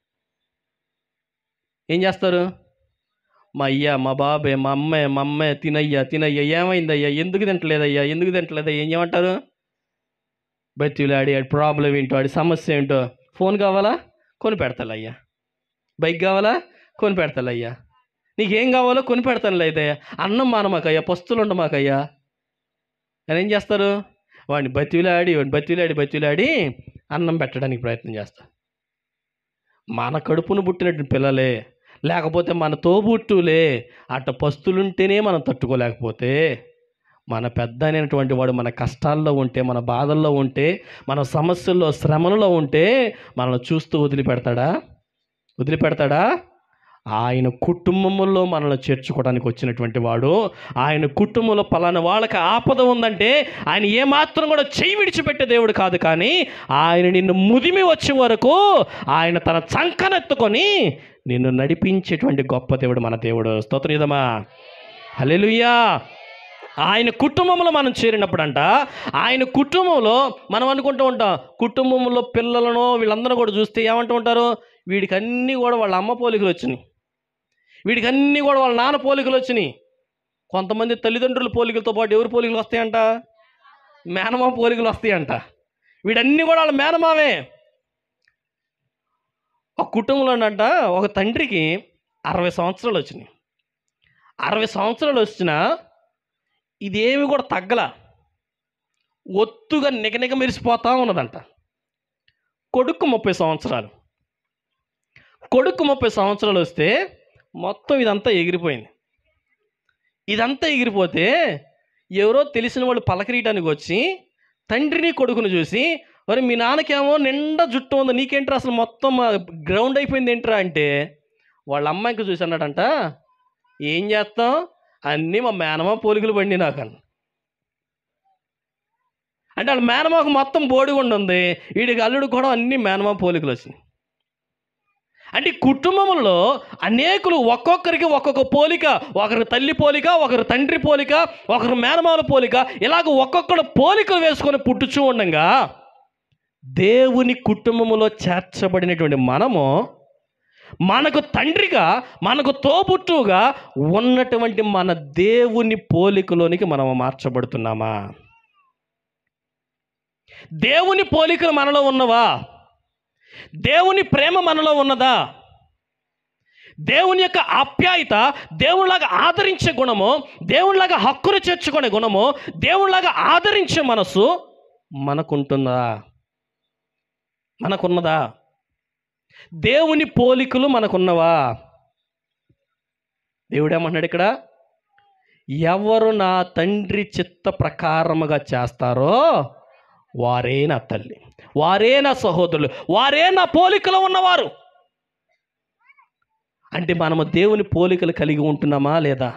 ఏం చేస్తారు మా అయ్యా మా బాబే మా అమ్మాయి మా అమ్మాయి తినయ్యా తినయ్యా ఏమైందయ్యా ఎందుకు తింటలేదయ్యా ఎందుకు తింటలేదయ్యా ఏం చేయమంటారు బతిలాడి ఆడి ప్రాబ్లం ఏంటో ఆడి సమస్య ఏంటో ఫోన్ కావాలా కొని పెడతాను అయ్యా బైక్ కావాలా కొని పెడతాను అయ్యా నీకేం కావాలో కొని పెడతాను అయితే అన్నం మానమాకయ్యా పస్తులు ఉండమాకయ్యా అని ఏం చేస్తారు వాడిని బతిలాడి వాడిని బతిలాడి బతిలాడి అన్నం పెట్టడానికి ప్రయత్నం చేస్తారు మన కడుపును పుట్టినట్టు పిల్లలే లేకపోతే మన తోబుట్టులే అట్ట పస్తులుంటేనే మనం తట్టుకోలేకపోతే మన పెద్ద అయినటువంటి వాడు మన కష్టాల్లో ఉంటే మన బాధల్లో ఉంటే మన సమస్యల్లో శ్రమలలో ఉంటే మనల్ని చూస్తూ వదిలిపెడతాడా వదిలిపెడతాడా ఆయన కుటుంబంలో మనల్ని చేర్చుకోవడానికి వచ్చినటువంటి వాడు ఆయన కుటుంబంలో పలానా వాళ్ళకి ఆపద ఉందంటే ఆయన ఏమాత్రం కూడా చెయ్యి విడిచిపెట్టే దేవుడు కాదు కానీ ఆయన నిన్ను ముదిమి వచ్చే వరకు ఆయన తన చంకనెత్తుకొని నిన్ను నడిపించేటువంటి గొప్ప దేవుడు మన దేవుడు స్తోత్రయుధమా హల్లెలూయా ఆయన కుటుంబంలో మనం చేరినప్పుడంట ఆయన కుటుంబంలో మనం అనుకుంటూ ఉంటాం కుటుంబంలో పిల్లలను వీళ్ళందరూ కూడా చూస్తే ఏమంటూ ఉంటారు వీడికి అన్నీ కూడా వాళ్ళ అమ్మ పోలికలు వచ్చినాయి వీడికి అన్నీ కూడా వాళ్ళ నాన్న పోలికలు వచ్చినాయి కొంతమంది తల్లిదండ్రుల పోలికలతో పాటు ఎవరి పోలికలు వస్తాయంట మేనమామ పోలికలు వస్తాయంట వీడన్నీ కూడా వాళ్ళ మేనమావే ఒక కుటుంబంలోనంట ఒక తండ్రికి అరవై సంవత్సరాలు వచ్చినాయి అరవై సంవత్సరాలు వచ్చినా ఇదేమి కూడా తగ్గల ఒత్తుగా నిగనిగ మెరిసిపోతా ఉన్నదంట కొడుకు ముప్పై సంవత్సరాలు కొడుకు ముప్పై సంవత్సరాలు వస్తే మొత్తం ఇదంతా ఎగిరిపోయింది ఇదంతా ఎగిరిపోతే ఎవరో తెలిసిన వాళ్ళు పలకరీయటానికి వచ్చి తండ్రిని కొడుకును చూసి మరి మీ నాన్నకేమో నిండా జుట్టు ఉంది నీకేంట్రా అసలు మొత్తం గ్రౌండ్ అయిపోయింది ఏంట్రా అంటే వాళ్ళ అమ్మాయికి చూసి అన్నాడంట ఏం చేస్తాం అన్నీ మా మేనమా పోలికలు పండి నాకు అన్న అంటే వాళ్ళ మేనమాకు మొత్తం బోడిగుండు ఉంది వీడికి అల్లుడు కూడా అన్ని మేనమా పోలికలు వచ్చినాయి అంటే ఈ కుటుంబంలో అనేకులు ఒక్కొక్కరికి ఒక్కొక్క పోలిక ఒకరు తల్లి పోలిక ఒకరు తండ్రి పోలిక ఒకరు మేనమాల పోలిక ఇలాగ ఒక్కొక్కడు పోలికలు వేసుకొని పుట్టుచూ ఉండగా దేవుని కుటుంబంలో చేర్చబడినటువంటి మనము మనకు తండ్రిగా మనకు తోబుట్టుగా ఉన్నటువంటి మన దేవుని పోలికలోనికి మనం మార్చబడుతున్నామా దేవుని పోలికలు మనలో ఉన్నవా దేవుని ప్రేమ మనలో ఉన్నదా దేవుని యొక్క ఆప్యాయత దేవునిలాగా ఆదరించే గుణము దేవునిలాగా హక్కును చేర్చుకునే గుణము దేవునిలాగా ఆదరించే మనసు మనకుంటుందా మనకున్నదా దేవుని పోలికలు మనకున్నవా దేవుడు ఏమంటున్నాడు ఇక్కడ ఎవరు నా తండ్రి చిత్త ప్రకారముగా చేస్తారో వారే నా తల్లి వారే నా సహోదరులు వారే నా పోలికలో ఉన్నవారు అంటే మనము దేవుని పోలికలు కలిగి ఉంటున్నామా లేదా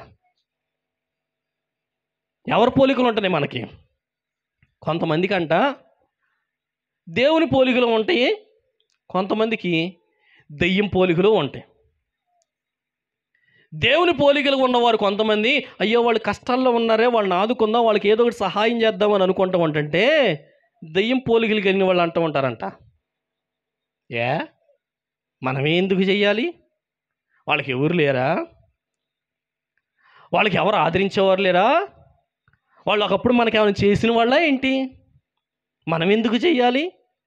ఎవరి పోలికలు ఉంటున్నాయి మనకి కొంతమందికి అంట దేవుని పోలికలు ఉంటాయి కొంతమందికి దెయ్యం పోలికలు ఉంటాయి దేవుని పోలికలు ఉన్నవారు కొంతమంది అయ్యో వాళ్ళు కష్టాల్లో ఉన్నారే వాళ్ళని ఆదుకుందాం వాళ్ళకి ఏదో ఒకటి సహాయం చేద్దామని అనుకుంటూ ఉంటుంటే దెయ్యం పోలికలు కలిగిన వాళ్ళు అంటూ ఉంటారంట ఏ మనం ఎందుకు చెయ్యాలి వాళ్ళకి ఎవరు లేరా వాళ్ళకి ఎవరు ఆదరించేవారు లేరా వాళ్ళు ఒకప్పుడు మనకి ఏమైనా చేసిన వాళ్ళ ఏంటి మనం ఎందుకు చెయ్యాలి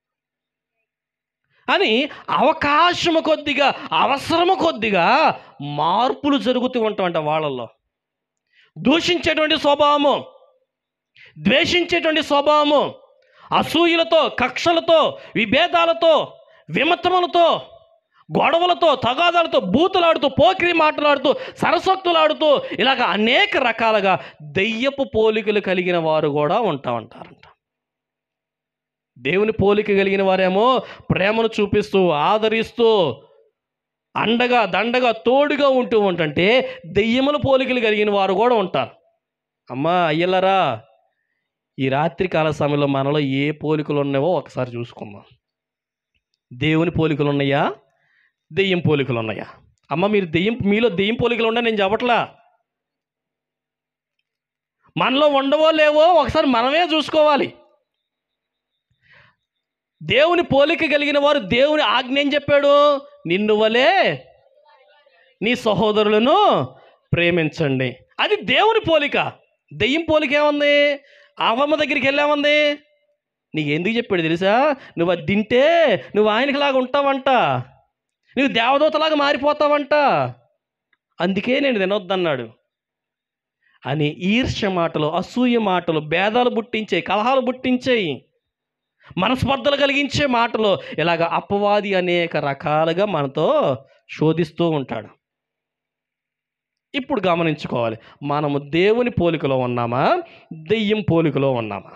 అని అవకాశము కొద్దిగా అవసరము కొద్దిగా మార్పులు జరుగుతూ ఉంటామంట వాళ్ళల్లో దూషించేటువంటి స్వభావము ద్వేషించేటువంటి స్వభావము అసూయలతో కక్షలతో విభేదాలతో విమతములతో గొడవలతో తగాదాలతో బూతులాడుతూ పోకిరి మాట్లాడుతూ సరసక్తులాడుతూ ఇలాగ అనేక రకాలుగా దెయ్యపు పోలికలు కలిగిన వారు కూడా ఉంటా ఉంటారంట దేవుని పోలిక కలిగిన వారేమో ప్రేమను చూపిస్తూ ఆదరిస్తూ అండగా దండగా తోడుగా ఉంటూ ఉంటుంటే దెయ్యముల పోలికలు కలిగిన వారు కూడా ఉంటారు అమ్మా అయ్యలరా ఈ రాత్రి కాల సమయంలో మనలో ఏ పోలికలు ఉన్నాయో ఒకసారి చూసుకుందాం దేవుని పోలికలు ఉన్నాయా దెయ్యం పోలికలు ఉన్నాయా అమ్మ మీరు దెయ్యం మీలో దెయ్యం పోలికలు ఉన్నాయి నేను చెప్పట్లా మనలో ఉండవో లేవో ఒకసారి మనమే చూసుకోవాలి దేవుని పోలిక కలిగిన వారు దేవుని ఆజ్ఞ ఏం చెప్పాడు నిన్ను వలే నీ సహోదరులను ప్రేమించండి అది దేవుని పోలిక దెయ్యం పోలిక ఏముంది అవ్వమ్మ దగ్గరికి వెళ్ళామంది నీకు ఎందుకు చెప్పాడు తెలుసా నువ్వు అది తింటే నువ్వు ఆయనకిలాగా ఉంటావంట నువ్వు దేవదూతలాగా మారిపోతావంట అందుకే నేను తినొద్దన్నాడు అని ఈర్ష్య మాటలు అసూయ మాటలు భేదాలు పుట్టించే కలహాలు పుట్టించేయి మనస్పర్ధలు కలిగించే మాటలు ఇలాగ అపవాది అనేక రకాలుగా మనతో శోధిస్తూ ఉంటాడు ఇప్పుడు గమనించుకోవాలి మనము దేవుని పోలికలో ఉన్నామా దెయ్యం పోలికలో ఉన్నామా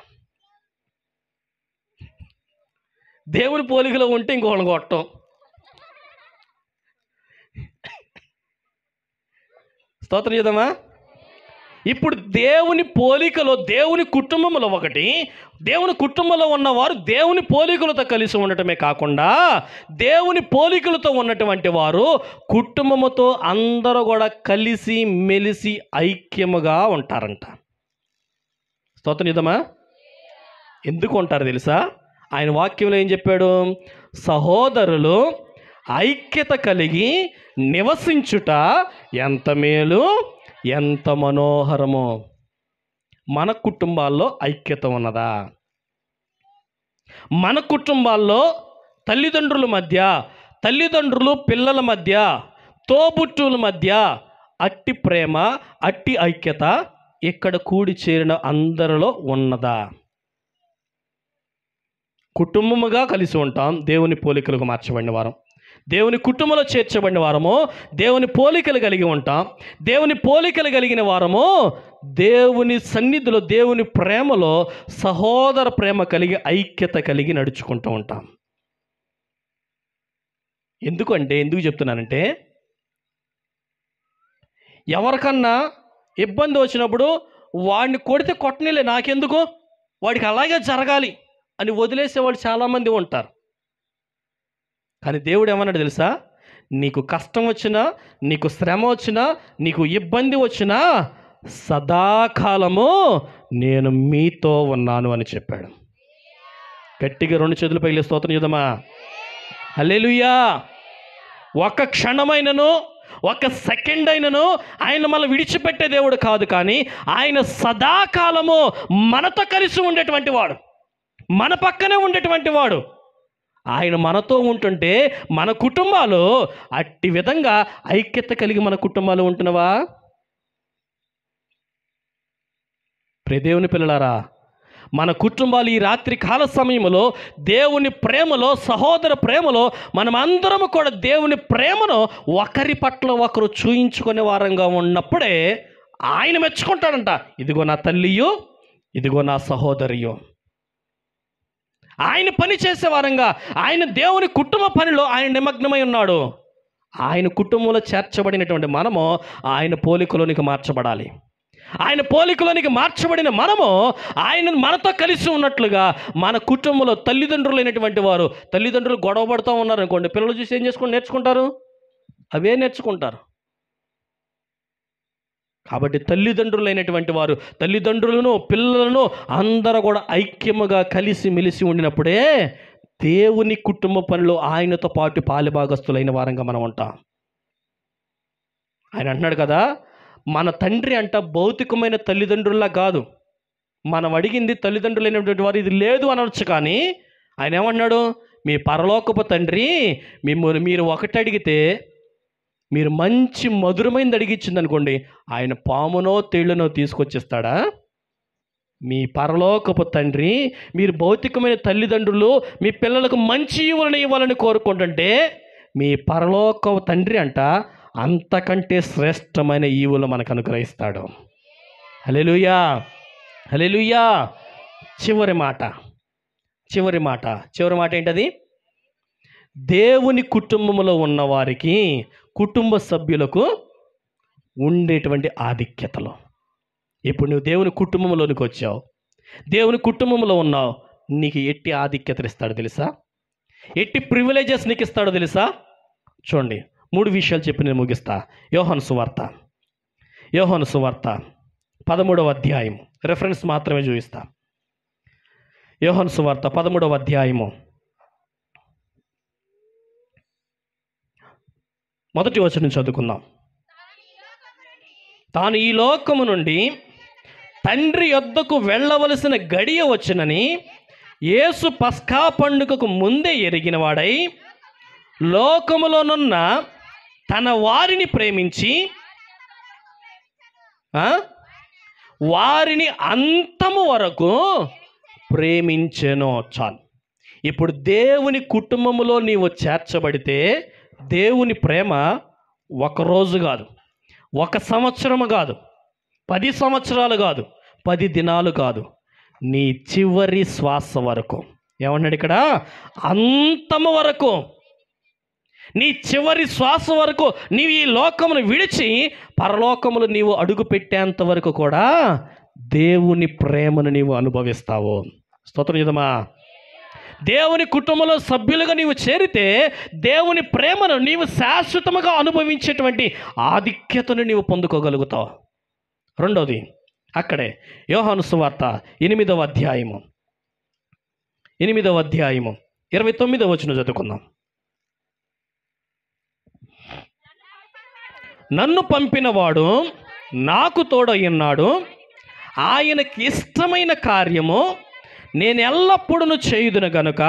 దేవుని పోలికలో ఉంటే ఇంకోళ్ళని కొట్టం స్తోత్రం చేద్దామా ఇప్పుడు దేవుని పోలికలో దేవుని కుటుంబంలో ఒకటి దేవుని కుటుంబంలో ఉన్నవారు దేవుని పోలికలతో కలిసి ఉండటమే కాకుండా దేవుని పోలికలతో ఉన్నటువంటి వారు కుటుంబముతో అందరూ కూడా కలిసి మెలిసి ఐక్యముగా ఉంటారంట స్తోత్రం చేద్దామా ఎందుకు ఉంటారు తెలుసా ఆయన వాక్యంలో ఏం చెప్పాడు సహోదరులు ఐక్యత కలిగి నివసించుట ఎంత మేలు ఎంత మనోహరము మన కుటుంబాల్లో ఐక్యత ఉన్నదా మన కుటుంబాల్లో తల్లిదండ్రుల మధ్య తల్లిదండ్రులు పిల్లల మధ్య తోబుట్టుల మధ్య అట్టి ప్రేమ అట్టి ఐక్యత ఇక్కడ కూడి చేరిన అందరిలో ఉన్నదా కుటుంబముగా కలిసి ఉంటాం దేవుని పోలికలకు మార్చబడిన వారం దేవుని కుటుంబంలో చేర్చబడిన వారము దేవుని పోలికలు కలిగి ఉంటాం దేవుని పోలికలు కలిగిన వారము దేవుని సన్నిధిలో దేవుని ప్రేమలో సహోదర ప్రేమ కలిగి ఐక్యత కలిగి నడుచుకుంటూ ఉంటాం ఎందుకంటే ఎందుకు చెప్తున్నానంటే ఎవరికన్నా ఇబ్బంది వచ్చినప్పుడు వాడిని కొడితే కొట్టనిలే నాకెందుకు వాడికి అలాగే జరగాలి అని వదిలేసే వాళ్ళు చాలామంది ఉంటారు కానీ దేవుడు ఏమన్నాడు తెలుసా నీకు కష్టం వచ్చినా నీకు శ్రమ వచ్చినా నీకు ఇబ్బంది వచ్చినా సదాకాలము నేను మీతో ఉన్నాను అని చెప్పాడు గట్టిగా రెండు చేతులు పైలే స్తోత్రం చూద్దామా హల్లెలూయా ఒక క్షణమైనను ఒక సెకండ్ అయినను ఆయన మన విడిచిపెట్టే దేవుడు కాదు కానీ ఆయన సదాకాలము మనతో కలిసి ఉండేటువంటి వాడు మన పక్కనే ఉండేటువంటి వాడు ఆయన మనతో ఉంటుంటే మన కుటుంబాలు అట్టి విధంగా ఐక్యత కలిగి మన కుటుంబాలు ఉంటున్నవా ప్రియదేవుని పిల్లలారా మన కుటుంబాలు ఈ రాత్రి కాల సమయంలో దేవుని ప్రేమలో సహోదర ప్రేమలో మనం అందరము కూడా దేవుని ప్రేమను ఒకరి పట్ల ఒకరు చూయించుకునే వారంగా ఉన్నప్పుడే ఆయన మెచ్చుకుంటాడంట ఇదిగో నా తల్లియు ఇదిగో నా సహోదరియు ఆయన పని చేసే వారంగా ఆయన దేవుని కుటుంబ పనిలో ఆయన నిమగ్నమై ఉన్నాడు ఆయన కుటుంబంలో చేర్చబడినటువంటి మనము ఆయన పోలికలోనికి మార్చబడాలి ఆయన పోలికలోనికి మార్చబడిన మనము ఆయన మనతో కలిసి ఉన్నట్లుగా మన కుటుంబంలో తల్లిదండ్రులైనటువంటి వారు తల్లిదండ్రులు గొడవ పడుతూ ఉన్నారు అనుకోండి పిల్లలు చూసి ఏం చేసుకుని నేర్చుకుంటారు అవే నేర్చుకుంటారు కాబట్టి తల్లిదండ్రులైనటువంటి వారు తల్లిదండ్రులను పిల్లలను అందరూ కూడా ఐక్యముగా కలిసి మెలిసి ఉండినప్పుడే దేవుని కుటుంబ పనిలో ఆయనతో పాటు పాలుభాగస్తులైన వారంగా మనం ఉంటాం ఆయన అంటున్నాడు కదా మన తండ్రి అంట భౌతికమైన తల్లిదండ్రుల్లా కాదు మనం అడిగింది తల్లిదండ్రులైనటువంటి వారు ఇది లేదు అనొచ్చు కానీ ఆయన ఏమన్నాడు మీ పరలోకపు తండ్రి మిమ్మల్ని మీరు ఒకటి అడిగితే మీరు మంచి మధురమైనది అడిగిచ్చింది అనుకోండి ఆయన పామునో తేళ్లనో తీసుకొచ్చిస్తాడా మీ పరలోకపు తండ్రి మీరు భౌతికమైన తల్లిదండ్రులు మీ పిల్లలకు మంచి ఇవ్వాలని ఇవ్వాలని కోరుకుంటుంటే మీ పరలోక తండ్రి అంట అంతకంటే శ్రేష్టమైన ఈవులు మనకు అనుగ్రహిస్తాడు హలెలుయా హలెలుయా చివరి మాట చివరి మాట చివరి మాట ఏంటది దేవుని కుటుంబంలో ఉన్నవారికి కుటుంబ సభ్యులకు ఉండేటువంటి ఆధిక్యతలు ఇప్పుడు నువ్వు దేవుని కుటుంబంలోనికి వచ్చావు దేవుని కుటుంబంలో ఉన్నావు నీకు ఎట్టి ఆధిక్యతలు ఇస్తాడు తెలుసా ఎట్టి ప్రివిలేజెస్ నీకు ఇస్తాడో తెలుసా చూడండి మూడు విషయాలు చెప్పి నేను ముగిస్తా యోహాను సువార్త యోహాను సువార్త పదమూడవ అధ్యాయం రెఫరెన్స్ మాత్రమే చూపిస్తా యోహాను సువార్త పదమూడవ అధ్యాయము మొదటి వచనం చదువుకుందాం తాను ఈ లోకము నుండి తండ్రి యొద్దకు వెళ్ళవలసిన గడియ వచ్చునని యేసు పస్కా పండుగకు ముందే ఎరిగిన వాడై లోకములోనున్న తన వారిని ప్రేమించి ఆ? వారిని అంతము వరకు ప్రేమించెను చాలు ఇప్పుడు దేవుని కుటుంబములో నీవు చేర్చబడితే దేవుని ప్రేమ ఒక రోజు కాదు ఒక సంవత్సరము కాదు పది సంవత్సరాలు కాదు పది దినాలు కాదు నీ చివరి శ్వాస వరకు ఏమన్నాడు ఇక్కడ అంతము వరకు నీ చివరి శ్వాస వరకు నీవు ఈ లోకమును విడిచి పరలోకములు నీవు అడుగు పెట్టేంత వరకు కూడా దేవుని ప్రేమను నీవు అనుభవిస్తావు స్తోత్రం చేద్దామా దేవుని కుటుంబంలో సభ్యులుగా నీవు చేరితే దేవుని ప్రేమను నీవు శాశ్వతముగా అనుభవించేటువంటి ఆధిక్యతను నీవు పొందుకోగలుగుతావు రెండవది అక్కడే యోహాను సువార్త ఎనిమిదవ అధ్యాయము ఎనిమిదవ అధ్యాయము ఇరవై తొమ్మిదవ వచ్చిన చదువుకుందాం నన్ను పంపినవాడు నాకు తోడయ్యున్నాడు ఆయనకి ఇష్టమైన కార్యము నేను ఎల్లప్పుడూ చేయుదును గనుక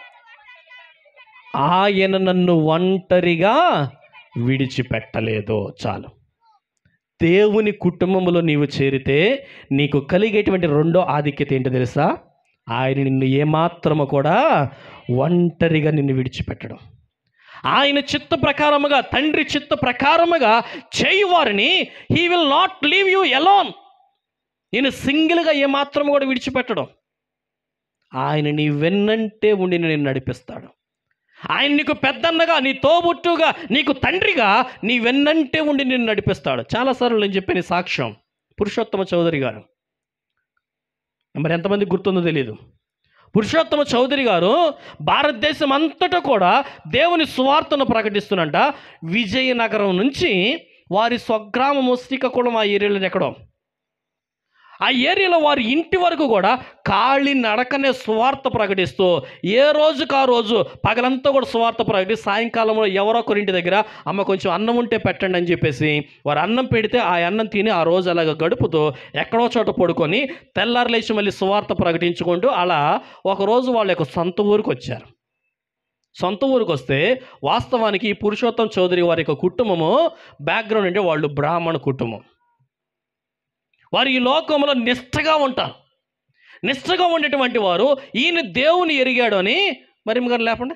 ఆయన నన్ను ఒంటరిగా విడిచిపెట్టలేదు చాలు దేవుని కుటుంబంలో నీవు చేరితే నీకు కలిగేటువంటి రెండో ఆధిక్యత ఏంటో తెలుసా ఆయన నిన్ను ఏమాత్రము కూడా ఒంటరిగా నిన్ను విడిచిపెట్టడం ఆయన చిత్త ప్రకారముగా తండ్రి చిత్త ప్రకారముగా చేయువారిని he will not leave you alone నేను సింగిల్గా ఏమాత్రం కూడా విడిచిపెట్టడం ఆయన నీ వెన్నంటే ఉండి నేను నడిపిస్తాడు ఆయన నీకు పెద్దన్నగా నీ తోబుట్టుగా నీకు తండ్రిగా నీ వెన్నంటే ఉండి నేను నడిపిస్తాడు చాలాసార్లు నేను చెప్పిన సాక్ష్యం పురుషోత్తమ చౌదరి గారు మరి ఎంతమంది గుర్తుందో తెలియదు పురుషోత్తమ చౌదరి గారు భారతదేశం అంతటా కూడా దేవుని సువార్తను ప్రకటిస్తున్నంట విజయనగరం నుంచి వారి స్వగ్రామము శ్రీకాకుళం ఆ ఏరియాలో ఎక్కడో ఆ ఏరియాలో వారి ఇంటి వరకు కూడా కాళీ నడకనే సువార్త ప్రకటిస్తూ ఏ రోజుకు ఆ రోజు పగలంతా కూడా సువార్త ప్రకటిస్తూ సాయంకాలంలో ఎవరో ఒకరింటి దగ్గర అమ్మ కొంచెం అన్నం ఉంటే పెట్టండి అని చెప్పేసి వారు అన్నం పెడితే ఆ అన్నం తిని ఆ రోజు అలాగ గడుపుతూ ఎక్కడో చోట పడుకొని తెల్లారు లేచి మళ్ళీ సువార్త ప్రకటించుకుంటూ అలా ఒకరోజు వాళ్ళ యొక్క సొంత ఊరికి వచ్చారు సొంత ఊరికి వస్తే వాస్తవానికి ఈ పురుషోత్తం చౌదరి వారి యొక్క కుటుంబము బ్యాక్గ్రౌండ్ అంటే వాళ్ళు బ్రాహ్మణ కుటుంబం వారు ఈ లోకంలో నిష్ఠగా ఉంటారు నిష్ఠగా ఉండేటువంటి వారు ఈయన దేవుని ఎరిగాడు అని మరి గారు లేకుండా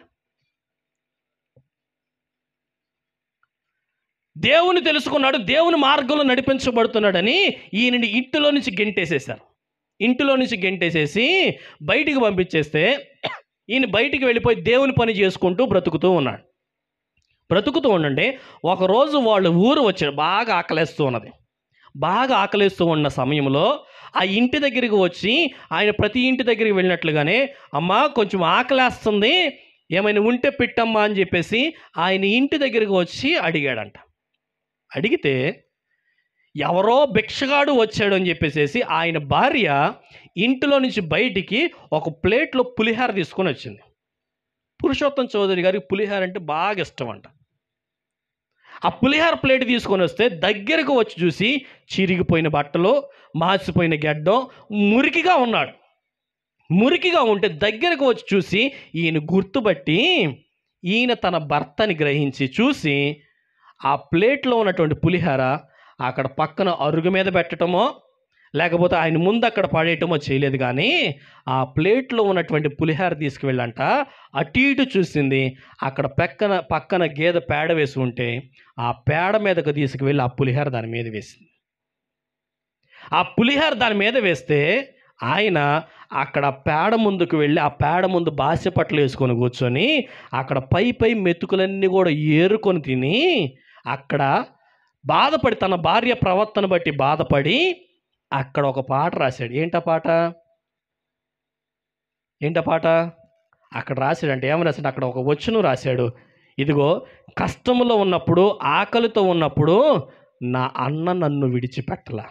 దేవుని తెలుసుకున్నాడు దేవుని మార్గంలో నడిపించబడుతున్నాడని ఈయనని ఇంటిలో నుంచి గెంటేసేశారు ఇంటిలో నుంచి గెంటేసేసి బయటికి పంపించేస్తే ఈయన బయటికి వెళ్ళిపోయి దేవుని పని చేసుకుంటూ బ్రతుకుతూ ఉన్నాడు బ్రతుకుతూ ఉండండి ఒకరోజు వాళ్ళు ఊరు వచ్చాడు బాగా ఆకలేస్తూ ఉన్నది బాగా ఆకలిస్తూ ఉన్న సమయంలో ఆ ఇంటి దగ్గరికి వచ్చి ఆయన ప్రతి ఇంటి దగ్గరికి వెళ్ళినట్లుగానే అమ్మా కొంచెం ఆకలేస్తుంది ఏమైనా ఉంటే పెట్టమ్మా అని చెప్పేసి ఆయన ఇంటి దగ్గరికి వచ్చి అడిగాడంట అడిగితే ఎవరో భిక్షగాడు వచ్చాడు అని చెప్పేసి ఆయన భార్య ఇంటిలో నుంచి బయటికి ఒక ప్లేట్లో పులిహార తీసుకొని వచ్చింది పురుషోత్తం చౌదరి గారికి పులిహార అంటే బాగా ఇష్టం అంట ఆ పులిహార ప్లేట్ తీసుకొని వస్తే దగ్గరకు వచ్చి చూసి చిరిగిపోయిన బట్టలు మాసిపోయిన గెడ్డం మురికిగా ఉన్నాడు మురికిగా ఉంటే దగ్గరకు వచ్చి చూసి ఈయన గుర్తుపట్టి ఈయన తన భర్తని గ్రహించి చూసి ఆ ప్లేట్లో ఉన్నటువంటి పులిహార అక్కడ పక్కన అరుగు మీద పెట్టడమో లేకపోతే ఆయన ముందు అక్కడ పడేయటమో చేయలేదు కానీ ఆ ప్లేట్లో ఉన్నటువంటి పులిహార తీసుకువెళ్ళంట అటు ఇటు చూసింది అక్కడ పక్కన పక్కన గేదె పేడ వేసి ఉంటే ఆ పేడ మీదకు తీసుకువెళ్ళి ఆ పులిహార దాని మీద వేసింది ఆ పులిహార దాని మీద వేస్తే ఆయన అక్కడ పేడ ముందుకు వెళ్ళి ఆ పేడ ముందు బాస్య పట్టలు వేసుకొని కూర్చొని అక్కడ పై పై మెతుకులన్నీ కూడా ఏరుకొని తిని అక్కడ బాధపడి తన భార్య ప్రవర్తన బట్టి బాధపడి అక్కడ ఒక పాట రాశాడు ఏంటా పాట ఏంటా పాట అక్కడ రాశాడంటే ఏమని రాశాడు అక్కడ ఒక వచ్చును రాశాడు ఇదిగో కష్టములో ఉన్నప్పుడు ఆకలితో ఉన్నప్పుడు నా అన్న నన్ను విడిచిపెట్టలా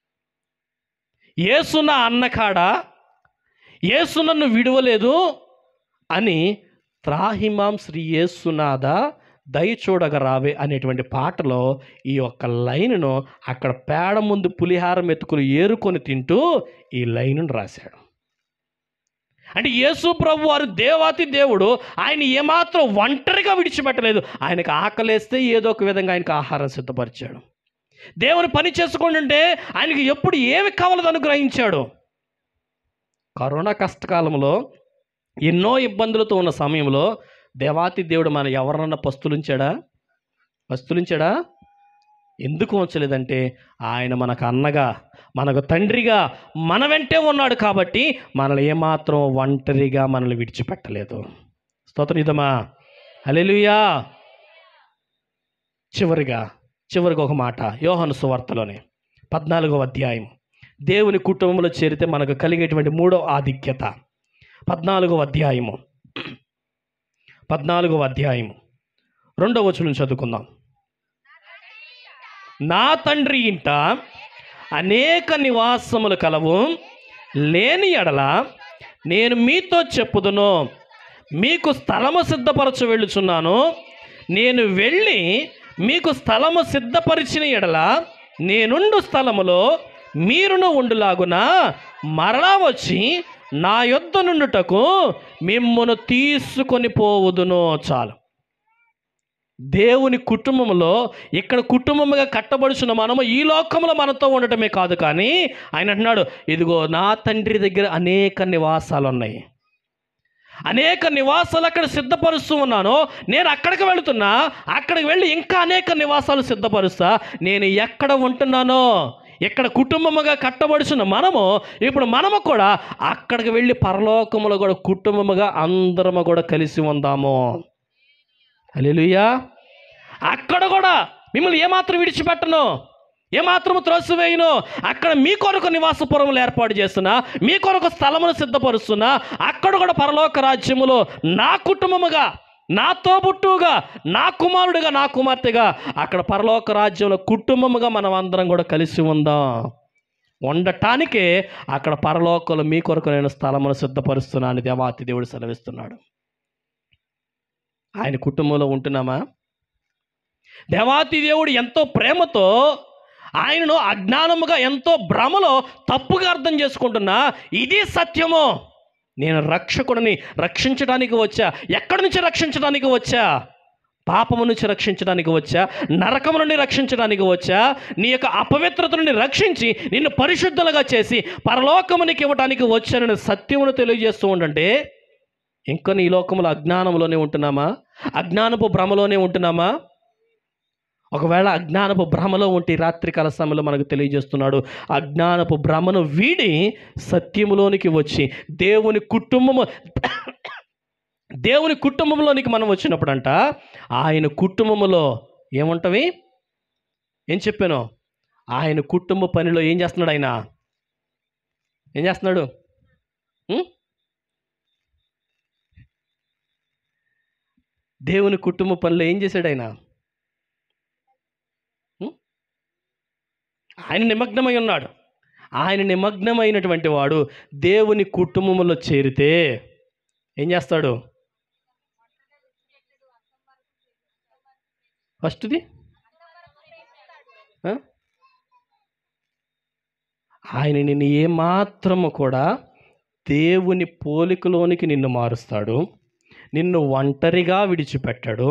యేసు నా అన్న కాడ యేసు నన్ను విడవలేదు అని త్రాహిమాం శ్రీ యేసునాథ దయ చూడగ రావే అనేటువంటి పాటలో ఈ యొక్క లైన్ను అక్కడ పేడ ముందు పులిహారం ఎత్తుకుని ఏరుకొని తింటూ ఈ లైన్ను రాశాడు అంటే యేసు ప్రభు వారు దేవాతి దేవుడు ఆయన ఏమాత్రం ఒంటరిగా విడిచిపెట్టలేదు ఆయనకు ఆకలేస్తే ఏదో ఒక విధంగా ఆయనకు ఆహారం సిద్ధపరిచాడు దేవుని పని చేసుకుంటుంటే ఆయనకి ఎప్పుడు ఏమి కావాలో అనుగ్రహించాడు కరోనా కష్టకాలంలో ఎన్నో ఇబ్బందులతో ఉన్న సమయంలో దేవాతి దేవుడు మన ఎవరినన్నా పస్తులుంచాడా పస్తులుంచాడా ఎందుకు ఉంచలేదంటే ఆయన మనకు అన్నగా మనకు తండ్రిగా మన వెంటే ఉన్నాడు కాబట్టి మనల్ని ఏమాత్రం ఒంటరిగా మనల్ని విడిచిపెట్టలేదు స్తోత్రం ఇదమా హల్లెలూయా చివరిగా చివరిగా ఒక మాట యోహాను సువార్తలోనే పద్నాలుగో అధ్యాయం దేవుని కుటుంబంలో చేరితే మనకు కలిగేటువంటి మూడో ఆధిక్యత పద్నాలుగో అధ్యాయము పద్నాలుగో అధ్యాయము రెండవ వచనం చదువుకుందాం నా తండ్రి ఇంట అనేక నివాసములు కలవు లేని ఎడల నేను మీతో చెప్పుదును మీకు స్థలము సిద్ధపరచ వెళ్ళుచున్నాను నేను వెళ్ళి మీకు స్థలము సిద్ధపరిచిన ఎడల నేనుండు స్థలములో మీరును ఉండులాగున మరలా వచ్చి నా యొద్ద నుండుటకు మిమ్మును తీసుకొని పోవుదును చాలు దేవుని కుటుంబంలో ఇక్కడ కుటుంబముగా కట్టబడుచున్న మనము ఈ లోకంలో మనతో ఉండటమే కాదు కానీ ఆయన అంటున్నాడు ఇదిగో నా తండ్రి దగ్గర అనేక నివాసాలు ఉన్నాయి అనేక నివాసాలు అక్కడ సిద్ధపరుస్తూ ఉన్నాను నేను అక్కడికి వెళుతున్నా అక్కడికి వెళ్ళి ఇంకా అనేక నివాసాలు సిద్ధపరుస్తా నేను ఎక్కడ ఉంటున్నానో ఇక్కడ కుటుంబముగా కట్టబడుచున్న మనము ఇప్పుడు మనము కూడా అక్కడికి వెళ్ళి పరలోకములో కూడా కుటుంబముగా అందరము కూడా కలిసి ఉందాము హల్లెలూయా అక్కడ కూడా మిమ్మల్ని ఏమాత్రం విడిచిపెట్టను ఏమాత్రము త్రోసివేయను అక్కడ మీ కొరకు నివాసపురములు ఏర్పాటు చేస్తున్నా మీ కొరకు స్థలమును సిద్ధపరుస్తున్నా అక్కడ కూడా పరలోక రాజ్యములో నా కుటుంబముగా నా తోబుట్టుగా నా కుమారుడిగా నా కుమార్తెగా అక్కడ పరలోక రాజ్యంలో కుటుంబముగా మనం అందరం కూడా కలిసి ఉందాం ఉండటానికే అక్కడ పరలోకంలో మీ కొరకు నేను స్థలమును సిద్ధపరుస్తున్నాను దేవాతి దేవుడు సెలవిస్తున్నాడు ఆయన కుటుంబంలో ఉంటున్నామా దేవాతి దేవుడు ఎంతో ప్రేమతో ఆయనను అజ్ఞానముగా ఎంతో భ్రమలో తప్పుగా అర్థం చేసుకుంటున్నా ఇది సత్యము నేను రక్షకుడిని రక్షించడానికి వచ్చా ఎక్కడి నుంచి రక్షించడానికి వచ్చా పాపము నుంచి రక్షించడానికి వచ్చా నరకము నుండి రక్షించడానికి వచ్చా నీ యొక్క అపవిత్రత నుండి రక్షించి నిన్ను పరిశుద్ధులుగా చేసి పరలోకమునికి ఇవ్వడానికి వచ్చానని సత్యమును తెలియజేస్తూ ఉండంటే ఇంకా నీ లోకంలో అజ్ఞానంలోనే ఉంటున్నామా అజ్ఞానపు భ్రమలోనే ఉంటున్నామా ఒకవేళ అజ్ఞానపు భ్రమలో ఉంటే ఈ రాత్రికాల సమయంలో మనకు తెలియజేస్తున్నాడు అజ్ఞానపు భ్రమను వీడి సత్యములోనికి వచ్చి దేవుని కుటుంబము దేవుని కుటుంబంలోనికి మనం వచ్చినప్పుడంట ఆయన కుటుంబములో ఏముంటవి ఏం చెప్పాను ఆయన కుటుంబ పనిలో ఏం చేస్తున్నాడు ఆయన ఏం చేస్తున్నాడు ఉం? దేవుని కుటుంబ పనిలో ఏం చేశాడు ఆయన ఉం? ఆయన నిమగ్నమై ఉన్నాడు ఆయన నిమగ్నమైనటువంటి వాడు దేవుని కుటుంబంలో చేరితే ఏం చేస్తాడు ఫస్ట్ది ఆ? ఆయన నిన్ను ఏమాత్రము కూడా దేవుని పోలికలోనికి నిన్ను మారుస్తాడు నిన్ను ఒంటరిగా విడిచిపెట్టాడు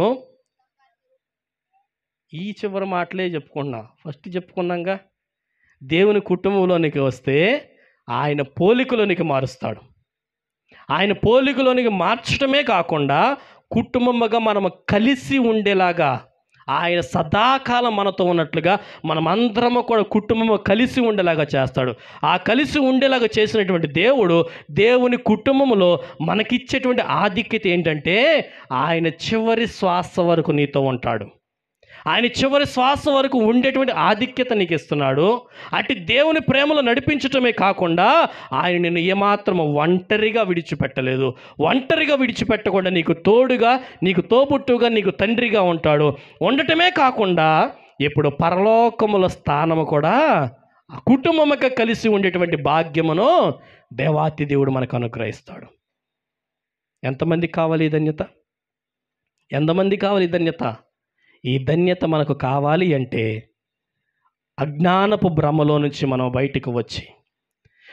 ఈ చివరి మాటలే చెప్పుకున్నా ఫస్ట్ చెప్పుకున్నాగా దేవుని కుటుంబంలోనికి వస్తే ఆయన పోలికలోనికి మారుస్తాడు ఆయన పోలికలోనికి మార్చడమే కాకుండా కుటుంబముగా మనము కలిసి ఉండేలాగా ఆయన సదాకాలం మనతో ఉన్నట్లుగా మనమందరము కూడా కుటుంబము కలిసి ఉండేలాగా చేస్తాడు ఆ కలిసి ఉండేలాగా చేసినటువంటి దేవుడు దేవుని కుటుంబంలో మనకిచ్చేటువంటి ఆధిక్యత ఏంటంటే ఆయన చివరి శ్వాస వరకు నీతో ఉంటాడు ఆయన చివరి శ్వాస వరకు ఉండేటువంటి ఆధిక్యత నీకు ఇస్తున్నాడు అటు దేవుని ప్రేమలో నడిపించటమే కాకుండా ఆయన నిన్ను ఏమాత్రం ఒంటరిగా విడిచిపెట్టలేదు ఒంటరిగా విడిచిపెట్టకుండా నీకు తోడుగా నీకు తోబుట్టుగా నీకు తండ్రిగా ఉంటాడు ఉండటమే కాకుండా ఇప్పుడు పరలోకముల స్థానము కూడా ఆ కుటుంబముగా కలిసి ఉండేటువంటి భాగ్యమును దేవాతి దేవుడు మనకు అనుగ్రహిస్తాడు ఎంతమందికి కావాలి ఈ ధన్యత ఎంతమంది కావాలి ఈ ధన్యత ఈ ధన్యత మనకు కావాలి అంటే అజ్ఞానపు భ్రమలో నుంచి మనం బయటకు వచ్చి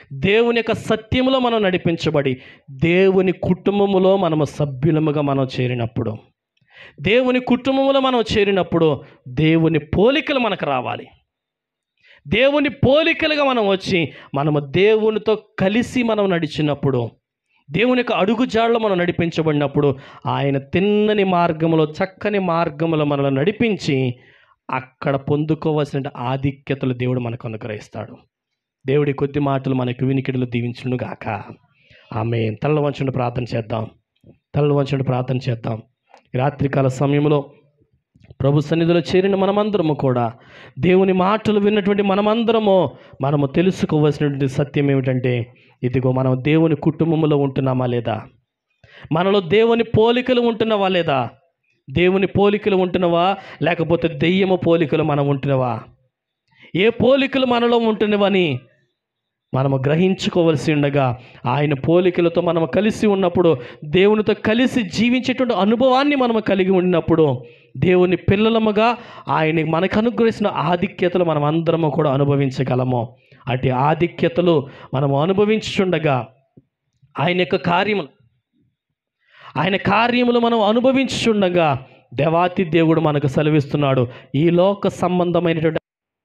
దేవుని యొక్క సత్యములో మనం నడిపించబడి దేవుని కుటుంబములో మనము సభ్యులముగా మనం చేరినప్పుడు దేవుని కుటుంబంలో మనం చేరినప్పుడు దేవుని పోలికలు మనకు రావాలి దేవుని పోలికలుగా మనం వచ్చి మనము దేవునితో కలిసి మనం నడిచినప్పుడు దేవుని యొక్క అడుగుజాడలో మనం నడిపించబడినప్పుడు ఆయన తిన్నని మార్గములో చక్కని మార్గములో మనల్ని నడిపించి అక్కడ పొందుకోవాల్సిన ఆధిక్యతలు దేవుడు మనకు అనుగ్రహిస్తాడు దేవుడి కొద్ది మాటలు మనకు వినికిడిలో దీవించును గాక ఆమె తల్ల వంచుండి ప్రార్థన చేద్దాం తల్ల వంచుండి ప్రార్థన చేద్దాం ఈ రాత్రికాల సమయంలో ప్రభు సన్నిధిలో చేరిన మనమందరము కూడా దేవుని మాటలు విన్నటువంటి మనమందరము మనము తెలుసుకోవలసినటువంటి సత్యం ఏమిటంటే ఇదిగో మనం దేవుని కుటుంబంలో ఉంటున్నామా లేదా మనలో దేవుని పోలికలు ఉంటున్నావా లేదా దేవుని పోలికలు ఉంటున్నావా లేకపోతే దెయ్యము పోలికలు మనం ఉంటున్నావా ఏ పోలికలు మనలో ఉంటున్నవని మనము గ్రహించుకోవలసి ఉండగా ఆయన పోలికలతో మనము కలిసి ఉన్నప్పుడు దేవునితో కలిసి జీవించేటువంటి అనుభవాన్ని మనము కలిగి ఉన్నప్పుడు దేవుని పిల్లలముగా ఆయన మనకు అనుగ్రహించిన ఆధిక్యతలు మనం అందరము కూడా అనుభవించగలము అటు ఆధిక్యతలు మనము అనుభవించుచుండగా ఆయన యొక్క కార్యములు ఆయన కార్యములు మనం అనుభవించుచుండగా దేవాతి దేవుడు మనకు సెలవిస్తున్నాడు ఈ లోక సంబంధమైనటువంటి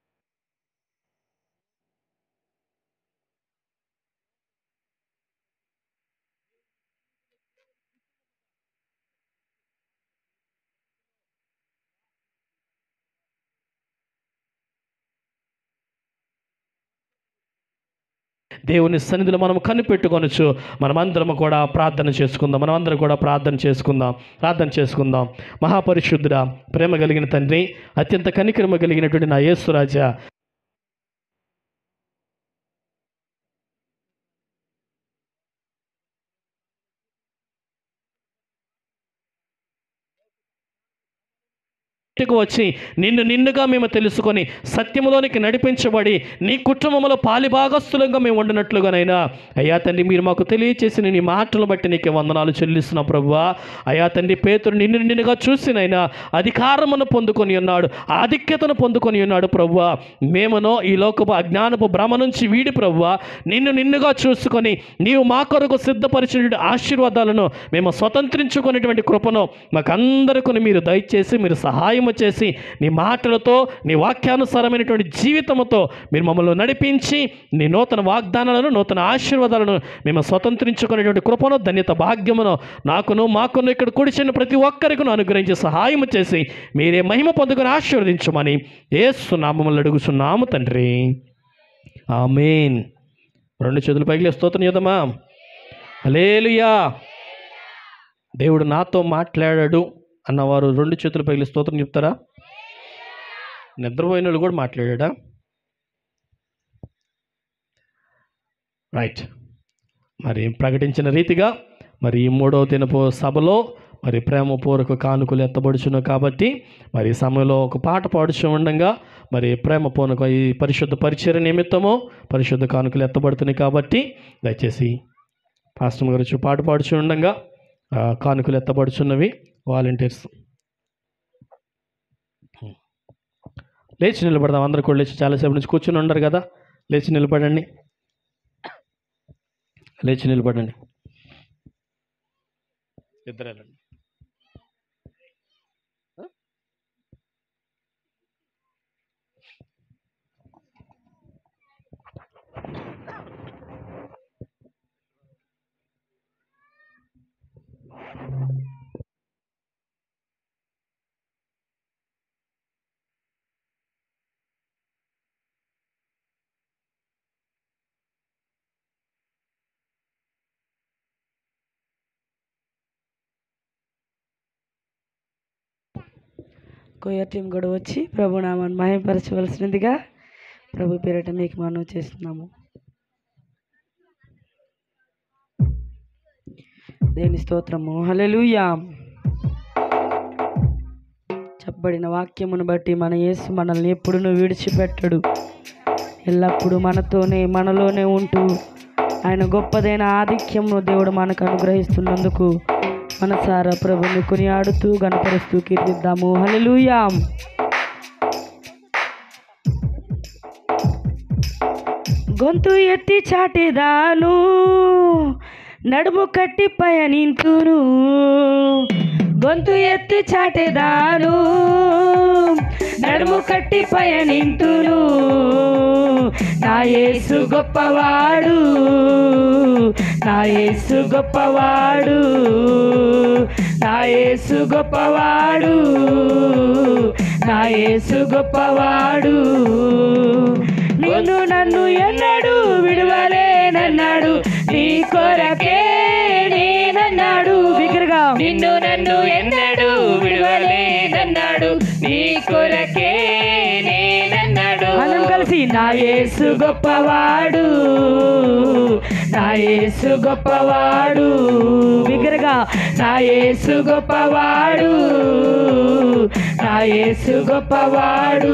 దేవుని సన్నిధిలో మనం కనిపెట్టుకొనొచ్చు మనమందరం కూడా ప్రార్థన చేసుకుందాం మనమందరం కూడా ప్రార్థన చేసుకుందాం ప్రార్థన చేసుకుందాం మహాపరిశుద్ధుడ ప్రేమ కలిగిన తండ్రి అత్యంత కనికరమ కలిగినటువంటి నా యేసురాజా బయటకు వచ్చి నిన్ను నిన్నుగా మేము తెలుసుకొని సత్యములోనికి నడిపించబడి నీ కుటుంబంలో పాలిభాగస్తులంగా మేము ఉండినట్లుగానైనా అయ్యా తండ్రి మీరు మాకు తెలియచేసిన నీ మాటలు బట్టి నీకు వందనాలు చెల్లిస్తున్నా ప్రభువా అయ్యా తండ్రి పేతురు నిన్ను నిన్నుగా చూసినైనా అధికారమును పొందుకొని ఉన్నాడు ఆధిక్యతను పొందుకొని ఉన్నాడు ప్రభువా మేమనో ఈ లోకపు అజ్ఞానపు భ్రమ నుంచి వీడి ప్రభువా నిన్ను నిన్నుగా చూసుకొని నీవు మా కొరకు సిద్ధపరిచినటువంటి ఆశీర్వాదాలను మేము స్వతంత్రించుకునేటువంటి కృపను మాకందరికీ మీరు దయచేసి మీరు సహాయం చేసి నీ మాటలతో నీ వాక్యానుసారమైనటువంటి జీవితంతో మీరు మమ్మల్ని నడిపించి నీ నూతన వాగ్దానాలను నూతన ఆశీర్వాదాలను మేము స్వతంత్రించుకునేటువంటి కృపను ధన్యత భాగ్యమును నాకును మాకును ఇక్కడ కూడిచిన ప్రతి ఒక్కరికి అనుగ్రహించి సహాయం చేసి మీరే మహిమ పొందుకొని ఆశీర్వదించమని ఏసు నామములు అడుగుచున్నాము తండ్రి ఆమెన్ రెండు చేతులు పైకి స్తోత్రం చేద్దామా హల్లెలూయా దేవుడు నాతో మాట్లాడాడు అన్నవారు రెండు చేతులు పగిలి స్తోత్రం చెప్తారా నిద్రపోయిన వాళ్ళు కూడా మాట్లాడా రైట్ మరి ప్రకటించిన రీతిగా మరి ఈ మూడవ దినపు సభలో మరి ప్రేమపూర్వక కానుకలు ఎత్తబడుచును కాబట్టి మరి ఈ సమయంలో ఒక పాట పాడుచు ఉండగా మరి ప్రేమపూర్వక ఈ పరిశుద్ధ పరిచయ నిమిత్తము పరిశుద్ధ కానుకలు ఎత్తబడుతున్నాయి కాబట్టి దయచేసి పాస్టర్ గారు వచ్చి పాట పాడుచు ఉండగా ఆ, కానుకలు ఎత్తబడుచున్నవి వాలంటీర్స్ లేచి నిలబడదాం అందరు కూడా లేచి చాలాసేపు నుంచి కూర్చుని ఉండరు కదా లేచి నిలబడండి లేచి నిలబడండి ఇద్దరు వెళ్ళండి కోయ టీం కూడా వచ్చి ప్రభు నామాన్ని మహిమపరచవలసినదిగా ప్రభు పేరిట మీకు మనం చేస్తున్నాము దేని స్తోత్రము హల్లెలూయా చెప్పబడిన వాక్యమును బట్టి మన యేసు మనల్ని ఎప్పుడునూ విడిచిపెట్టడు ఎల్లప్పుడూ మనతోనే మనలోనే ఉంటూ ఆయన గొప్పదైన ఆధిక్యమును దేవుడు మనకు అనుగ్రహిస్తున్నందుకు మనసారా ప్రభుని కొనియాడుతూ గణపరుస్తూ కీర్తిద్దాము హల్లెలూయా గొంతు ఎత్తి చాటేదాను నడుము కట్టి పయనింతును గొంతు ఎత్తి చాటేదాను నడుము కట్టి పయనింతును నా యేసు గొప్పవాడు నా యేసు గొప్పవాడు నా యేసు గొప్పవాడు నా యేసు గొప్పవాడు నిన్ను నన్ను ఎన్నడు విడువలేనన్నాడు నీ కొరకే నేనన్నాడు బిగ్గరగా నిన్ను నన్ను ఎన్నడు విడువలేదన్నాడు నీ కొరకే నేనన్నాడు మనం కలిసి నా యేసు గొప్పవాడు నా యేసు గొప్పవాడు బిగ్గరగా నా యేసు గొప్పవాడు నా యేసు గొప్పవాడు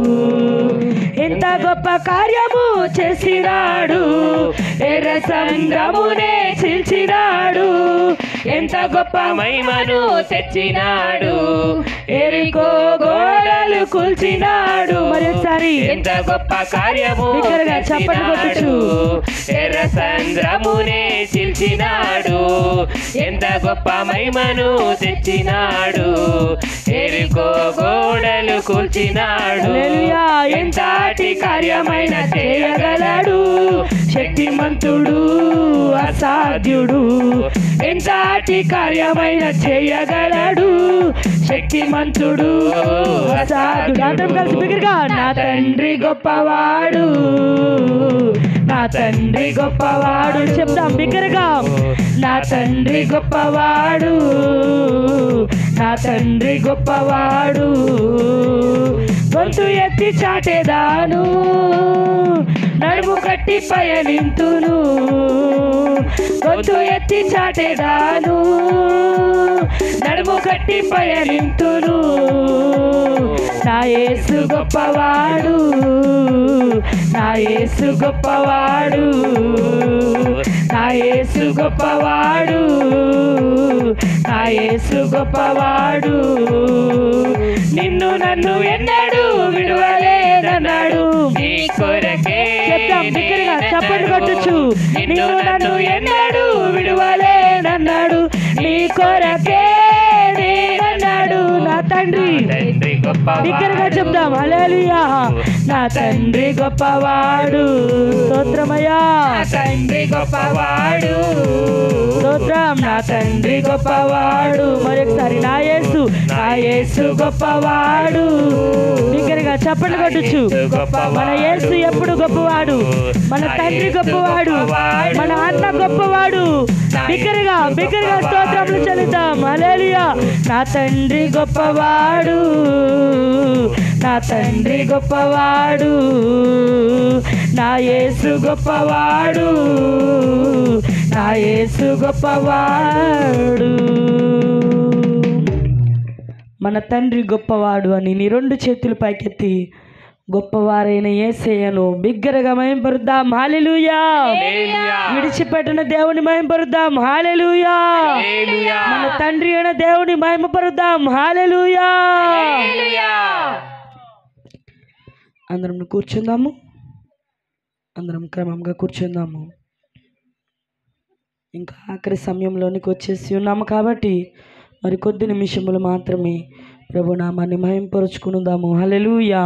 ఎంత గొప్ప కార్యము చేసినాడు ఎర్ర సంద్రమునే చీల్చినాడు ఎంత గొప్ప మహిమను తెచ్చినాడు ఎరికో గోడలు కూల్చినాడు మరోసారి ఎంత గొప్ప కార్యము బిగ్గరగా చప్పట్లు కొట్టొచ్చు. చేసినాడు. ఎర్ర సంద్రమునే చిల్చినాడు ఎంత గొప్ప మహిమను తెచ్చినాడు ఎరుకో గోడలు కూల్చినాడు హల్లెలూయా. ఎంతటి కార్యమైన చేయగలడు శక్తిమంతుడు అసాధ్యుడు ఎంతటి కార్యమైన చేయగలడు శక్తిమంతుడు అసాధ్యుడు అందరం కలిసి బిగ్గరగా నా తండ్రి గొప్పవాడు నా తండ్రి గొప్పవాడు చెప్తాం బిగ్గరగా నా తండ్రి గొప్పవాడు నా తండ్రి గొప్పవాడు గొంతు ఎత్తి చాటేదాను నడుము కట్టి పయనింతును గొంతు ఎత్తి చాటేదాను నడుము కట్టి పయనింతును నా యేసు గొప్పవాడు నా యేసు గొప్పవాడు నా యేసు గొప్పవాడు నా యేసు గొప్పవాడు నిన్ను నన్ను ఎన్నడూ విడువలేదన్నాడు నీ కొరకే చెప్తాం బిగ్గరగా చప్పట్లు కొట్టచ్చు నిన్ను నిన్ను నన్ను ఎన్నడూ విడువలేనన్నాడు నీ కొరకే నేనన్నాడు నా తండ్రి తండ్రి గొప్ప బిగ్గరగా చెప్దాం హల్లెలూయా నా తండ్రి గొప్పవాడు స్తోత్రమయ్యా తండ్రి గొప్పవాడు స్తోత్రం నా తండ్రి గొప్పవాడు మరొకసారి నా యేసు నా యేసు గొప్పవాడు బిగ్గరగా చప్పట్లు కొట్టచ్చు మన యేసు ఎప్పుడు గొప్పవాడు మన తండ్రి గొప్పవాడు మన అన్న గొప్పవాడు బిగ్గరగా బిగ్గరగా స్తోత్రములు చెల్లిద్దాం హల్లెలూయా నా తండ్రి గొప్పవాడు నా తండ్రి గొప్పవాడు నా యేసు గొప్పవాడు నా యేసు గొప్పవాడు మన తండ్రి గొప్పవాడు అని నీ రెండు చేతులు పైకెత్తి గొప్పవారైన ఏసయ్యను బిగ్గరగా మయంపరుద్దాం హాలెలూయా విడిచిపెట్టిన దేవుని మయంపరుద్దాం హాలెలూయా మన తండ్రి అయిన దేవుని మహిమపరుద్దాం హాలెలూయా అందరం కూర్చుందాము అందరం క్రమంగా కూర్చుందాము ఇంకా ఆఖరి సమయంలోనికి వచ్చేసి ఉన్నాము కాబట్టి మరి కొద్ది నిమిషములు మాత్రమే ప్రభు నామాన్ని మహింపరుచుకుందాము హల్లెలూయా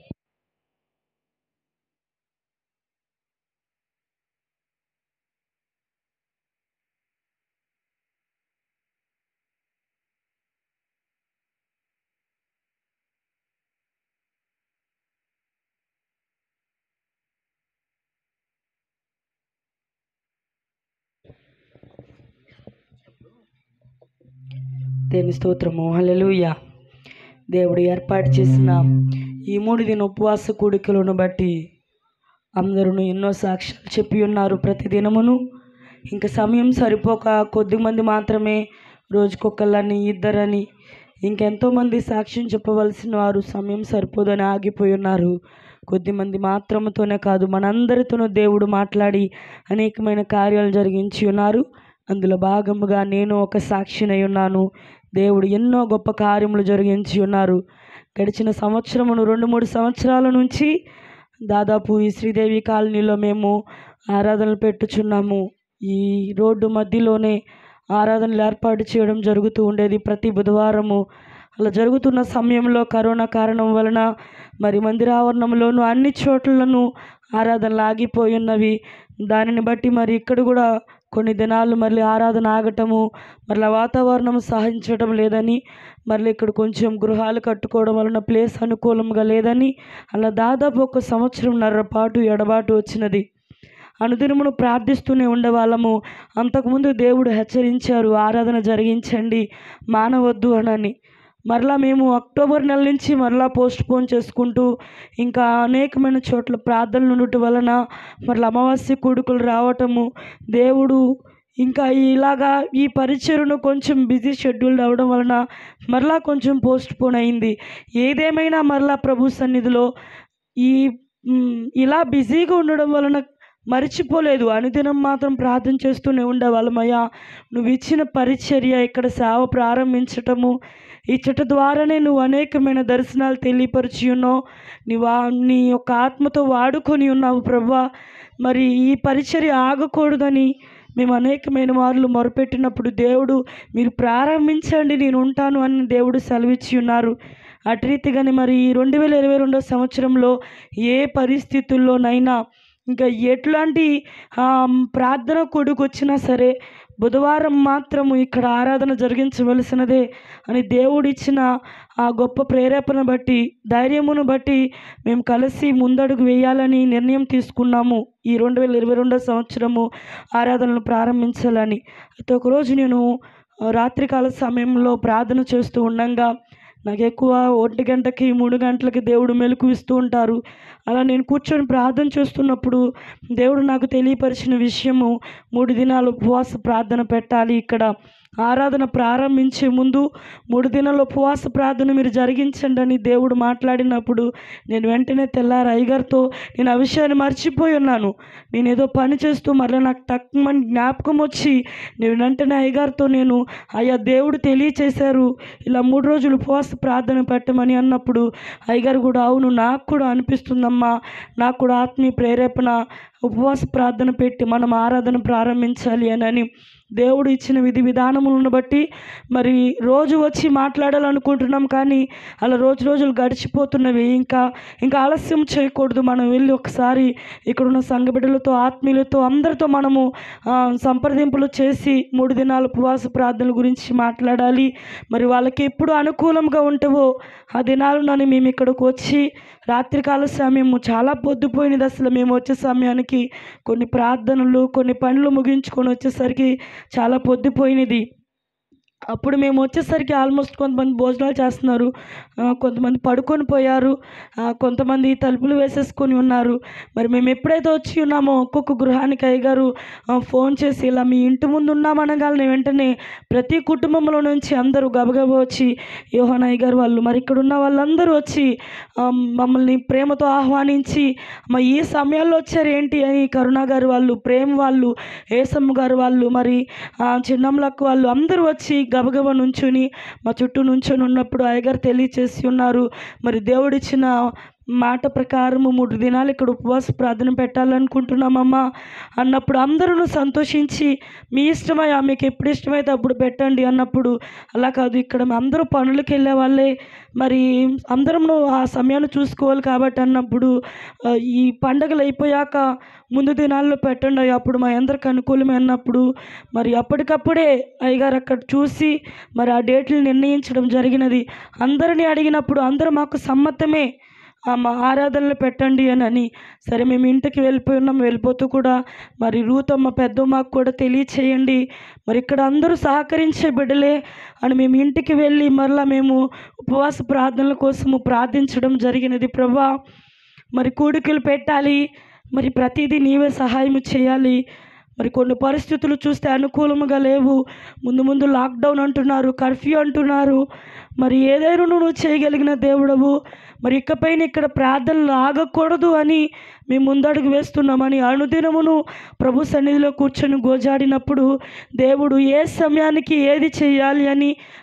దేని స్తోత్రము హల్లెలూయా దేవుడు ఏర్పాటు చేసిన ఈ మూడు దిన ఉపవాస కూడికలను బట్టి అందరూ ఎన్నో సాక్ష్యాలు చెప్పి ఉన్నారు ప్రతి దినమును ఇంకా సమయం సరిపోక కొద్ది మంది మాత్రమే రోజుకొకళ్ళని ఇద్దరని ఇంకెంతోమంది సాక్ష్యం చెప్పవలసిన వారు సమయం సరిపోదని ఆగిపోయి ఉన్నారు కొద్దిమంది మాత్రముతోనే కాదు మనందరితోనూ దేవుడు మాట్లాడి అనేకమైన కార్యాలు జరిగించి ఉన్నారు అందులో భాగముగా నేను ఒక సాక్షినై ఉన్నాను దేవుడు ఎన్నో గొప్ప కార్యములు జరిగించి ఉన్నారు గడిచిన సంవత్సరమును రెండు మూడు సంవత్సరాల నుంచి దాదాపు ఈ శ్రీదేవి కాలనీలో మేము ఆరాధనలు పెట్టుచున్నాము ఈ రోడ్డు మధ్యలోనే ఆరాధనలు ఏర్పాటు చేయడం జరుగుతూ ఉండేది ప్రతి బుధవారము అలా జరుగుతున్న సమయంలో కరోనా కారణం వలన మరి మందిరావరణంలోను అన్ని చోట్లను ఆరాధనలు ఆగిపోయి ఉన్నవి దానిని బట్టి మరి ఇక్కడ కూడా కొన్ని దినాలు మళ్ళీ ఆరాధన ఆగటము మళ్ళీ వాతావరణం సహించడం లేదని మళ్ళీ ఇక్కడ కొంచెం గృహాలు కట్టుకోవడం వలన ప్లేస్ అనుకూలంగా లేదని అలా దాదాపు ఒక సంవత్సరంన్నర పాటు ఎడబాటు వచ్చినది అనుదినమును ప్రార్థిస్తూనే ఉండేవాళ్ళము అంతకుముందు దేవుడు హెచ్చరించారు ఆరాధన జరిగించండి మానవద్దు అనని మరలా మేము అక్టోబర్ నెల నుంచి మరలా పోస్ట్ పోన్ చేసుకుంటూ ఇంకా అనేకమైన చోట్ల ప్రార్థనలు ఉండటం వలన మరలా అమావాస్య కొడుకులు రావటము దేవుడు ఇంకా ఇలాగా ఈ పరిచయను కొంచెం బిజీ షెడ్యూల్ అవడం వలన మరలా కొంచెం పోస్ట్ పోన్ అయింది ఏదేమైనా మరలా ప్రభు సన్నిధిలో ఈ మ్, ఇలా బిజీగా ఉండడం వలన మర్చిపోలేదు అనుదినం మాత్రం ప్రార్థన చేస్తూనే ఉండేవాళ్ళమయ్యా నువ్వు ఇచ్చిన పరిచర్య ఇక్కడ సేవ ప్రారంభించటము ఇచ్చట ద్వారానే నువ్వు అనేకమైన దర్శనాలు తెలియపరిచి ఉన్నావు నీవు ఆ- నీ యొక్క ఆత్మతో వాడుకొని ఉన్నావు ప్రభా మరి ఈ పరిచర్య ఆగకూడదని మేము అనేకమైన మార్లు మొరపెట్టినప్పుడు దేవుడు మీరు ప్రారంభించండి నేను ఉంటాను అని దేవుడు సెలవిచ్చి ఉన్నారు అటు రీతిగానే మరి ఈ రెండు వేల ఇరవై రెండో సంవత్సరంలో ఏ పరిస్థితుల్లోనైనా ఇంకా ఎట్లాంటి ఆ, ప్రార్థన కొడుకు వచ్చినా సరే బుధవారం మాత్రము ఇక్కడ ఆరాధన జరిగించవలసినదే అని దేవుడిచ్చిన ఆ గొప్ప ప్రేరేపణ బట్టి ధైర్యమును బట్టి మేము కలిసి ముందడుగు వేయాలని నిర్ణయం తీసుకున్నాము ఈ రెండు వేల ఇరవై రెండో సంవత్సరము ఆరాధనలు ప్రారంభించాలని అయితే ఒకరోజు నేను ఆ, రాత్రికాల సమయంలో ప్రార్థన చేస్తూ ఉండంగా నాకు ఎక్కువ ఒంటి గంటకి మూడు గంటలకి దేవుడు మెలకు ఇస్తూ ఉంటారు అలా నేను కూర్చొని ప్రార్థన చేస్తున్నప్పుడు దేవుడు నాకు తెలియపరిచిన విషయము మూడు దినాలు ఉపవాస ప్రార్థన పెట్టాలి ఇక్కడ ఆరాధన ప్రారంభించే ముందు మూడు దినాల ఉపవాస ప్రార్థన మీరు జరిగించండి అని దేవుడు మాట్లాడినప్పుడు నేను వెంటనే తెల్లారి అయ్యగారితో నేను ఆ విషయాన్ని మర్చిపోయి ఉన్నాను నేను ఏదో పని చేస్తూ మరలా నాకు తక్కువని జ్ఞాపకం వచ్చి నేను వెంటనే అయ్యగారితో నేను అయ్యా దేవుడు తెలియచేశారు ఇలా మూడు రోజులు ఉపవాస ప్రార్థన పెట్టమని అన్నప్పుడు అయ్యగారు కూడా అవును నాకు కూడా అనిపిస్తుందమ్మా నాకు కూడా ఆత్మీయ ప్రేరేపణ ఉపవాస ప్రార్థన పెట్టి మనం ఆరాధన ప్రారంభించాలి అని అని దేవుడు ఇచ్చిన విధి విధానములను బట్టి మరి రోజు వచ్చి మాట్లాడాలనుకుంటున్నాం కానీ అలా రోజు రోజులు గడిచిపోతున్నవి ఇంకా ఇంకా ఆలస్యం చేయకూడదు మనం వెళ్ళి ఒకసారి ఇక్కడున్న సంఘ బిడ్డలతో ఆత్మీయులతో అందరితో మనము ఆ, సంప్రదింపులు చేసి మూడు దినాల ఉపవాస ప్రార్థనల గురించి మాట్లాడాలి మరి వాళ్ళకి ఎప్పుడు అనుకూలంగా ఉంటవో ఆ దినాలు నన్ను మేము ఇక్కడికి వచ్చి రాత్రికాల సమయము చాలా పొద్దుపోయినది అసలు మేము వచ్చే సమయానికి కొన్ని ప్రార్థనలు కొన్ని పనులు ముగించుకొని వచ్చేసరికి చాలా పొద్దుపోయినది అప్పుడు మేము వచ్చేసరికి ఆల్మోస్ట్ కొంతమంది భోజనాలు చేస్తున్నారు ఆ, కొంతమంది పడుకొని పోయారు ఆ, కొంతమంది తలుపులు వేసేసుకొని ఉన్నారు మరి మేము ఎప్పుడైతే వచ్చి ఉన్నామో ఒక్కొక్క గృహానికి అయ్యగారు ఆ, ఫోన్ చేసి ఇలా మీ ఇంటి ముందు ఉన్నామనగానే వెంటనే ప్రతి కుటుంబంలో నుంచి అందరూ గబగబా వచ్చి యోహాన్ అయ్యగారు వాళ్ళు మరి ఇక్కడ ఉన్న వాళ్ళందరూ వచ్చి ఆ, మమ్మల్ని ప్రేమతో ఆహ్వానించి మా ఈ సమయాల్లో వచ్చారు ఏంటి అని కరుణా గారు వాళ్ళు ప్రేమ వాళ్ళు ఏసమ్మ గారు వాళ్ళు మరి ఆ, చిన్నమ్మలక్క వాళ్ళు అందరూ వచ్చి గబగబా నుంచుని మా చుట్టూ నుంచొని ఉన్నప్పుడు అయ్యగారు తెలియచేసి ఉన్నారు మరి దేవుడిచ్చిన మాట ప్రకారము మూడు దినాలు ఇక్కడ ఉపవాస ప్రార్థన పెట్టాలనుకుంటున్నామమ్మా అన్నప్పుడు అందరూ సంతోషించి మీ ఇష్టమయ్యా మీకు ఎప్పుడు ఇష్టమైతే అప్పుడు పెట్టండి అన్నప్పుడు అలా కాదు ఇక్కడ అందరూ పనులకు వెళ్ళే వాళ్ళే మరి అందరం ఆ సమయాన్ని చూసుకోవాలి కాబట్టి అన్నప్పుడు ఆ, ఈ పండగలు అయిపోయాక ముందు దినాల్లో పెట్టండి అయ్యా, అప్పుడు మా అందరికి అనుకూలమే అన్నప్పుడు మరి అప్పటికప్పుడే అయ్యగారు అక్కడ చూసి మరి ఆ డేట్లు నిర్ణయించడం జరిగినది అందరినీ అడిగినప్పుడు అందరూ మాకు సమ్మతమే ఆ మా ఆరాధనలు పెట్టండి అని అని సరే మేము ఇంటికి వెళ్ళిపోయి ఉన్నాం వెళ్ళిపోతూ కూడా మరి రూతమ్మ పెద్దమ్మకు కూడా తెలియచేయండి మరి ఇక్కడ అందరూ సహకరించే బిడ్డలే అని మేము ఇంటికి వెళ్ళి మరలా మేము ఉపవాస ప్రార్థనల కోసము ప్రార్థించడం జరిగినది ప్రభా మరి కూడికలు పెట్టాలి మరి ప్రతిదీ నీవే సహాయం చేయాలి మరి కొన్ని పరిస్థితులు చూస్తే అనుకూలంగా లేవు ముందు ముందు లాక్డౌన్ అంటున్నారు కర్ఫ్యూ అంటున్నారు మరి ఏదైనా నువ్వు చేయగలిగిన దేవుడవు మరి ఇకపైన ఇక్కడ ప్రార్థనలు ఆగకూడదు అని మేము ముందడుగు వేస్తున్నామని అనుదినమును ప్రభు సన్నిధిలో కూర్చొని గోజాడినప్పుడు దేవుడు ఏ సమయానికి ఏది చేయాలి అని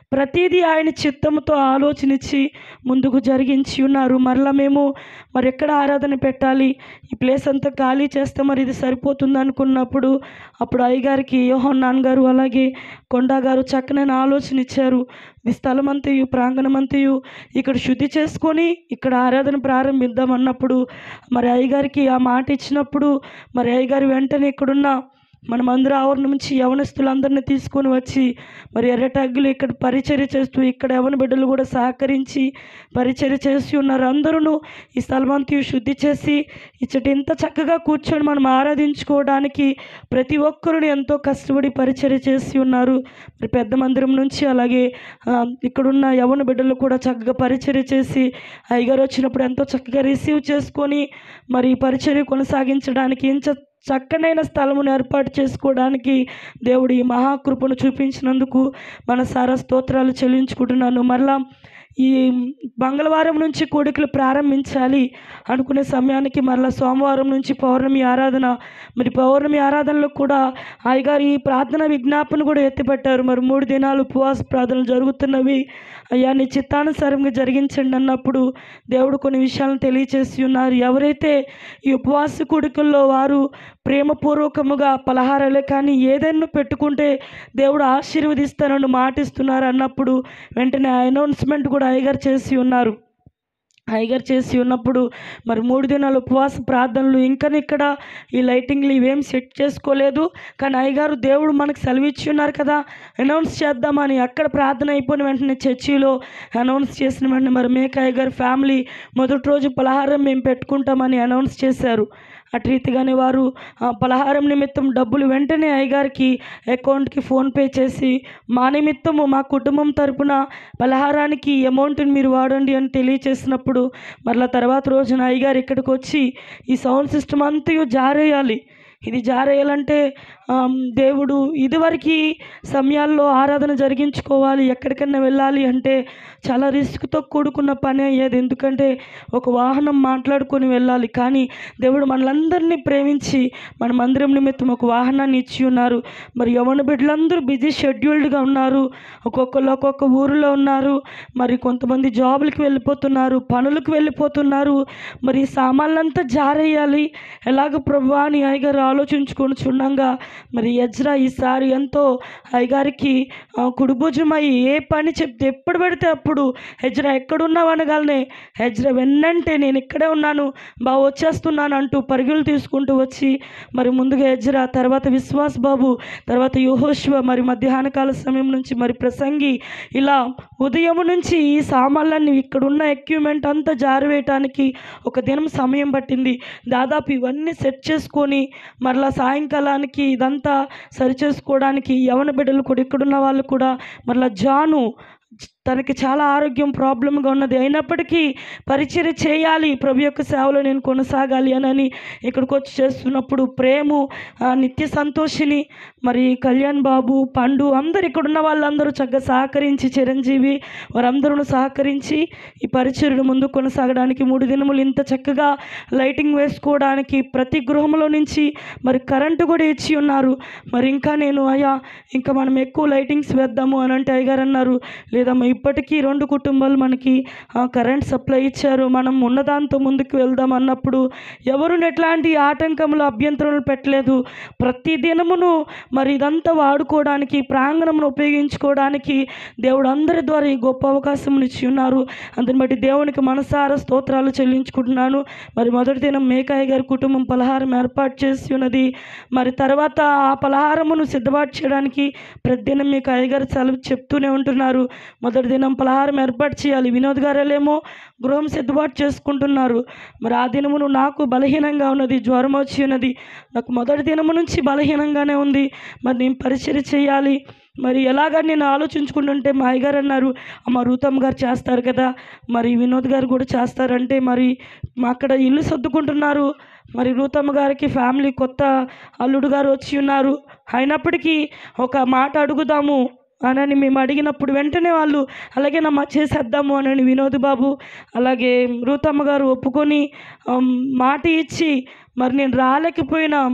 ప్రతిదీ ఆయన చిత్తంతో ఆలోచన ఇచ్చి ముందుకు జరిగించి ఉన్నారు మరలా మేము మరి ఎక్కడ ఆరాధన పెట్టాలి ఈ ప్లేస్ అంతా ఖాళీ చేస్తే మరి ఇది సరిపోతుంది అనుకున్నప్పుడు అప్పుడు అయ్యగారికి యోహన్ నాన్నగారు అలాగే కొండా గారు చక్కనైన ఆలోచన ఇచ్చారు ఈ స్థలమంతయు ప్రాంగణమంతయు ఇక్కడ శుద్ధి చేసుకొని ఇక్కడ ఆరాధన ప్రారంభిద్దాం అన్నప్పుడు మరి అయ్యగారికి ఆ మాట ఇచ్చినప్పుడు మరి అయ్యగారు వెంటనే ఇక్కడున్న మన మందిర ఆవరణ నుంచి యవనస్తులందరినీ తీసుకొని వచ్చి మరి ఎర్రటగ్గులు ఇక్కడ పరిచర్య చేస్తూ ఇక్కడ యవన బిడ్డలు కూడా సహకరించి పరిచర్య చేసి ఉన్నారు అందరూ ఈ స్థలమంతి శుద్ధి చేసి ఇచ్చట ఇంత చక్కగా కూర్చొని మనం ఆరాధించుకోవడానికి ప్రతి ఒక్కరు ఎంతో కష్టపడి పరిచర్య చేసి ఉన్నారు మరి పెద్ద మందిరం నుంచి అలాగే ఆ, ఇక్కడున్న యవన బిడ్డలు కూడా చక్కగా పరిచర్య చేసి అయ్యగారు వచ్చినప్పుడు ఎంతో చక్కగా రిసీవ్ చేసుకొని మరి ఈ పరిచర్య కొనసాగించడానికి ఇంత చక్కనైన స్థలమును ఏర్పాటు చేసుకోవడానికి దేవుడు ఈ మహాకృపను చూపించినందుకు మన సారా స్తోత్రాలు చెల్లించుకుంటున్నాను మరలా ఈ మంగళవారం నుంచి కోడికలు ప్రారంభించాలి అనుకునే సమయానికి మరలా సోమవారం నుంచి పౌర్ణమి ఆరాధన మరి పౌర్ణమి ఆరాధనలో కూడా అయ్యగారు ఈ ప్రార్థన విజ్ఞాపన కూడా ఎత్తిపెట్టారు మరి మూడు దినాలు ఉపవాస ప్రార్థనలు జరుగుతున్నవి అయ్యా నీ చిత్తానుసారంగా జరిగించండి అన్నప్పుడు దేవుడు కొన్ని విషయాలను తెలియచేసి ఉన్నారు ఎవరైతే ఈ ఉపవాస కూడికల్లో వారు ప్రేమపూర్వకముగా పలహారాలే కానీ ఏదైనా పెట్టుకుంటే దేవుడు ఆశీర్వదిస్తానని మాటిస్తున్నారు అన్నప్పుడు వెంటనే అనౌన్స్మెంట్ కూడా అయ్యగారు చేసి ఉన్నారు అయ్యగారు చేసి ఉన్నప్పుడు మరి మూడు దినాలు ఉపవాస ప్రార్థనలు ఇంకనిక్కడ ఈ లైటింగ్లు ఇవేం సెట్ చేసుకోలేదు కానీ అయ్యగారు దేవుడు మనకు సెలవిచ్చి ఉన్నారు కదా అనౌన్స్ చేద్దామని అక్కడ ప్రార్థన అయిపోయిన వెంటనే చర్చిలో అనౌన్స్ చేసిన వెంటనే మరి మేక అయ్యగారు ఫ్యామిలీ మొదటి రోజు పలహారం మేము పెట్టుకుంటామని అనౌన్స్ చేశారు అటు రీతిగానే వారు ఆ, పలహారం నిమిత్తం డబ్బులు వెంటనే అయ్యగారికి అకౌంట్కి ఫోన్పే చేసి మా నిమిత్తము మా కుటుంబం తరపున పలహారానికి ఈ అమౌంట్ని మీరు వాడండి అని తెలియచేసినప్పుడు మరలా తర్వాత రోజున అయ్యగారు ఇక్కడికి వచ్చి ఈ సౌండ్ సిస్టమ్ అంతయు జారేయాలి ఇది జారేయాలంటే ఆమ్, దేవుడు ఇదివరకు సమయాల్లో ఆరాధన జరిగించుకోవాలి ఎక్కడికైనా వెళ్ళాలి అంటే చాలా రిస్క్తో కూడుకున్న పని అయ్యేది ఎందుకంటే ఒక వాహనం మాట్లాడుకొని వెళ్ళాలి కానీ దేవుడు మనలందరినీ ప్రేమించి మన మందిరం నిమిత్తం ఒక వాహనాన్ని ఇచ్చి ఉన్నారు మరి యవన బిడ్డలందరూ బిజీ షెడ్యూల్డ్గా ఉన్నారు ఒక్కొక్కరు ఒక్కొక్క ఊరిలో ఉన్నారు మరి కొంతమంది జాబులకి వెళ్ళిపోతున్నారు పనులకు వెళ్ళిపోతున్నారు మరి ఈ సామాన్లంతా జారేయాలి ఎలాగ ప్రభు అని అయ్యగారు ఆలోచించుకొని చుండంగా మరి యజ్రా ఈసారి ఎంతో అయ్యగారికి ఆ, కుడిభుజమై ఏ పని చెప్తే ఎప్పుడు పెడితే అప్పుడు హెజ్రా ఎక్కడున్నావు అనగానే హెజ్రా వెన్నంటే నేను ఇక్కడే ఉన్నాను బా వచ్చేస్తున్నాను అంటూ పరుగులు తీసుకుంటూ వచ్చి మరి ముందుగా హెజ్రా తర్వాత విశ్వాస్ బాబు తర్వాత యుహోష్వ మరి మధ్యాహ్న కాల సమయం నుంచి మరి ప్రసంగి ఇలా ఉదయం నుంచి ఈ సామాన్లన్నీ ఇక్కడున్న ఎక్విప్మెంట్ అంతా జారివేయటానికి ఒక దినం సమయం పట్టింది దాదాపు ఇవన్నీ సెట్ చేసుకొని మరలా సాయంకాలానికి ఇదంతా సరి చేసుకోవడానికి యవన బిడ్డలు కూడా ఇక్కడున్న వాళ్ళు కూడా మరలా జాను తనకి చాలా ఆరోగ్యం ప్రాబ్లంగా ఉన్నది అయినప్పటికీ పరిచర్య చేయాలి ప్రభు యొక్క సేవలో నేను కొనసాగాలి అని ఇక్కడికి వచ్చి చేస్తున్నప్పుడు ప్రేము ఆ, నిత్య సంతోషిని మరి కళ్యాణ్ బాబు పండు అందరు ఇక్కడ ఉన్న వాళ్ళందరూ చక్కగా సహకరించి చిరంజీవి వారందరూ సహకరించి ఈ పరిచర్యను ముందు కొనసాగడానికి మూడు దినములు ఇంత చక్కగా లైటింగ్ వేసుకోవడానికి ప్రతి గృహంలో నుంచి మరి కరెంటు కూడా ఇచ్చి ఉన్నారు మరి ఇంకా నేను అయ్యా ఇంకా మనం ఎక్కువ లైటింగ్స్ వేద్దాము అని అంటే అయ్యగారు అన్నారు లేదమ్మా ఇప్పటికీ రెండు కుటుంబాలు మనకి ఆ, కరెంట్ సప్లై ఇచ్చారు మనం ఉన్నదాంతో ముందుకు వెళ్దాం అన్నప్పుడు ఎవరు ఎట్లాంటి ఆటంకములు అభ్యంతరాలు పెట్టలేదు ప్రతి దినమును మరి ఇదంతా వాడుకోవడానికి ప్రాంగణమును ఉపయోగించుకోవడానికి దేవుడు అందరి ద్వారా ఈ గొప్ప అవకాశం ఇచ్చి ఉన్నారు అందుని బట్టి దేవునికి మనసారా స్తోత్రాలు చెల్లించుకుంటున్నాను మరి మొదటి దినం మేకాయ గారి కుటుంబం పలహారం ఏర్పాటు చేసి ఉన్నది మరి తర్వాత ఆ పలహారమును సిద్ధపాటు చేయడానికి ప్రతి దినం మీకు అయ్యగారు సెలవు చెప్తూనే ఉంటున్నారు మొదటి దినం పలహారం ఏర్పాటు చేయాలి వినోద్ గారేమో గృహం సిద్ధపాటు చేసుకుంటున్నారు మరి ఆ దినమును నాకు బలహీనంగా ఉన్నది జ్వరం వచ్చి ఉన్నది నాకు మొదటి దినము నుంచి బలహీనంగానే ఉంది మరి నేను పరిచయం చేయాలి మరి ఎలాగ నేను ఆలోచించుకుంటుంటే మా అయ్యగారు అన్నారు అమ్మ రూతమ్మ గారు చేస్తారు కదా మరి వినోద్ గారు కూడా చేస్తారంటే మరి మా అక్కడ ఇల్లు సర్దుకుంటున్నారు మరి రూతమ్మ గారికి ఫ్యామిలీ కొత్త అల్లుడు గారు వచ్చి ఉన్నారు అయినప్పటికీ ఒక మాట అడుగుదాము అనని మేము అడిగినప్పుడు వెంటనే వాళ్ళు అలాగే నమ్మ చేసేద్దాము అనని వినోద్ బాబు అలాగే రూతమ్మ గారు ఒప్పుకొని ఆమ్, మాట ఇచ్చి మరి నేను రాలేకపోయినా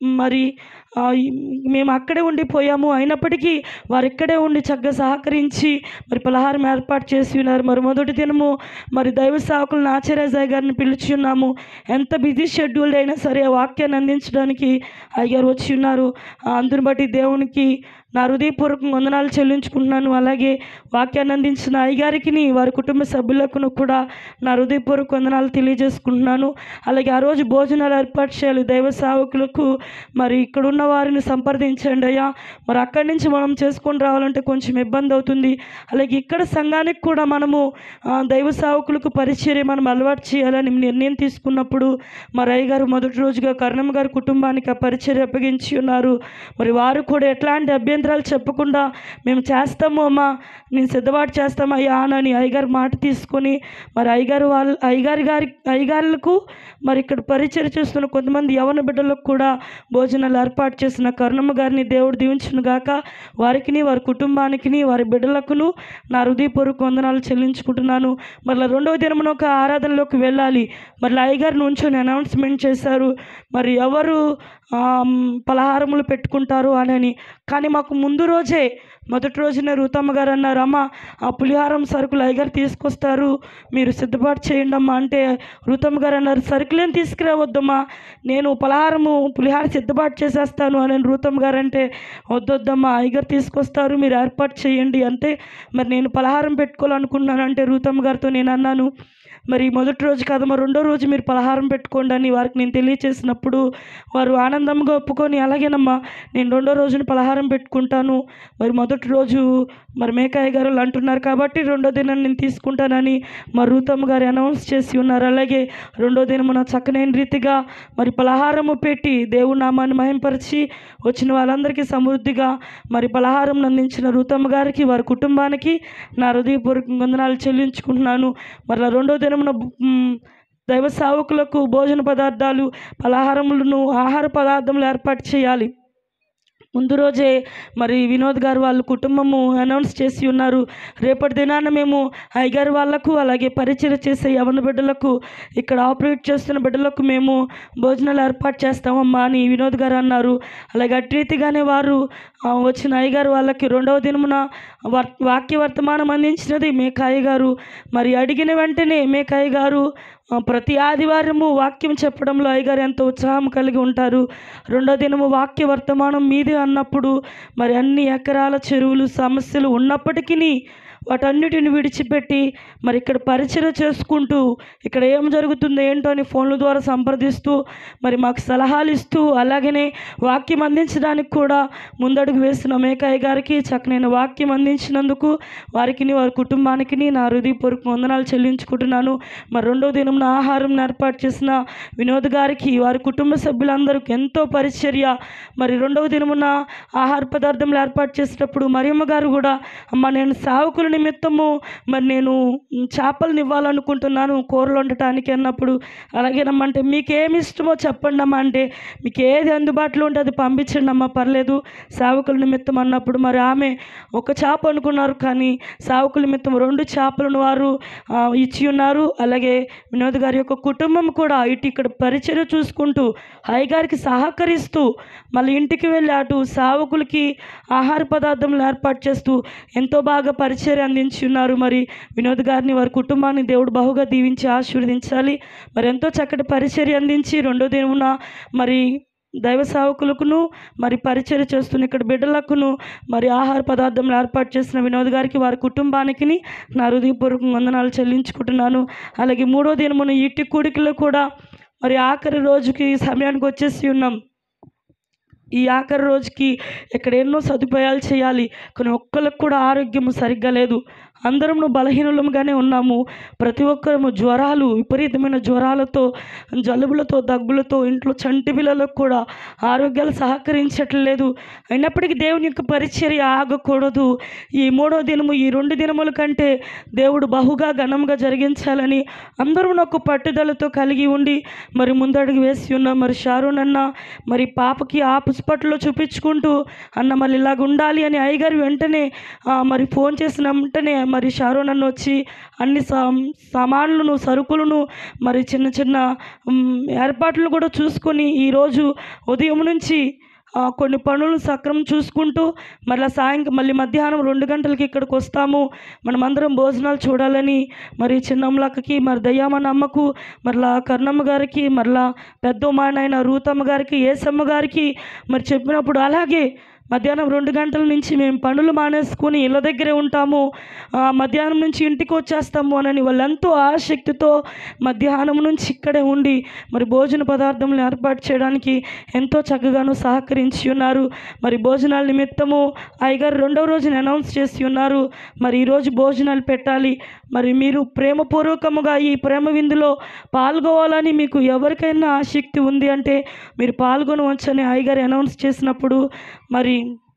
మరి ఆ, ఈ- మేము అక్కడే ఉండిపోయాము అయినప్పటికీ వారు ఇక్కడే ఉండి చక్కగా సహకరించి మరి పలహారం ఏర్పాటు చేసి ఉన్నారు మరి మొదటి దినము మరి దైవ సేవకులను ఆచార్యజాయ్ గారిని పిలిచి ఉన్నాము ఎంత బిజీ షెడ్యూల్డ్ అయినా సరే ఆ వాక్యాన్ని అందించడానికి అయ్యారు వచ్చి ఉన్నారు ఆ, అందుని బట్టి దేవునికి నా హృదయపూర్వక వందనాలు చెల్లించుకుంటున్నాను అలాగే వాక్యాన్ని అందించిన అయ్యగారికి వారి కుటుంబ సభ్యులకు కూడా నా హృదయపూర్వక వందనాలు తెలియజేసుకుంటున్నాను అలాగే ఆ రోజు భోజనాలు ఏర్పాటు చేయాలి దైవ సేవకులకు మరి ఇక్కడ ఉన్న వారిని సంప్రదించండి అయ్యా మరి అక్కడి నుంచి మనం చేసుకొని రావాలంటే కొంచెం ఇబ్బంది అవుతుంది అలాగే ఇక్కడ సంఘానికి కూడా మనము ఆ, దైవ సేవకులకు పరిచర్య మనం అలవాటు చేయాలని నిర్ణయం తీసుకున్నప్పుడు మరి అయ్యగారు మొదటి రోజుగా కర్ణమ్మ గారి కుటుంబానికి ఆ పరిచర్య అప్పగించి ఉన్నారు మరి వారు కూడా ఎట్లాంటి అభ్యంతరాలు చెప్పకుండా మేము చేస్తాము అమ్మా నేను సిద్ధపాటు చేస్తామయ్యా అని అయ్యగారు మాట తీసుకొని మరి అయ్యగారు వాళ్ళ అయ్యగారి గారి అయ్యగారులకు మరి ఇక్కడ పరిచయం చేస్తున్న కొంతమంది యవన బిడ్డలకు కూడా భోజనాలు ఏర్పాటు చేసిన కరుణమ్మ గారిని దేవుడు దీవించును గాక వారికిని వారి కుటుంబానికిని వారి బిడ్డలకును నా హృదయపూర్వక వందనాలు చెల్లించుకుంటున్నాను మళ్ళీ రెండవ దినమున ఒక ఆరాధనలోకి వెళ్ళాలి మళ్ళీ అయ్యగారు నుంచొని అనౌన్స్మెంట్ చేశారు మరి ఎవరు ఆమ్, పలహారములు పెట్టుకుంటారు అని కానీ మాకు ముందు రోజే మొదటి రోజునే రూతమ్మ గారు అన్నారు అమ్మ ఆ పులిహారం సరుకులు అయ్యగారు తీసుకొస్తారు మీరు సిద్ధపాటు చేయండి అమ్మా అంటే రూతమ్మ గారు అన్నారు సరుకులేం తీసుకురావద్దమ్మా నేను పలహారము పులిహార సిద్ధపాటు చేసేస్తాను అని రూతమ్మ గారు అంటే వద్దొద్దమ్మా అయ్యగారు తీసుకొస్తారు మీరు ఏర్పాటు చేయండి అంటే మరి నేను పలహారం పెట్టుకోవాలనుకున్నాను అంటే రూతమ్మ గారితో నేను అన్నాను మరి మొదటి రోజు కాదమ్మా రెండో రోజు మీరు పలహారం పెట్టుకోండి అని వారికి నేను తెలియచేసినప్పుడు వారు ఆనందంగా ఒప్పుకొని అలాగేనమ్మా నేను రెండో రోజున పలహారం పెట్టుకుంటాను మరి మొదటి రోజు మరి మేకాయ గారు వాళ్ళు అంటున్నారు కాబట్టి రెండో దినం నేను తీసుకుంటానని మరి రూతమ్మ గారు అనౌన్స్ చేసి ఉన్నారు అలాగే రెండో దినమున చక్కనైన రీతిగా మరి పలహారము పెట్టి దేవుడి నామాన్ని మహింపరిచి వచ్చిన వాళ్ళందరికీ సమృద్ధిగా మరి పలహారం అందించిన రూతమ్మ గారికి వారి కుటుంబానికి నా హృదయపూర్వక వందనాలు చెల్లించుకుంటున్నాను మరలా రెండో దినమున మ్, దైవ సేవకులకు భోజన పదార్థాలు పలహారములను ఆహార పదార్థములు ఏర్పాటు చేయాలి ముందు రోజే మరి వినోద్ గారు వాళ్ళ కుటుంబము అనౌన్స్ చేసి ఉన్నారు రేపటి దినాన మేము అయ్యగారు వాళ్ళకు అలాగే పరిచయం చేసే యవన బిడ్డలకు ఇక్కడ ఆపరేట్ చేస్తున్న బిడ్డలకు మేము భోజనాలు ఏర్పాటు చేస్తామమ్మా అని వినోద్ గారు అన్నారు అలాగే అట్టి రీతిగానే వారు ఆ, వచ్చిన అయ్యగారు వాళ్ళకి రెండవ దినమున వర్ వాక్య వర్తమానం అందించినది మేకాయ గారు మరి అడిగిన వెంటనే మేకాయ గారు ఆ, ప్రతి ఆదివారము వాక్యం చెప్పడంలో అయ్యగారు ఎంతో ఉత్సాహం కలిగి ఉంటారు రెండో దినము వాక్య వర్తమానం మీదే అన్నప్పుడు మరి అన్ని ఎకరాల చెరువులు సమస్యలు ఉన్నప్పటికీ వాటన్నిటిని విడిచిపెట్టి మరి ఇక్కడ పరిచయం చేసుకుంటూ ఇక్కడ ఏం జరుగుతుందో ఏంటో అని ఫోన్ల ద్వారా సంప్రదిస్తూ మరి మాకు సలహాలు ఇస్తూ అలాగనే వాక్యం అందించడానికి కూడా ముందడుగు వేసిన మేకాయ గారికి చక్కనైన వాక్యం అందించినందుకు వారికి వారి కుటుంబానికి నా హృదయపూర్వక వందనాలు చెల్లించుకుంటున్నాను మరి రెండో దినం ఆహారం ఏర్పాటు చేసిన వినోద్ గారికి వారి కుటుంబ సభ్యులందరికీ ఎంతో పరిచర్య మరి రెండవ దినమున ఆహార పదార్థములు ఏర్పాటు చేసేటప్పుడు మరియమ్మ గారు కూడా అమ్మ నేను సావుకుల నిమిత్తము మరి నేను మ్, చేపలను ఇవ్వాలనుకుంటున్నాను కూరలు వండటానికి అన్నప్పుడు అలాగేనమ్మంటే మీకు ఏమి ఇష్టమో చెప్పండి అమ్మా అంటే మీకు ఏది అందుబాటులో ఉంటే అది పంపించండి అమ్మా పర్లేదు సావుకుల నిమిత్తం అన్నప్పుడు మరి ఆమె ఒక చేప అనుకున్నారు కానీ సావుకుల నిమిత్తం రెండు చేపలను వారు ఆ, ఇచ్చి ఉన్నారు అలాగే వినోద్ గారి యొక్క కుటుంబం కూడా ఇటు ఇక్కడ పరిచయం చూసుకుంటూ అయ్యగారికి సహకరిస్తూ మళ్ళీ ఇంటికి వెళ్ళి అటు సావుకులకి ఆహార పదార్థములు ఏర్పాటు చేస్తూ ఎంతో బాగా పరిచయం అందించి ఉన్నారు మరి వినోద్ గారిని వారి కుటుంబాన్ని దేవుడు బహుగా దీవించి ఆశీర్వదించాలి మరి ఎంతో చక్కటి పరిచర్య అందించి రెండో దినమున మరి దైవ సేవకులకును మరి పరిచయం చేస్తున్న ఇక్కడ బిడ్డలకును మరి ఆహార పదార్థములు ఏర్పాటు చేసిన వినోద్ గారికి వారి కుటుంబానికి నా హృదయపూర్వక వందనాలు చెల్లించుకుంటున్నాను అలాగే మూడో దినమున ఇట్టి కూడికలో కూడా మరి ఆఖరి రోజుకి సమయానికి వచ్చేసి ఉన్నాం ఈ ఆఖరి రోజుకి ఇక్కడ ఎన్నో సదుపాయాలు చేయాలి కానీ ఒక్కరికి కూడా ఆరోగ్యం సరిగ్గా లేదు అందరము బలహీనులముగానే ఉన్నాము ప్రతి ఒక్కరము జ్వరాలు విపరీతమైన జ్వరాలతో జలుబులతో దగ్గులతో ఇంట్లో చంటి పిల్లలకు కూడా ఆరోగ్యాలు సహకరించట్లేదు అయినప్పటికీ దేవుని యొక్క పరిచర్య ఆగకూడదు ఈ మూడో దినము ఈ రెండు దినముల కంటే దేవుడు బహుగా ఘనంగా జరిగించాలని అందరూ నాకు పట్టుదలతో కలిగి ఉండి మరి ముందడుగు వేసి ఉన్నాం మరి షారూన్ అన్న మరి పాపకి ఆ హాస్పిటల్లో చూపించుకుంటూ అన్న మళ్ళీ ఇలాగ ఉండాలి అని అయ్యగారు వెంటనే ఆ, మరి ఫోన్ చేసిన వెంటనే మరి షారోన్ అన్న వచ్చి అన్ని సా- సామాన్లను సరుకులను మరి చిన్న చిన్న మ్, ఏర్పాట్లు కూడా చూసుకొని ఈరోజు ఉదయం నుంచి ఆ, కొన్ని పనులు సక్రమం చూసుకుంటూ మళ్ళీ సాయంత్రం మళ్ళీ మధ్యాహ్నం రెండు గంటలకి ఇక్కడికి వస్తాము మనమందరం భోజనాలు చూడాలని మరి చిన్నమ్మలక్కకి మరి దయ్యామన్న అమ్మకు మరలా కర్ణమ్మ గారికి మరలా పెద్దమ్మ నాయన రూతమ్మ గారికి ఏసమ్మ గారికి మరి చెప్పినప్పుడు అలాగే మధ్యాహ్నం రెండు గంటల నుంచి మేము పనులు మానేసుకుని ఇళ్ళ దగ్గరే ఉంటాము ఆ, మధ్యాహ్నం నుంచి ఇంటికి వచ్చేస్తాము అని వాళ్ళు ఎంతో ఆసక్తితో మధ్యాహ్నం నుంచి ఇక్కడే ఉండి మరి భోజన పదార్థములను ఏర్పాటు చేయడానికి ఎంతో చక్కగాను సహకరించి ఉన్నారు మరి భోజనాల నిమిత్తము అయ్యగారు రెండవ రోజున అనౌన్స్ చేసి ఉన్నారు మరి ఈరోజు భోజనాలు పెట్టాలి మరి మీరు ప్రేమపూర్వకముగా ఈ ప్రేమ విందులో పాల్గొవాలని మీకు ఎవరికైనా ఆసక్తి ఉంది అంటే మీరు పాల్గొనవచ్చని అయ్యగారు అనౌన్స్ చేసినప్పుడు మరి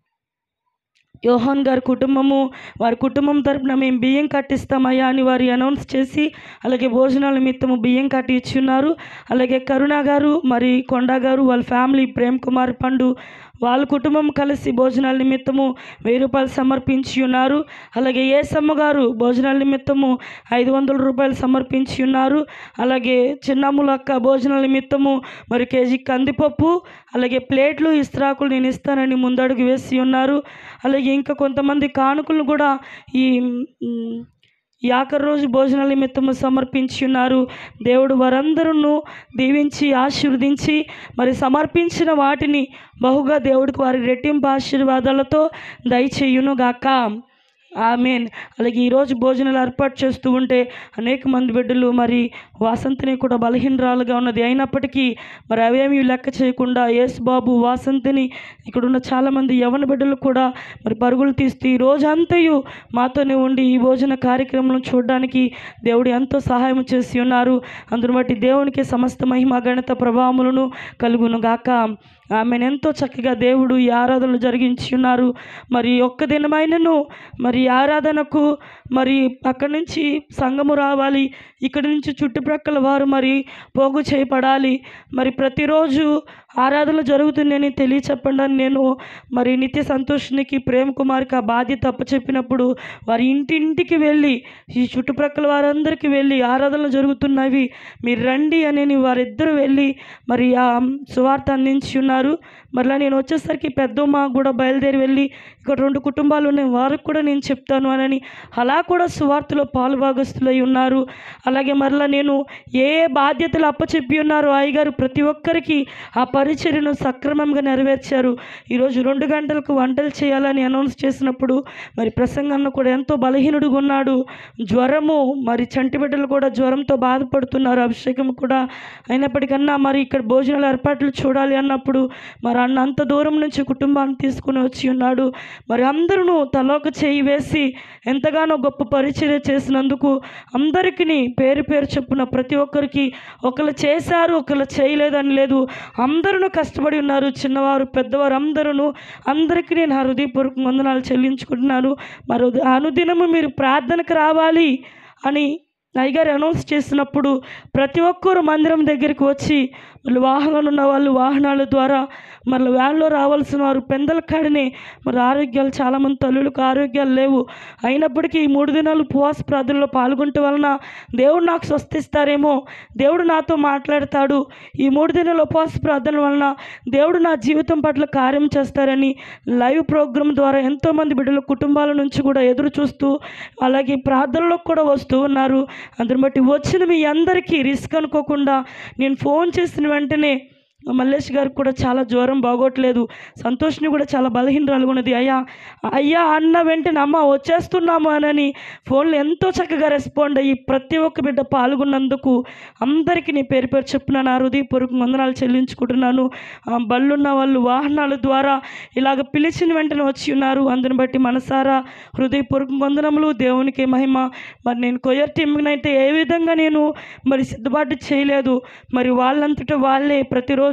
యోహాన్ గారి కుటుంబము వారి కుటుంబం తరపున మేము బియ్యం కట్టిస్తామయ్యా అని వారు అనౌన్స్ చేసి అలాగే భోజనాల నిమిత్తము బియ్యం కట్టి ఇచ్చున్నారు అలాగే కరుణ గారు మరి కొండ గారు వాళ్ళ ఫ్యామిలీ ప్రేమ్ కుమార్ పండు వాళ్ళ కుటుంబం కలిసి భోజనాల నిమిత్తము వెయ్యి రూపాయలు సమర్పించి ఉన్నారు అలాగే ఏసమ్మ గారు భోజనాల నిమిత్తము ఐదు వందల రూపాయలు సమర్పించి ఉన్నారు అలాగే చిన్నమ్ములక్క భోజనాల నిమిత్తము మరి కేజీ కందిపప్పు అలాగే ప్లేట్లు ఇస్త్రాకులు నేను ఇస్తానని ముందడుగు వేసి ఉన్నారు అలాగే ఇంకా కొంతమంది కానుకలను కూడా ఈ మ్, ఈ ఆఖరి రోజు భోజనాల నిమిత్తము సమర్పించి ఉన్నారు దేవుడు వారందరూ దీవించి ఆశీర్వదించి మరి సమర్పించిన వాటిని బహుగా దేవుడికి వారి రెట్టింపు ఆశీర్వాదాలతో దయచేయును గాక ఆమెన్ అలాగే ఈరోజు భోజనాలు ఏర్పాటు చేస్తూ ఉంటే అనేక మంది బిడ్డలు మరి వాసంతిని కూడా బలహీనరాలుగా ఉన్నది అయినప్పటికీ మరి అవేమీ లెక్క చేయకుండా యేసు బాబు వాసంతిని ఇక్కడ ఉన్న చాలామంది యవన బిడ్డలు కూడా మరి పరుగులు తీస్తూ ఈ రోజంతయు మాతోనే ఉండి ఈ భోజన కార్యక్రమం చూడడానికి దేవుడు ఎంతో సహాయం చేసి ఉన్నారు అందును బట్టి దేవునికి సమస్త మహిమ గణిత ప్రభావములను కలుగును గాక ఆమెను ఎంతో చక్కగా దేవుడు ఈ ఆరాధనలు జరిగించి ఉన్నారు మరి ఒక్క దినమైనను మరి ఈ ఆరాధనకు మరి అక్కడి నుంచి సంఘము రావాలి ఇక్కడి నుంచి చుట్టుప్రక్కల వారు మరి పోగు చేయబడాలి మరి ప్రతిరోజు ఆరాధనలు జరుగుతుందని తెలియచెప్పండి అని నేను మరి నిత్య సంతోషినికి ప్రేమ్ కుమార్కి ఆ బాధ్యత అప్పచెప్పినప్పుడు వారి ఇంటింటికి వెళ్ళి ఈ చుట్టుప్రక్కల వారందరికీ వెళ్ళి ఆరాధనలు జరుగుతున్నవి మీరు రండి అని వారిద్దరూ వెళ్ళి మరి ఆ సువార్త అందించి ఉన్నారు మరలా నేను వచ్చేసరికి పెద్దమ్మ కూడా బయలుదేరి వెళ్ళి ఇక్కడ రెండు కుటుంబాలు ఉన్నాయి వారికి కూడా నేను చెప్తాను అని అలా కూడా సువార్తలో పాలుభాగస్తులై ఉన్నారు అలాగే మరలా నేను ఏ ఏ బాధ్యతలు అప్పచెప్పి ఉన్నారో అయ్యగారు ప్రతి ఒక్కరికి ఆ పరిచర్యను సక్రమంగా నెరవేర్చారు ఈరోజు రెండు గంటలకు వంటలు చేయాలని అనౌన్స్ చేసినప్పుడు మరి ప్రసంగన్న కూడా ఎంతో బలహీనుడుగా ఉన్నాడు జ్వరము మరి చంటి బిడ్డలు కూడా జ్వరంతో బాధపడుతున్నారు అభిషేకం కూడా అయినప్పటికన్నా మరి ఇక్కడ భోజనాల ఏర్పాట్లు చూడాలి అన్నప్పుడు మరి అన్న అంత దూరం నుంచి కుటుంబాన్ని తీసుకుని వచ్చి ఉన్నాడు మరి అందరూ తలోక చేయి వేసి ఎంతగానో గొప్ప పరిచర్య చేసినందుకు అందరికీ పేరు పేరు చెప్పున ప్రతి ఒక్కరికి ఒకరు చేశారు ఒకరు చేయలేదని లేదు అందరూ కష్టపడి ఉన్నారు చిన్నవారు పెద్దవారు అందరూ అందరికీ నేను ఆ హృదయపూర్వక వందనాలు చెల్లించుకుంటున్నాను మరి అనుదినము మీరు ప్రార్థనకు రావాలి అని అయ్యగారు అనౌన్స్ చేసినప్పుడు ప్రతి ఒక్కరు మందిరం దగ్గరికి వచ్చి మళ్ళీ వాహనాలు ఉన్న వాళ్ళు వాహనాల ద్వారా మళ్ళీ వ్యాన్లో రావాల్సిన వారు పెందల కాడనే మరి ఆరోగ్యాలు చాలామంది తల్లులకు ఆరోగ్యాలు లేవు అయినప్పటికీ ఈ మూడు దినాలు ఉపవాస ప్రార్థనలో పాల్గొనటం వలన దేవుడు నాకు స్వస్థిస్తారేమో దేవుడు నాతో మాట్లాడతాడు ఈ మూడు దినాల ఉపవాస ప్రార్థన వలన దేవుడు నా జీవితం పట్ల కార్యం చేస్తారని లైవ్ ప్రోగ్రామ్ ద్వారా ఎంతోమంది బిడ్డల కుటుంబాల నుంచి కూడా ఎదురు చూస్తూ అలాగే ప్రార్థనలకు కూడా వస్తూ ఉన్నారు అందుని బట్టి వచ్చిన మీ అందరికీ రిస్క్ అనుకోకుండా నేను ఫోన్ చేసిన వెంటనే మల్లేష్ గారికి కూడా చాలా జ్వరం బాగోట్లేదు సంతోష్ని కూడా చాలా బలహీనరాలుగా ఉన్నది అయ్యా అయ్యా అన్న వెంటనే అమ్మ వచ్చేస్తున్నాము అనని ఫోన్లో ఎంతో చక్కగా రెస్పాండ్ అయ్యి ప్రతి ఒక్క బిడ్డ పాల్గొన్నందుకు అందరికీ నీ పేరు పేరు చెప్పున నా హృదయపూర్వక వందనాలు చెల్లించుకుంటున్నాను ఆ, బళ్ళున్న వాళ్ళు వాహనాల ద్వారా ఇలాగ పిలిచిన వెంటనే వచ్చి ఉన్నారు అందుని బట్టి మనసారా హృదయపూర్వక వందనములు దేవునికి మహిమ మరి నేను కొయ్యర్ టీంనైతే ఏ విధంగా నేను మరి సిద్ధపాటు చేయలేదు మరి వాళ్ళంతటా వాళ్ళే ప్రతిరోజు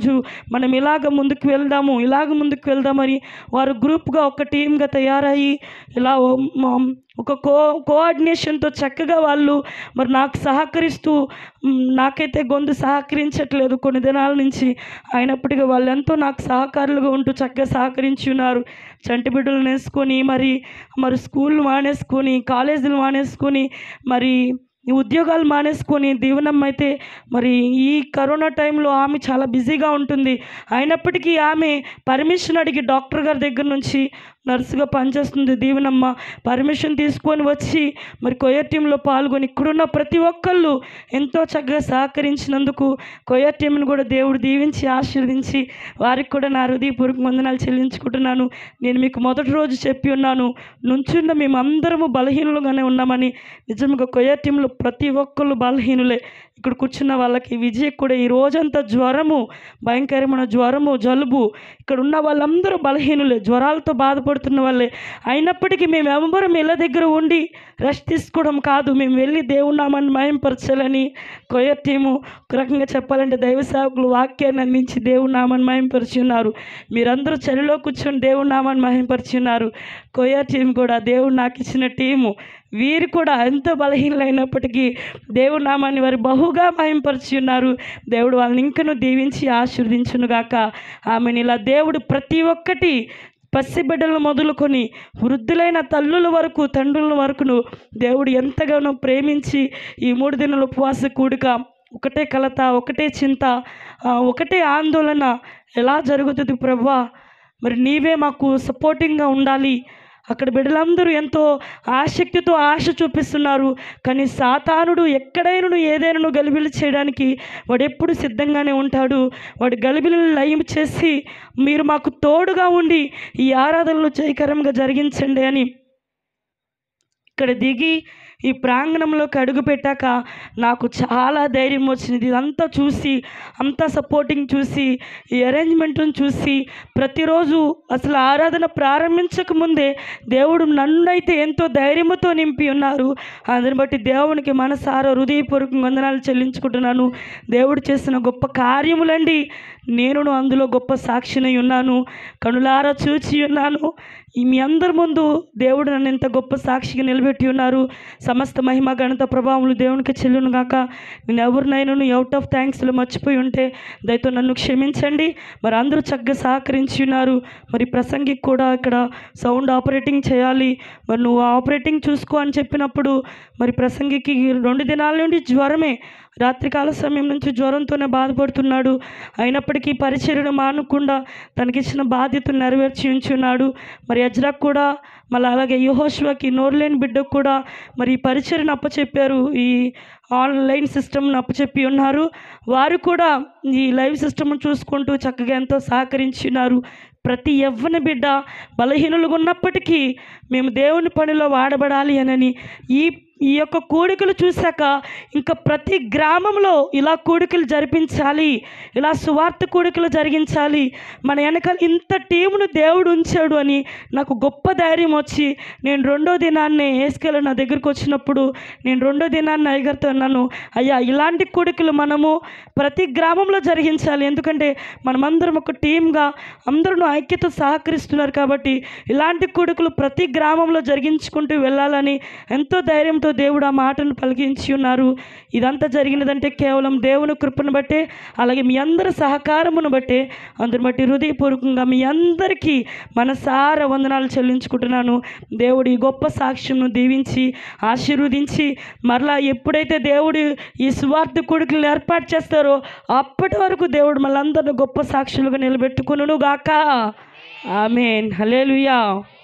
రోజు మనం ఇలాగ ముందుకు వెళ్దాము ఇలాగ ముందుకు వెళ్దామని వారు గ్రూప్గా ఒక టీమ్గా తయారయ్యి ఇలా ఓ- మ- ఒక కో కోఆర్డినేషన్తో చక్కగా వాళ్ళు మరి నాకు సహకరిస్తూ మ్, నాకైతే గొంతు సహకరించట్లేదు కొన్ని దినాల నుంచి అయినప్పటికీ వాళ్ళు ఎంతో నాకు సహకారులుగా ఉంటూ చక్కగా సహకరించి ఉన్నారు చంటి బిడ్డలు నేసుకొని మరి మరి స్కూళ్ళు మానేసుకొని కాలేజీలు మానేసుకొని మరి ఈ ఉద్యోగాలు మానేసుకొని దీవెనమ్మ అయితే మరి ఈ కరోనా టైంలో ఆమె చాలా బిజీగా ఉంటుంది అయినప్పటికీ ఆమె పర్మిషన్ అడిగి డాక్టర్ గారి దగ్గర నుంచి నర్సుగా పనిచేస్తుంది దీవెనమ్మ పర్మిషన్ తీసుకొని వచ్చి మరి కొయ్య టీంలో పాల్గొని ఇక్కడున్న ప్రతి ఒక్కళ్ళు ఎంతో చక్కగా సహకరించినందుకు కొయ్య టీంను కూడా దేవుడు దీవించి ఆశీర్వదించి వారికి కూడా నా హృదయపూర్వక వందనాలు చెల్లించుకుంటున్నాను నేను మీకు మొదటి రోజు చెప్పి ఉన్నాను నుంచున్న మేమందరము బలహీనులుగానే ఉన్నామని నిజంగా కొయ్య టీంలో ప్రతి ఒక్కళ్ళు బలహీనులే ఇక్కడ కూర్చున్న వాళ్ళకి విజయ్ కూడా ఈ రోజంతా జ్వరము భయంకరమైన జ్వరము జలుబు ఇక్కడ ఉన్న వాళ్ళందరూ బలహీనులే జ్వరాలతో బాధపడుతున్న వాళ్ళే అయినప్పటికీ మేము ఎవరం ఇళ్ళ దగ్గర ఉండి రెస్ట్ తీసుకోవడం కాదు మేము వెళ్ళి దేవునామాన్ని మయంపరచాలని కొయ్య టీము ఒక రకంగా చెప్పాలంటే దైవ సేవకులు వాక్యాన్ని అందించి దేవునామాన్ని మయంపరిచి ఉన్నారు మీరందరూ చలిలో కూర్చొని దేవునామాన్ని మహింపరిచి ఉన్నారు కొయ్య టీం కూడా దేవుడు నాకు ఇచ్చిన టీము వీరు కూడా ఎంతో బలహీనలైనప్పటికీ దేవుడి నామాన్ని వారు బహుగా మహింపరిచి ఉన్నారు దేవుడు వాళ్ళని ఇంకను దీవించి ఆశీర్వదించునుగాక ఆమెను ఇలా దేవుడు ప్రతి ఒక్కటి పసిబిడ్డలను మొదలుకొని వృద్ధులైన తల్లుల వరకు తండ్రుల వరకును దేవుడు ఎంతగానో ప్రేమించి ఈ మూడు దినాల ఉపవాస కూడిక ఒకటే కలత ఒకటే చింత ఆ, ఒకటే ఆందోళన ఎలా జరుగుతుంది ప్రభా మరి నీవే మాకు సపోర్టింగ్గా ఉండాలి అక్కడ బిడ్డలందరూ ఎంతో ఆసక్తితో ఆశ చూపిస్తున్నారు కానీ సాతానుడు ఎక్కడైనా ఏదైనా గలిబిలి చేయడానికి వాడు ఎప్పుడు సిద్ధంగానే ఉంటాడు వాడు గలిబిలను లయం చేసి మీరు మాకు తోడుగా ఉండి ఈ ఆరాధనలు జయకరంగా జరిగించండి అని ఇక్కడ దిగి ఈ ప్రాంగణంలోకి అడుగు పెట్టాక నాకు చాలా ధైర్యం వచ్చింది ఇదంతా చూసి అంతా సపోర్టింగ్ చూసి ఈ అరేంజ్మెంట్లను చూసి ప్రతిరోజు అసలు ఆరాధన ప్రారంభించక ముందే దేవుడు నన్నైతే ఎంతో ధైర్యంతో నింపి ఉన్నారు అందుని బట్టి దేవునికి మనసారా హృదయపూర్వక వందనాలు చెల్లించుకుంటున్నాను దేవుడు చేసిన గొప్ప కార్యములండి నేను అందులో గొప్ప సాక్షినై ఉన్నాను కనులారా చూచి ఉన్నాను ఈ మీ అందరి ముందు దేవుడు నన్ను ఎంత గొప్ప సాక్షిగా నిలబెట్టి ఉన్నారు సమస్త మహిమ ఘనత ప్రభావములు దేవునికి చెల్లును గాక నేను ఎవరినైనా అవుట్ ఆఫ్ థ్యాంక్స్లో మర్చిపోయి ఉంటే దయతో నన్ను క్షమించండి మరి అందరూ చక్కగా సహకరించి ఉన్నారు మరి ప్రసంగికి కూడా ఇక్కడ సౌండ్ ఆపరేటింగ్ చేయాలి మరి నువ్వు ఆపరేటింగ్ చూసుకో అని చెప్పినప్పుడు మరి ప్రసంగికి రెండు దినాల నుండి జ్వరమే రాత్రికాల సమయం నుంచి జ్వరంతోనే బాధపడుతున్నాడు అయినప్పటికీ పరిచర్యను మానకుండా తనకిచ్చిన బాధ్యతను నెరవేర్చి ఉంచున్నాడు మరి అజ్రాక్ కూడా మళ్ళీ అలాగే యుహోష్వాకి నోరులేని బిడ్డకు కూడా మరి ఈ పరిచర్యను అప్పచెప్పారు ఈ ఆన్లైన్ సిస్టమ్ను అప్పచెప్పి ఉన్నారు వారు కూడా ఈ లైవ్ సిస్టమ్ను చూసుకుంటూ చక్కగా ఎంతో సహకరించినారు ప్రతి యవ్వన బిడ్డ బలహీనులుగా ఉన్నప్పటికీ మేము దేవుని పనిలో వాడబడాలి అనని ఈ ఈ యొక్క కోడికలు చూశాక ఇంకా ప్రతి గ్రామంలో ఇలా కోడికలు జరిపించాలి ఇలా సువార్త కోడికలు జరిగించాలి మన వెనకాల ఇంత టీమును దేవుడు ఉంచాడు అని నాకు గొప్ప ధైర్యం వచ్చి నేను రెండో దినాన్ని వేసుకెళ్ళి నా దగ్గరికి వచ్చినప్పుడు నేను రెండో దినాన్ని అయ్యగారితో అన్నాను అయ్యా ఇలాంటి కోడికలు మనము ప్రతి గ్రామంలో జరిగించాలి ఎందుకంటే మనమందరం ఒక టీమ్గా అందరూ ఐక్యత సహకరిస్తున్నారు కాబట్టి ఇలాంటి కొడుకులు ప్రతి గ్రామంలో జరిగించుకుంటూ వెళ్ళాలని ఎంతో ధైర్యంతో దేవుడు ఆ మాటను పలికించి ఉన్నారు ఇదంతా జరిగినదంటే కేవలం దేవుని కృపను బట్టే అలాగే మీ అందరి సహకారమును బట్టే అందరిని బట్టి హృదయపూర్వకంగా మీ అందరికీ మనసార వందనాలు చెల్లించుకుంటున్నాను దేవుడు ఈ గొప్ప సాక్ష్యంను దీవించి ఆశీర్వదించి మరలా ఎప్పుడైతే దేవుడు ఈ సువార్త కొడుకులను ఏర్పాటు చేస్తారో అప్పటి వరకు దేవుడు మళ్ళందరినీ గొప్ప సాక్షులుగా నిలబెట్టుకును గాక ఆమెన్ హలేలుయా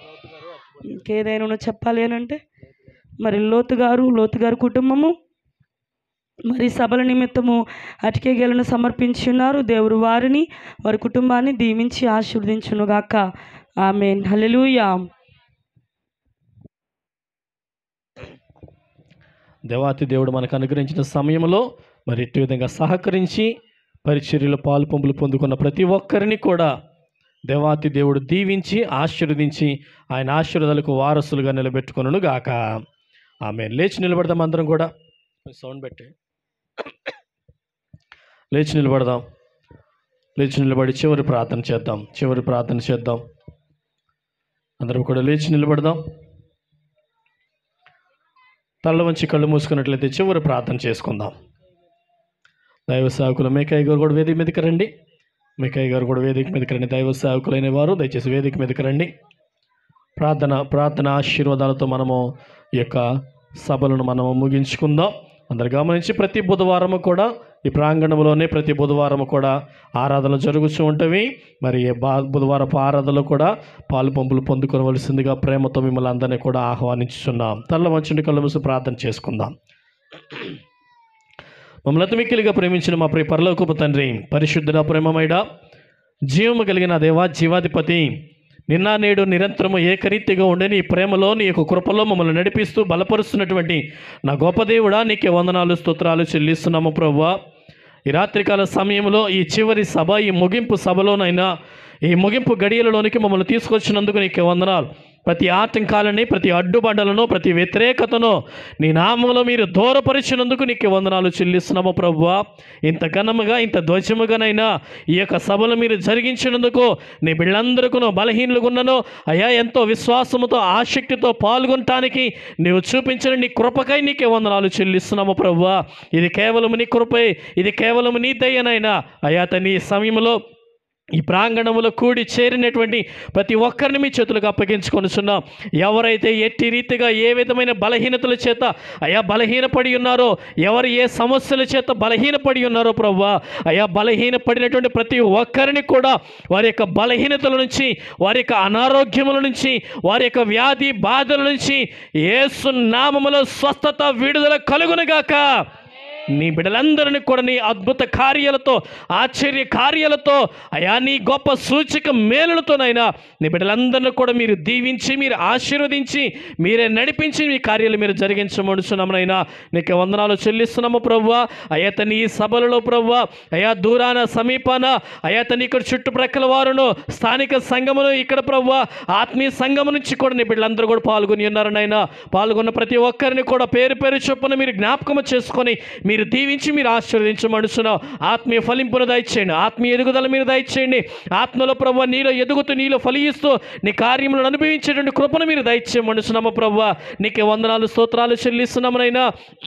ఇంకేదైనా నువ్వు చెప్పాలి అని అంటే మరి లోతు గారు లోతు గారి కుటుంబము మరి సభల నిమిత్తము అటికే గెలను సమర్పించి ఉన్నారు దేవుడు వారిని వారి కుటుంబాన్ని దీవించి ఆశీర్వదించునుగాక ఆమెన్ హల్లెలూయా దేవాతి దేవుడు మనకు అనుగ్రహించిన సమయంలో మరి ఇట్టి విధంగా సహకరించి పరిచర్యలో పాలు పంపులు పొందుకున్న ప్రతి ఒక్కరిని కూడా దేవాతి దేవుడు దీవించి ఆశీర్వదించి ఆయన ఆశీర్వాదాలకు వారసులుగా నిలబెట్టుకొనును గాక ఆమె లేచి నిలబడదాం అందరం కూడా సౌండ్ పెట్టి లేచి నిలబడదాం లేచి నిలబడి చివరి ప్రార్థన చేద్దాం చివరి ప్రార్థన చేద్దాం అందరం కూడా లేచి నిలబడదాం తల్ల వంచి కళ్ళు మూసుకున్నట్లయితే చివరి ప్రార్థన చేసుకుందాం దైవ సేవకులు మేకయ్య గారు కూడా వేదిక మీదకి రండి మేకయ్య గారు కూడా వేదిక మీదకి రండి దైవ సేవకులైన వారు దయచేసి వేదిక మీదకి రండి ప్రార్థన ప్రార్థన ఆశీర్వాదాలతో మనము ఈ యొక్క సభలను మనము ముగించుకుందాం అందరు గమనించి ప్రతి బుధవారము కూడా ఈ ప్రాంగణంలోనే ప్రతి బుధవారం కూడా ఆరాధనలు జరుగుతూ ఉంటవి మరి ఈ బా బుధవారపు ఆరాధనలు కూడా పాలు పంపులు పొందుకోవలసిందిగా ప్రేమతో మిమ్మల్ని అందరినీ కూడా ఆహ్వానించుతున్నాం తల్ల మంచుని కళ్ళు మూసి ప్రార్థన చేసుకుందాం మమ్మల్ని అతిమిక్కిలిగా ప్రేమించిన మా ప్రియ పరలోకపు తండ్రి పరిశుద్ధుడ ప్రేమమైడ జీవము కలిగిన దేవా జీవాధిపతి నిన్న నేడు నిరంతరము ఏకరీతిగా ఉండే నీ ప్రేమలో నీ యొక్క కృపలో మమ్మల్ని నడిపిస్తూ బలపరుస్తున్నటువంటి నా గొప్ప దేవుడా నీకే వందనాలు స్తోత్రాలు చెల్లిస్తున్నాము ప్రవ్వా ఈ రాత్రికాల సమయంలో ఈ చివరి సభ ఈ ముగింపు సభలోనైనా ఈ ముగింపు గడియలలోనికి మమ్మల్ని తీసుకొచ్చినందుకు నీకే వందనాలు ప్రతి ఆటంకాలని ప్రతి అడ్డుబండలను ప్రతి వ్యతిరేకతను నీ నామంలో మీరు దూరపరిచినందుకు నీకు వందనాలు చెల్లిస్తున్నాము ప్రభువా ఇంత ఘనముగా ఇంత ధ్వజముగానైనా ఈ యొక్క సభలు మీరు జరిగించినందుకు నీ బిళ్ళందరికీ బలహీనులుగా ఉన్నను అయ్యా ఎంతో విశ్వాసముతో ఆసక్తితో పాల్గొనటానికి నీవు చూపించిన నీ కృపకై నీకే వందనాలు చెల్లిస్తున్నాము ప్రభువా ఇది కేవలం నీ కృపే ఇది కేవలం నీ దయ్యనైనా అయ్యా తన ఈ సమయంలో ఈ ప్రాంగణంలో కూడి చేరినటువంటి ప్రతి ఒక్కరిని మీ చేతులకు అప్పగించుకొనిచున్నాం ఎవరైతే ఎట్టి రీతిగా ఏ విధమైన బలహీనతల చేత అయా బలహీనపడి ఉన్నారో ఎవరు ఏ సమస్యల చేత బలహీనపడి ఉన్నారో ప్రవ్వా అయా బలహీనపడినటువంటి ప్రతి ఒక్కరిని కూడా వారి యొక్క బలహీనతల నుంచి వారి యొక్క అనారోగ్యముల నుంచి వారి యొక్క వ్యాధి బాధల నుంచి ఏసు నామములో స్వస్థత విడుదల కలుగునుగాక నీ బిడ్డలందరినీ కూడా నీ అద్భుత కార్యాలతో ఆశ్చర్య కార్యాలతో అయా నీ గొప్ప సూచక మేలులతోనైనా నీ బిడ్డలందరినీ కూడా మీరు దీవించి మీరు ఆశీర్వదించి మీరే నడిపించి మీ కార్యాలు మీరు జరిగించమడుచున్నామనైనా నీకు వందనాలు చెల్లిస్తున్నాము ప్రవ్వా అయ్యా తన ఈ సభలలో ప్రవ్వా అయా దూరాన సమీపాన అయా తన ఇక్కడ చుట్టుప్రక్కల వారును స్థానిక సంఘమును ఇక్కడ ప్రవ్వా ఆత్మీయ సంఘము నుంచి కూడా నీ బిడ్డలందరూ కూడా పాల్గొని ఉన్నారు నాయన పాల్గొన్న ప్రతి ఒక్కరిని కూడా పేరు పేరు చొప్పున మీరు జ్ఞాపకము చేసుకొని మీరు దీవించి మీరు ఆశీర్వదించమనుచున్నావు ఆత్మీయ ఫలింపును దయచేయండి ఆత్మీయ ఎదుగుదల మీరు దయచేయండి ఆత్మలో ప్రభు నీలో ఎదుగుతూ నీలో ఫలిస్తూ నీ కార్యములను అనుభవించేటువంటి కృపను మీరు దయచేయమనుచున్నాము ప్రభు నీకే వందనాలు స్తోత్రాలు చెల్లిస్తున్నామనైనా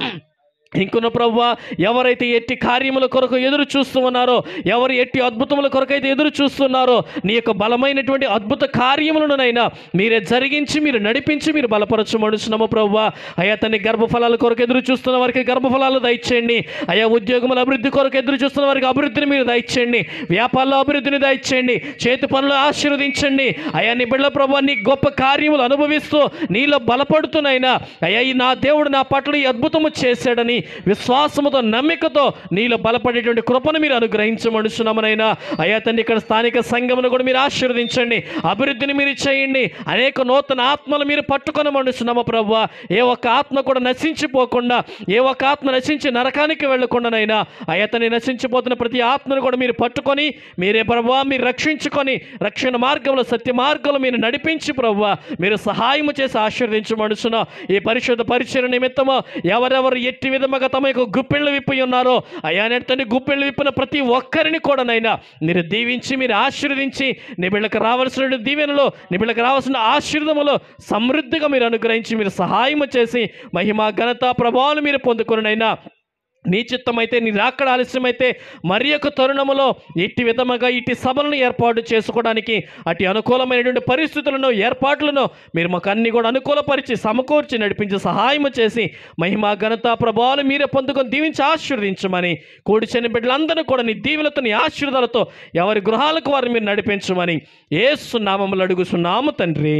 ఇంకున్న ప్రవ్వా ఎవరైతే ఎట్టి కార్యముల కొరకు ఎదురు చూస్తూ ఉన్నారో ఎవరు ఎట్టి అద్భుతముల కొరకైతే ఎదురు చూస్తున్నారో నీ యొక్క బలమైనటువంటి అద్భుత కార్యములనునైనా మీరే జరిగించి మీరు నడిపించి మీరు బలపరచమడుచున్నాము ప్రవ్వా అయా తన గర్భఫలాల కొరకు ఎదురు చూస్తున్న వారికి గర్భఫలాలు దయచేయండి అయా ఉద్యోగముల అభివృద్ధి కొరకు ఎదురు చూస్తున్న వారికి అభివృద్ధిని మీరు దయచేయండి వ్యాపారంలో అభివృద్ధిని దయచేయండి చేతి పనులు ఆశీర్వదించండి అయా నీ బిడ్డల ప్రభు నీ గొప్ప కార్యములు అనుభవిస్తూ నీలో బలపడుతున్నైనా అయ్యా ఈ నా దేవుడు నా పట్ల ఈ అద్భుతము చేశాడని విశ్వాసముతో నమ్మికతో నీలో బలపడేటువంటి కృపను మీరు అనుగ్రహించమనుచున్నామనైనా అయ్యా తండ్రి ఇక్కడ స్థానిక సంఘమును కూడా మీరు ఆశీర్వదించండి అభివృద్ధిని మీరు చేయండి అనేక నూతన ఆత్మలు మీరు పట్టుకొని మనుచున్నాము ప్రభు ఏ ఒక్క ఆత్మ కూడా నశించిపోకుండా ఏ ఒక్క ఆత్మ నశించి నరకానికి వెళ్ళకుండానైనా అయ్యా తండ్రి నశించిపోతున్న ప్రతి ఆత్మను కూడా మీరు పట్టుకొని మీరే ప్రభు మీరు రక్షించుకొని రక్షణ మార్గంలో సత్య మార్గంలో మీరు నడిపించి ప్రభు మీరు సహాయము చేసి ఆశీర్వదించమనుచున్న ఈ పరిశుద్ధ పరిచయ నిమిత్తము ఎవరెవరు ఎట్టి విధముగా తమ యొక్క గుప్పిళ్ళు విప్పి ఉన్నారో అయ్యా నెట్టని గుప్పిళ్ళు విప్పిన ప్రతి ఒక్కరిని కూడానైనా మీరు దీవించి మీరు ఆశీర్వదించి నీ బిళ్ళకి రావాల్సిన దీవెనలో నీ బిళ్ళకి రావాల్సిన ఆశీర్వదములో సమృద్ధిగా మీరు అనుగ్రహించి మీరు సహాయము చేసి మహిమ ఘనత ప్రభావాలు మీరు పొందుకునైనా నీ చిత్తమైతే నీ రాకడ ఆలస్యమైతే మరి యొక్క తరుణములో ఇట్టి విధముగా ఇట్టి సభలను ఏర్పాటు చేసుకోవడానికి అటు అనుకూలమైనటువంటి పరిస్థితులను ఏర్పాట్లను మీరు మాకు అన్ని కూడా అనుకూలపరిచి సమకూర్చి నడిపించి సహాయము చేసి మహిమ ఘనత ప్రభావాలు మీరే పొందుకొని దీవించి ఆశీర్వదించమని కూడి చెని బిడ్డలందరూ కూడా నీ దీవులతో నీ ఆశీర్వాదాలతో ఎవరి గృహాలకు వారిని మీరు నడిపించమని ఏసు నామములు అడుగుతున్నాము తండ్రి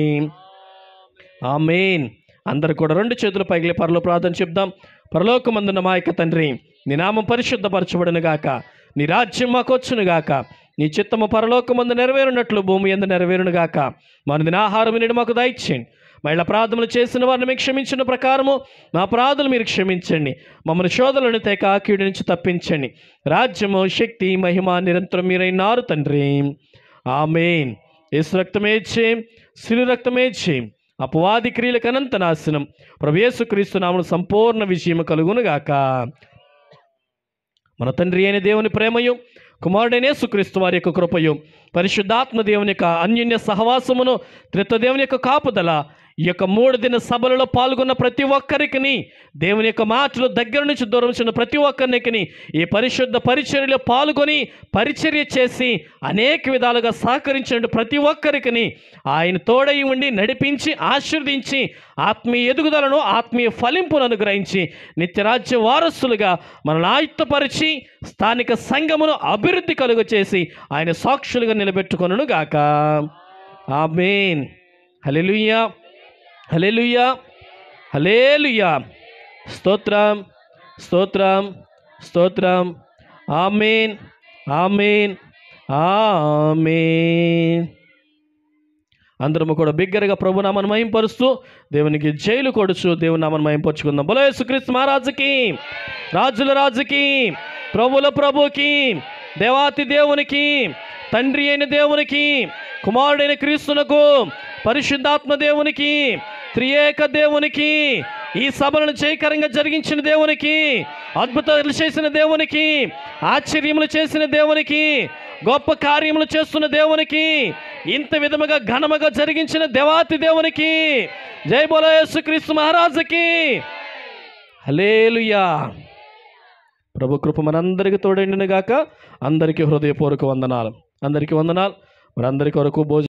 ఆమెన్ అందరు కూడా రెండు చేతుల పైకి పరలో ప్రార్థన చెప్దాం పరలోకమందున మా యొక్క తండ్రి నీ నామం పరిశుద్ధపరచబడును గాక నీ రాజ్యం మాకు వచ్చును గాక నీ చిత్తము పరలోకమందు నెరవేరునట్లు భూమి ఎందు నెరవేరును గాక మన దినాహారం నేడు మాకు దయచేయండి మళ్ళీ ప్రార్థనలు చేసిన వారిని మీకు క్షమించిన ప్రకారము మా ప్రార్థనలు మీరు క్షమించండి మమ్మల్ని శోధలను తెక కీడు నుంచి తప్పించండి రాజ్యము శక్తి మహిమ నిరంతరం మీరైనారు తండ్రి ఆమెన్ యేసు రక్తమే చేయం సిరి రక్తమే చేయం అపవాది క్రియలకు అనంత నాశనం ప్రభేసుక్రీస్తు నామను సంపూర్ణ విజయము కలుగునుగాక మన తండ్రి అయిన దేవుని ప్రేమయు కుమారుడైన యేసుక్రీస్తు వారి యొక్క కృపయు పరిశుద్ధాత్మ దేవుని యొక్క అన్యోన్య సహవాసమును త్రిత్వదేవుని యొక్క కాపుదల ఈ యొక్క మూడు దిన సభలలో పాల్గొన్న ప్రతి ఒక్కరికి దేవుని యొక్క మాటలు దగ్గర నుంచి దూరం నుంచి ఉన్న ప్రతి ఒక్కరికి ఈ పరిశుద్ధ పరిచర్యలో పాల్గొని పరిచర్య చేసి అనేక విధాలుగా సహకరించిన ప్రతి ఒక్కరికి ఆయన తోడై ఉండి నడిపించి ఆశీర్వదించి ఆత్మీయ ఎదుగుదలను ఆత్మీయ ఫలింపును అనుగ్రహించి నిత్యరాజ్య వారసులుగా మనల్ని ఆయుత్తపరిచి స్థానిక సంఘమును అభివృద్ధి కలుగ చేసి ఆయన సాక్షులుగా నిలబెట్టుకొనును గాక ఆమేన్ హల్లెలూయా హల్లెలూయా హల్లెలూయా స్తోత్రం స్తోత్రం స్తోత్రం ఆమేన్ ఆమేన్ ఆమేన్ అందరము కూడా బిగ్గరగా ప్రభు నామను మహింపరుస్తూ దేవునికి జైలు కొడుచు దేవుని నామను మహింపరుచుకుందాం బలో యేసుక్రీస్తు మహారాజుకి రాజుల రాజుకి ప్రభుల ప్రభుకి దేవాతి దేవునికి తండ్రి అయిన దేవునికి కుమారుడైన క్రీస్తునకు పరిశుద్ధాత్మ దేవునికి త్రియేక దేవునికి ఈ సభలను జయకరంగా జరిగించిన దేవునికి అద్భుతాలు చేసిన దేవునికి ఆశ్చర్యములు చేసిన దేవునికి గొప్ప కార్యములు చేస్తున్న దేవునికి ఇంత విధముగా ఘనముగా జరిగించిన దేవాతి దేవునికి జై బోలో యేసుక్రీస్తు మహారాజుకి హలేలుయా ప్రభు కృప మనందరికీ తోడైండును గాక అందరికీ హృదయపూర్వక వందనాలు అందరికీ వందనాలు మరి అందరి కొరకు భోజనం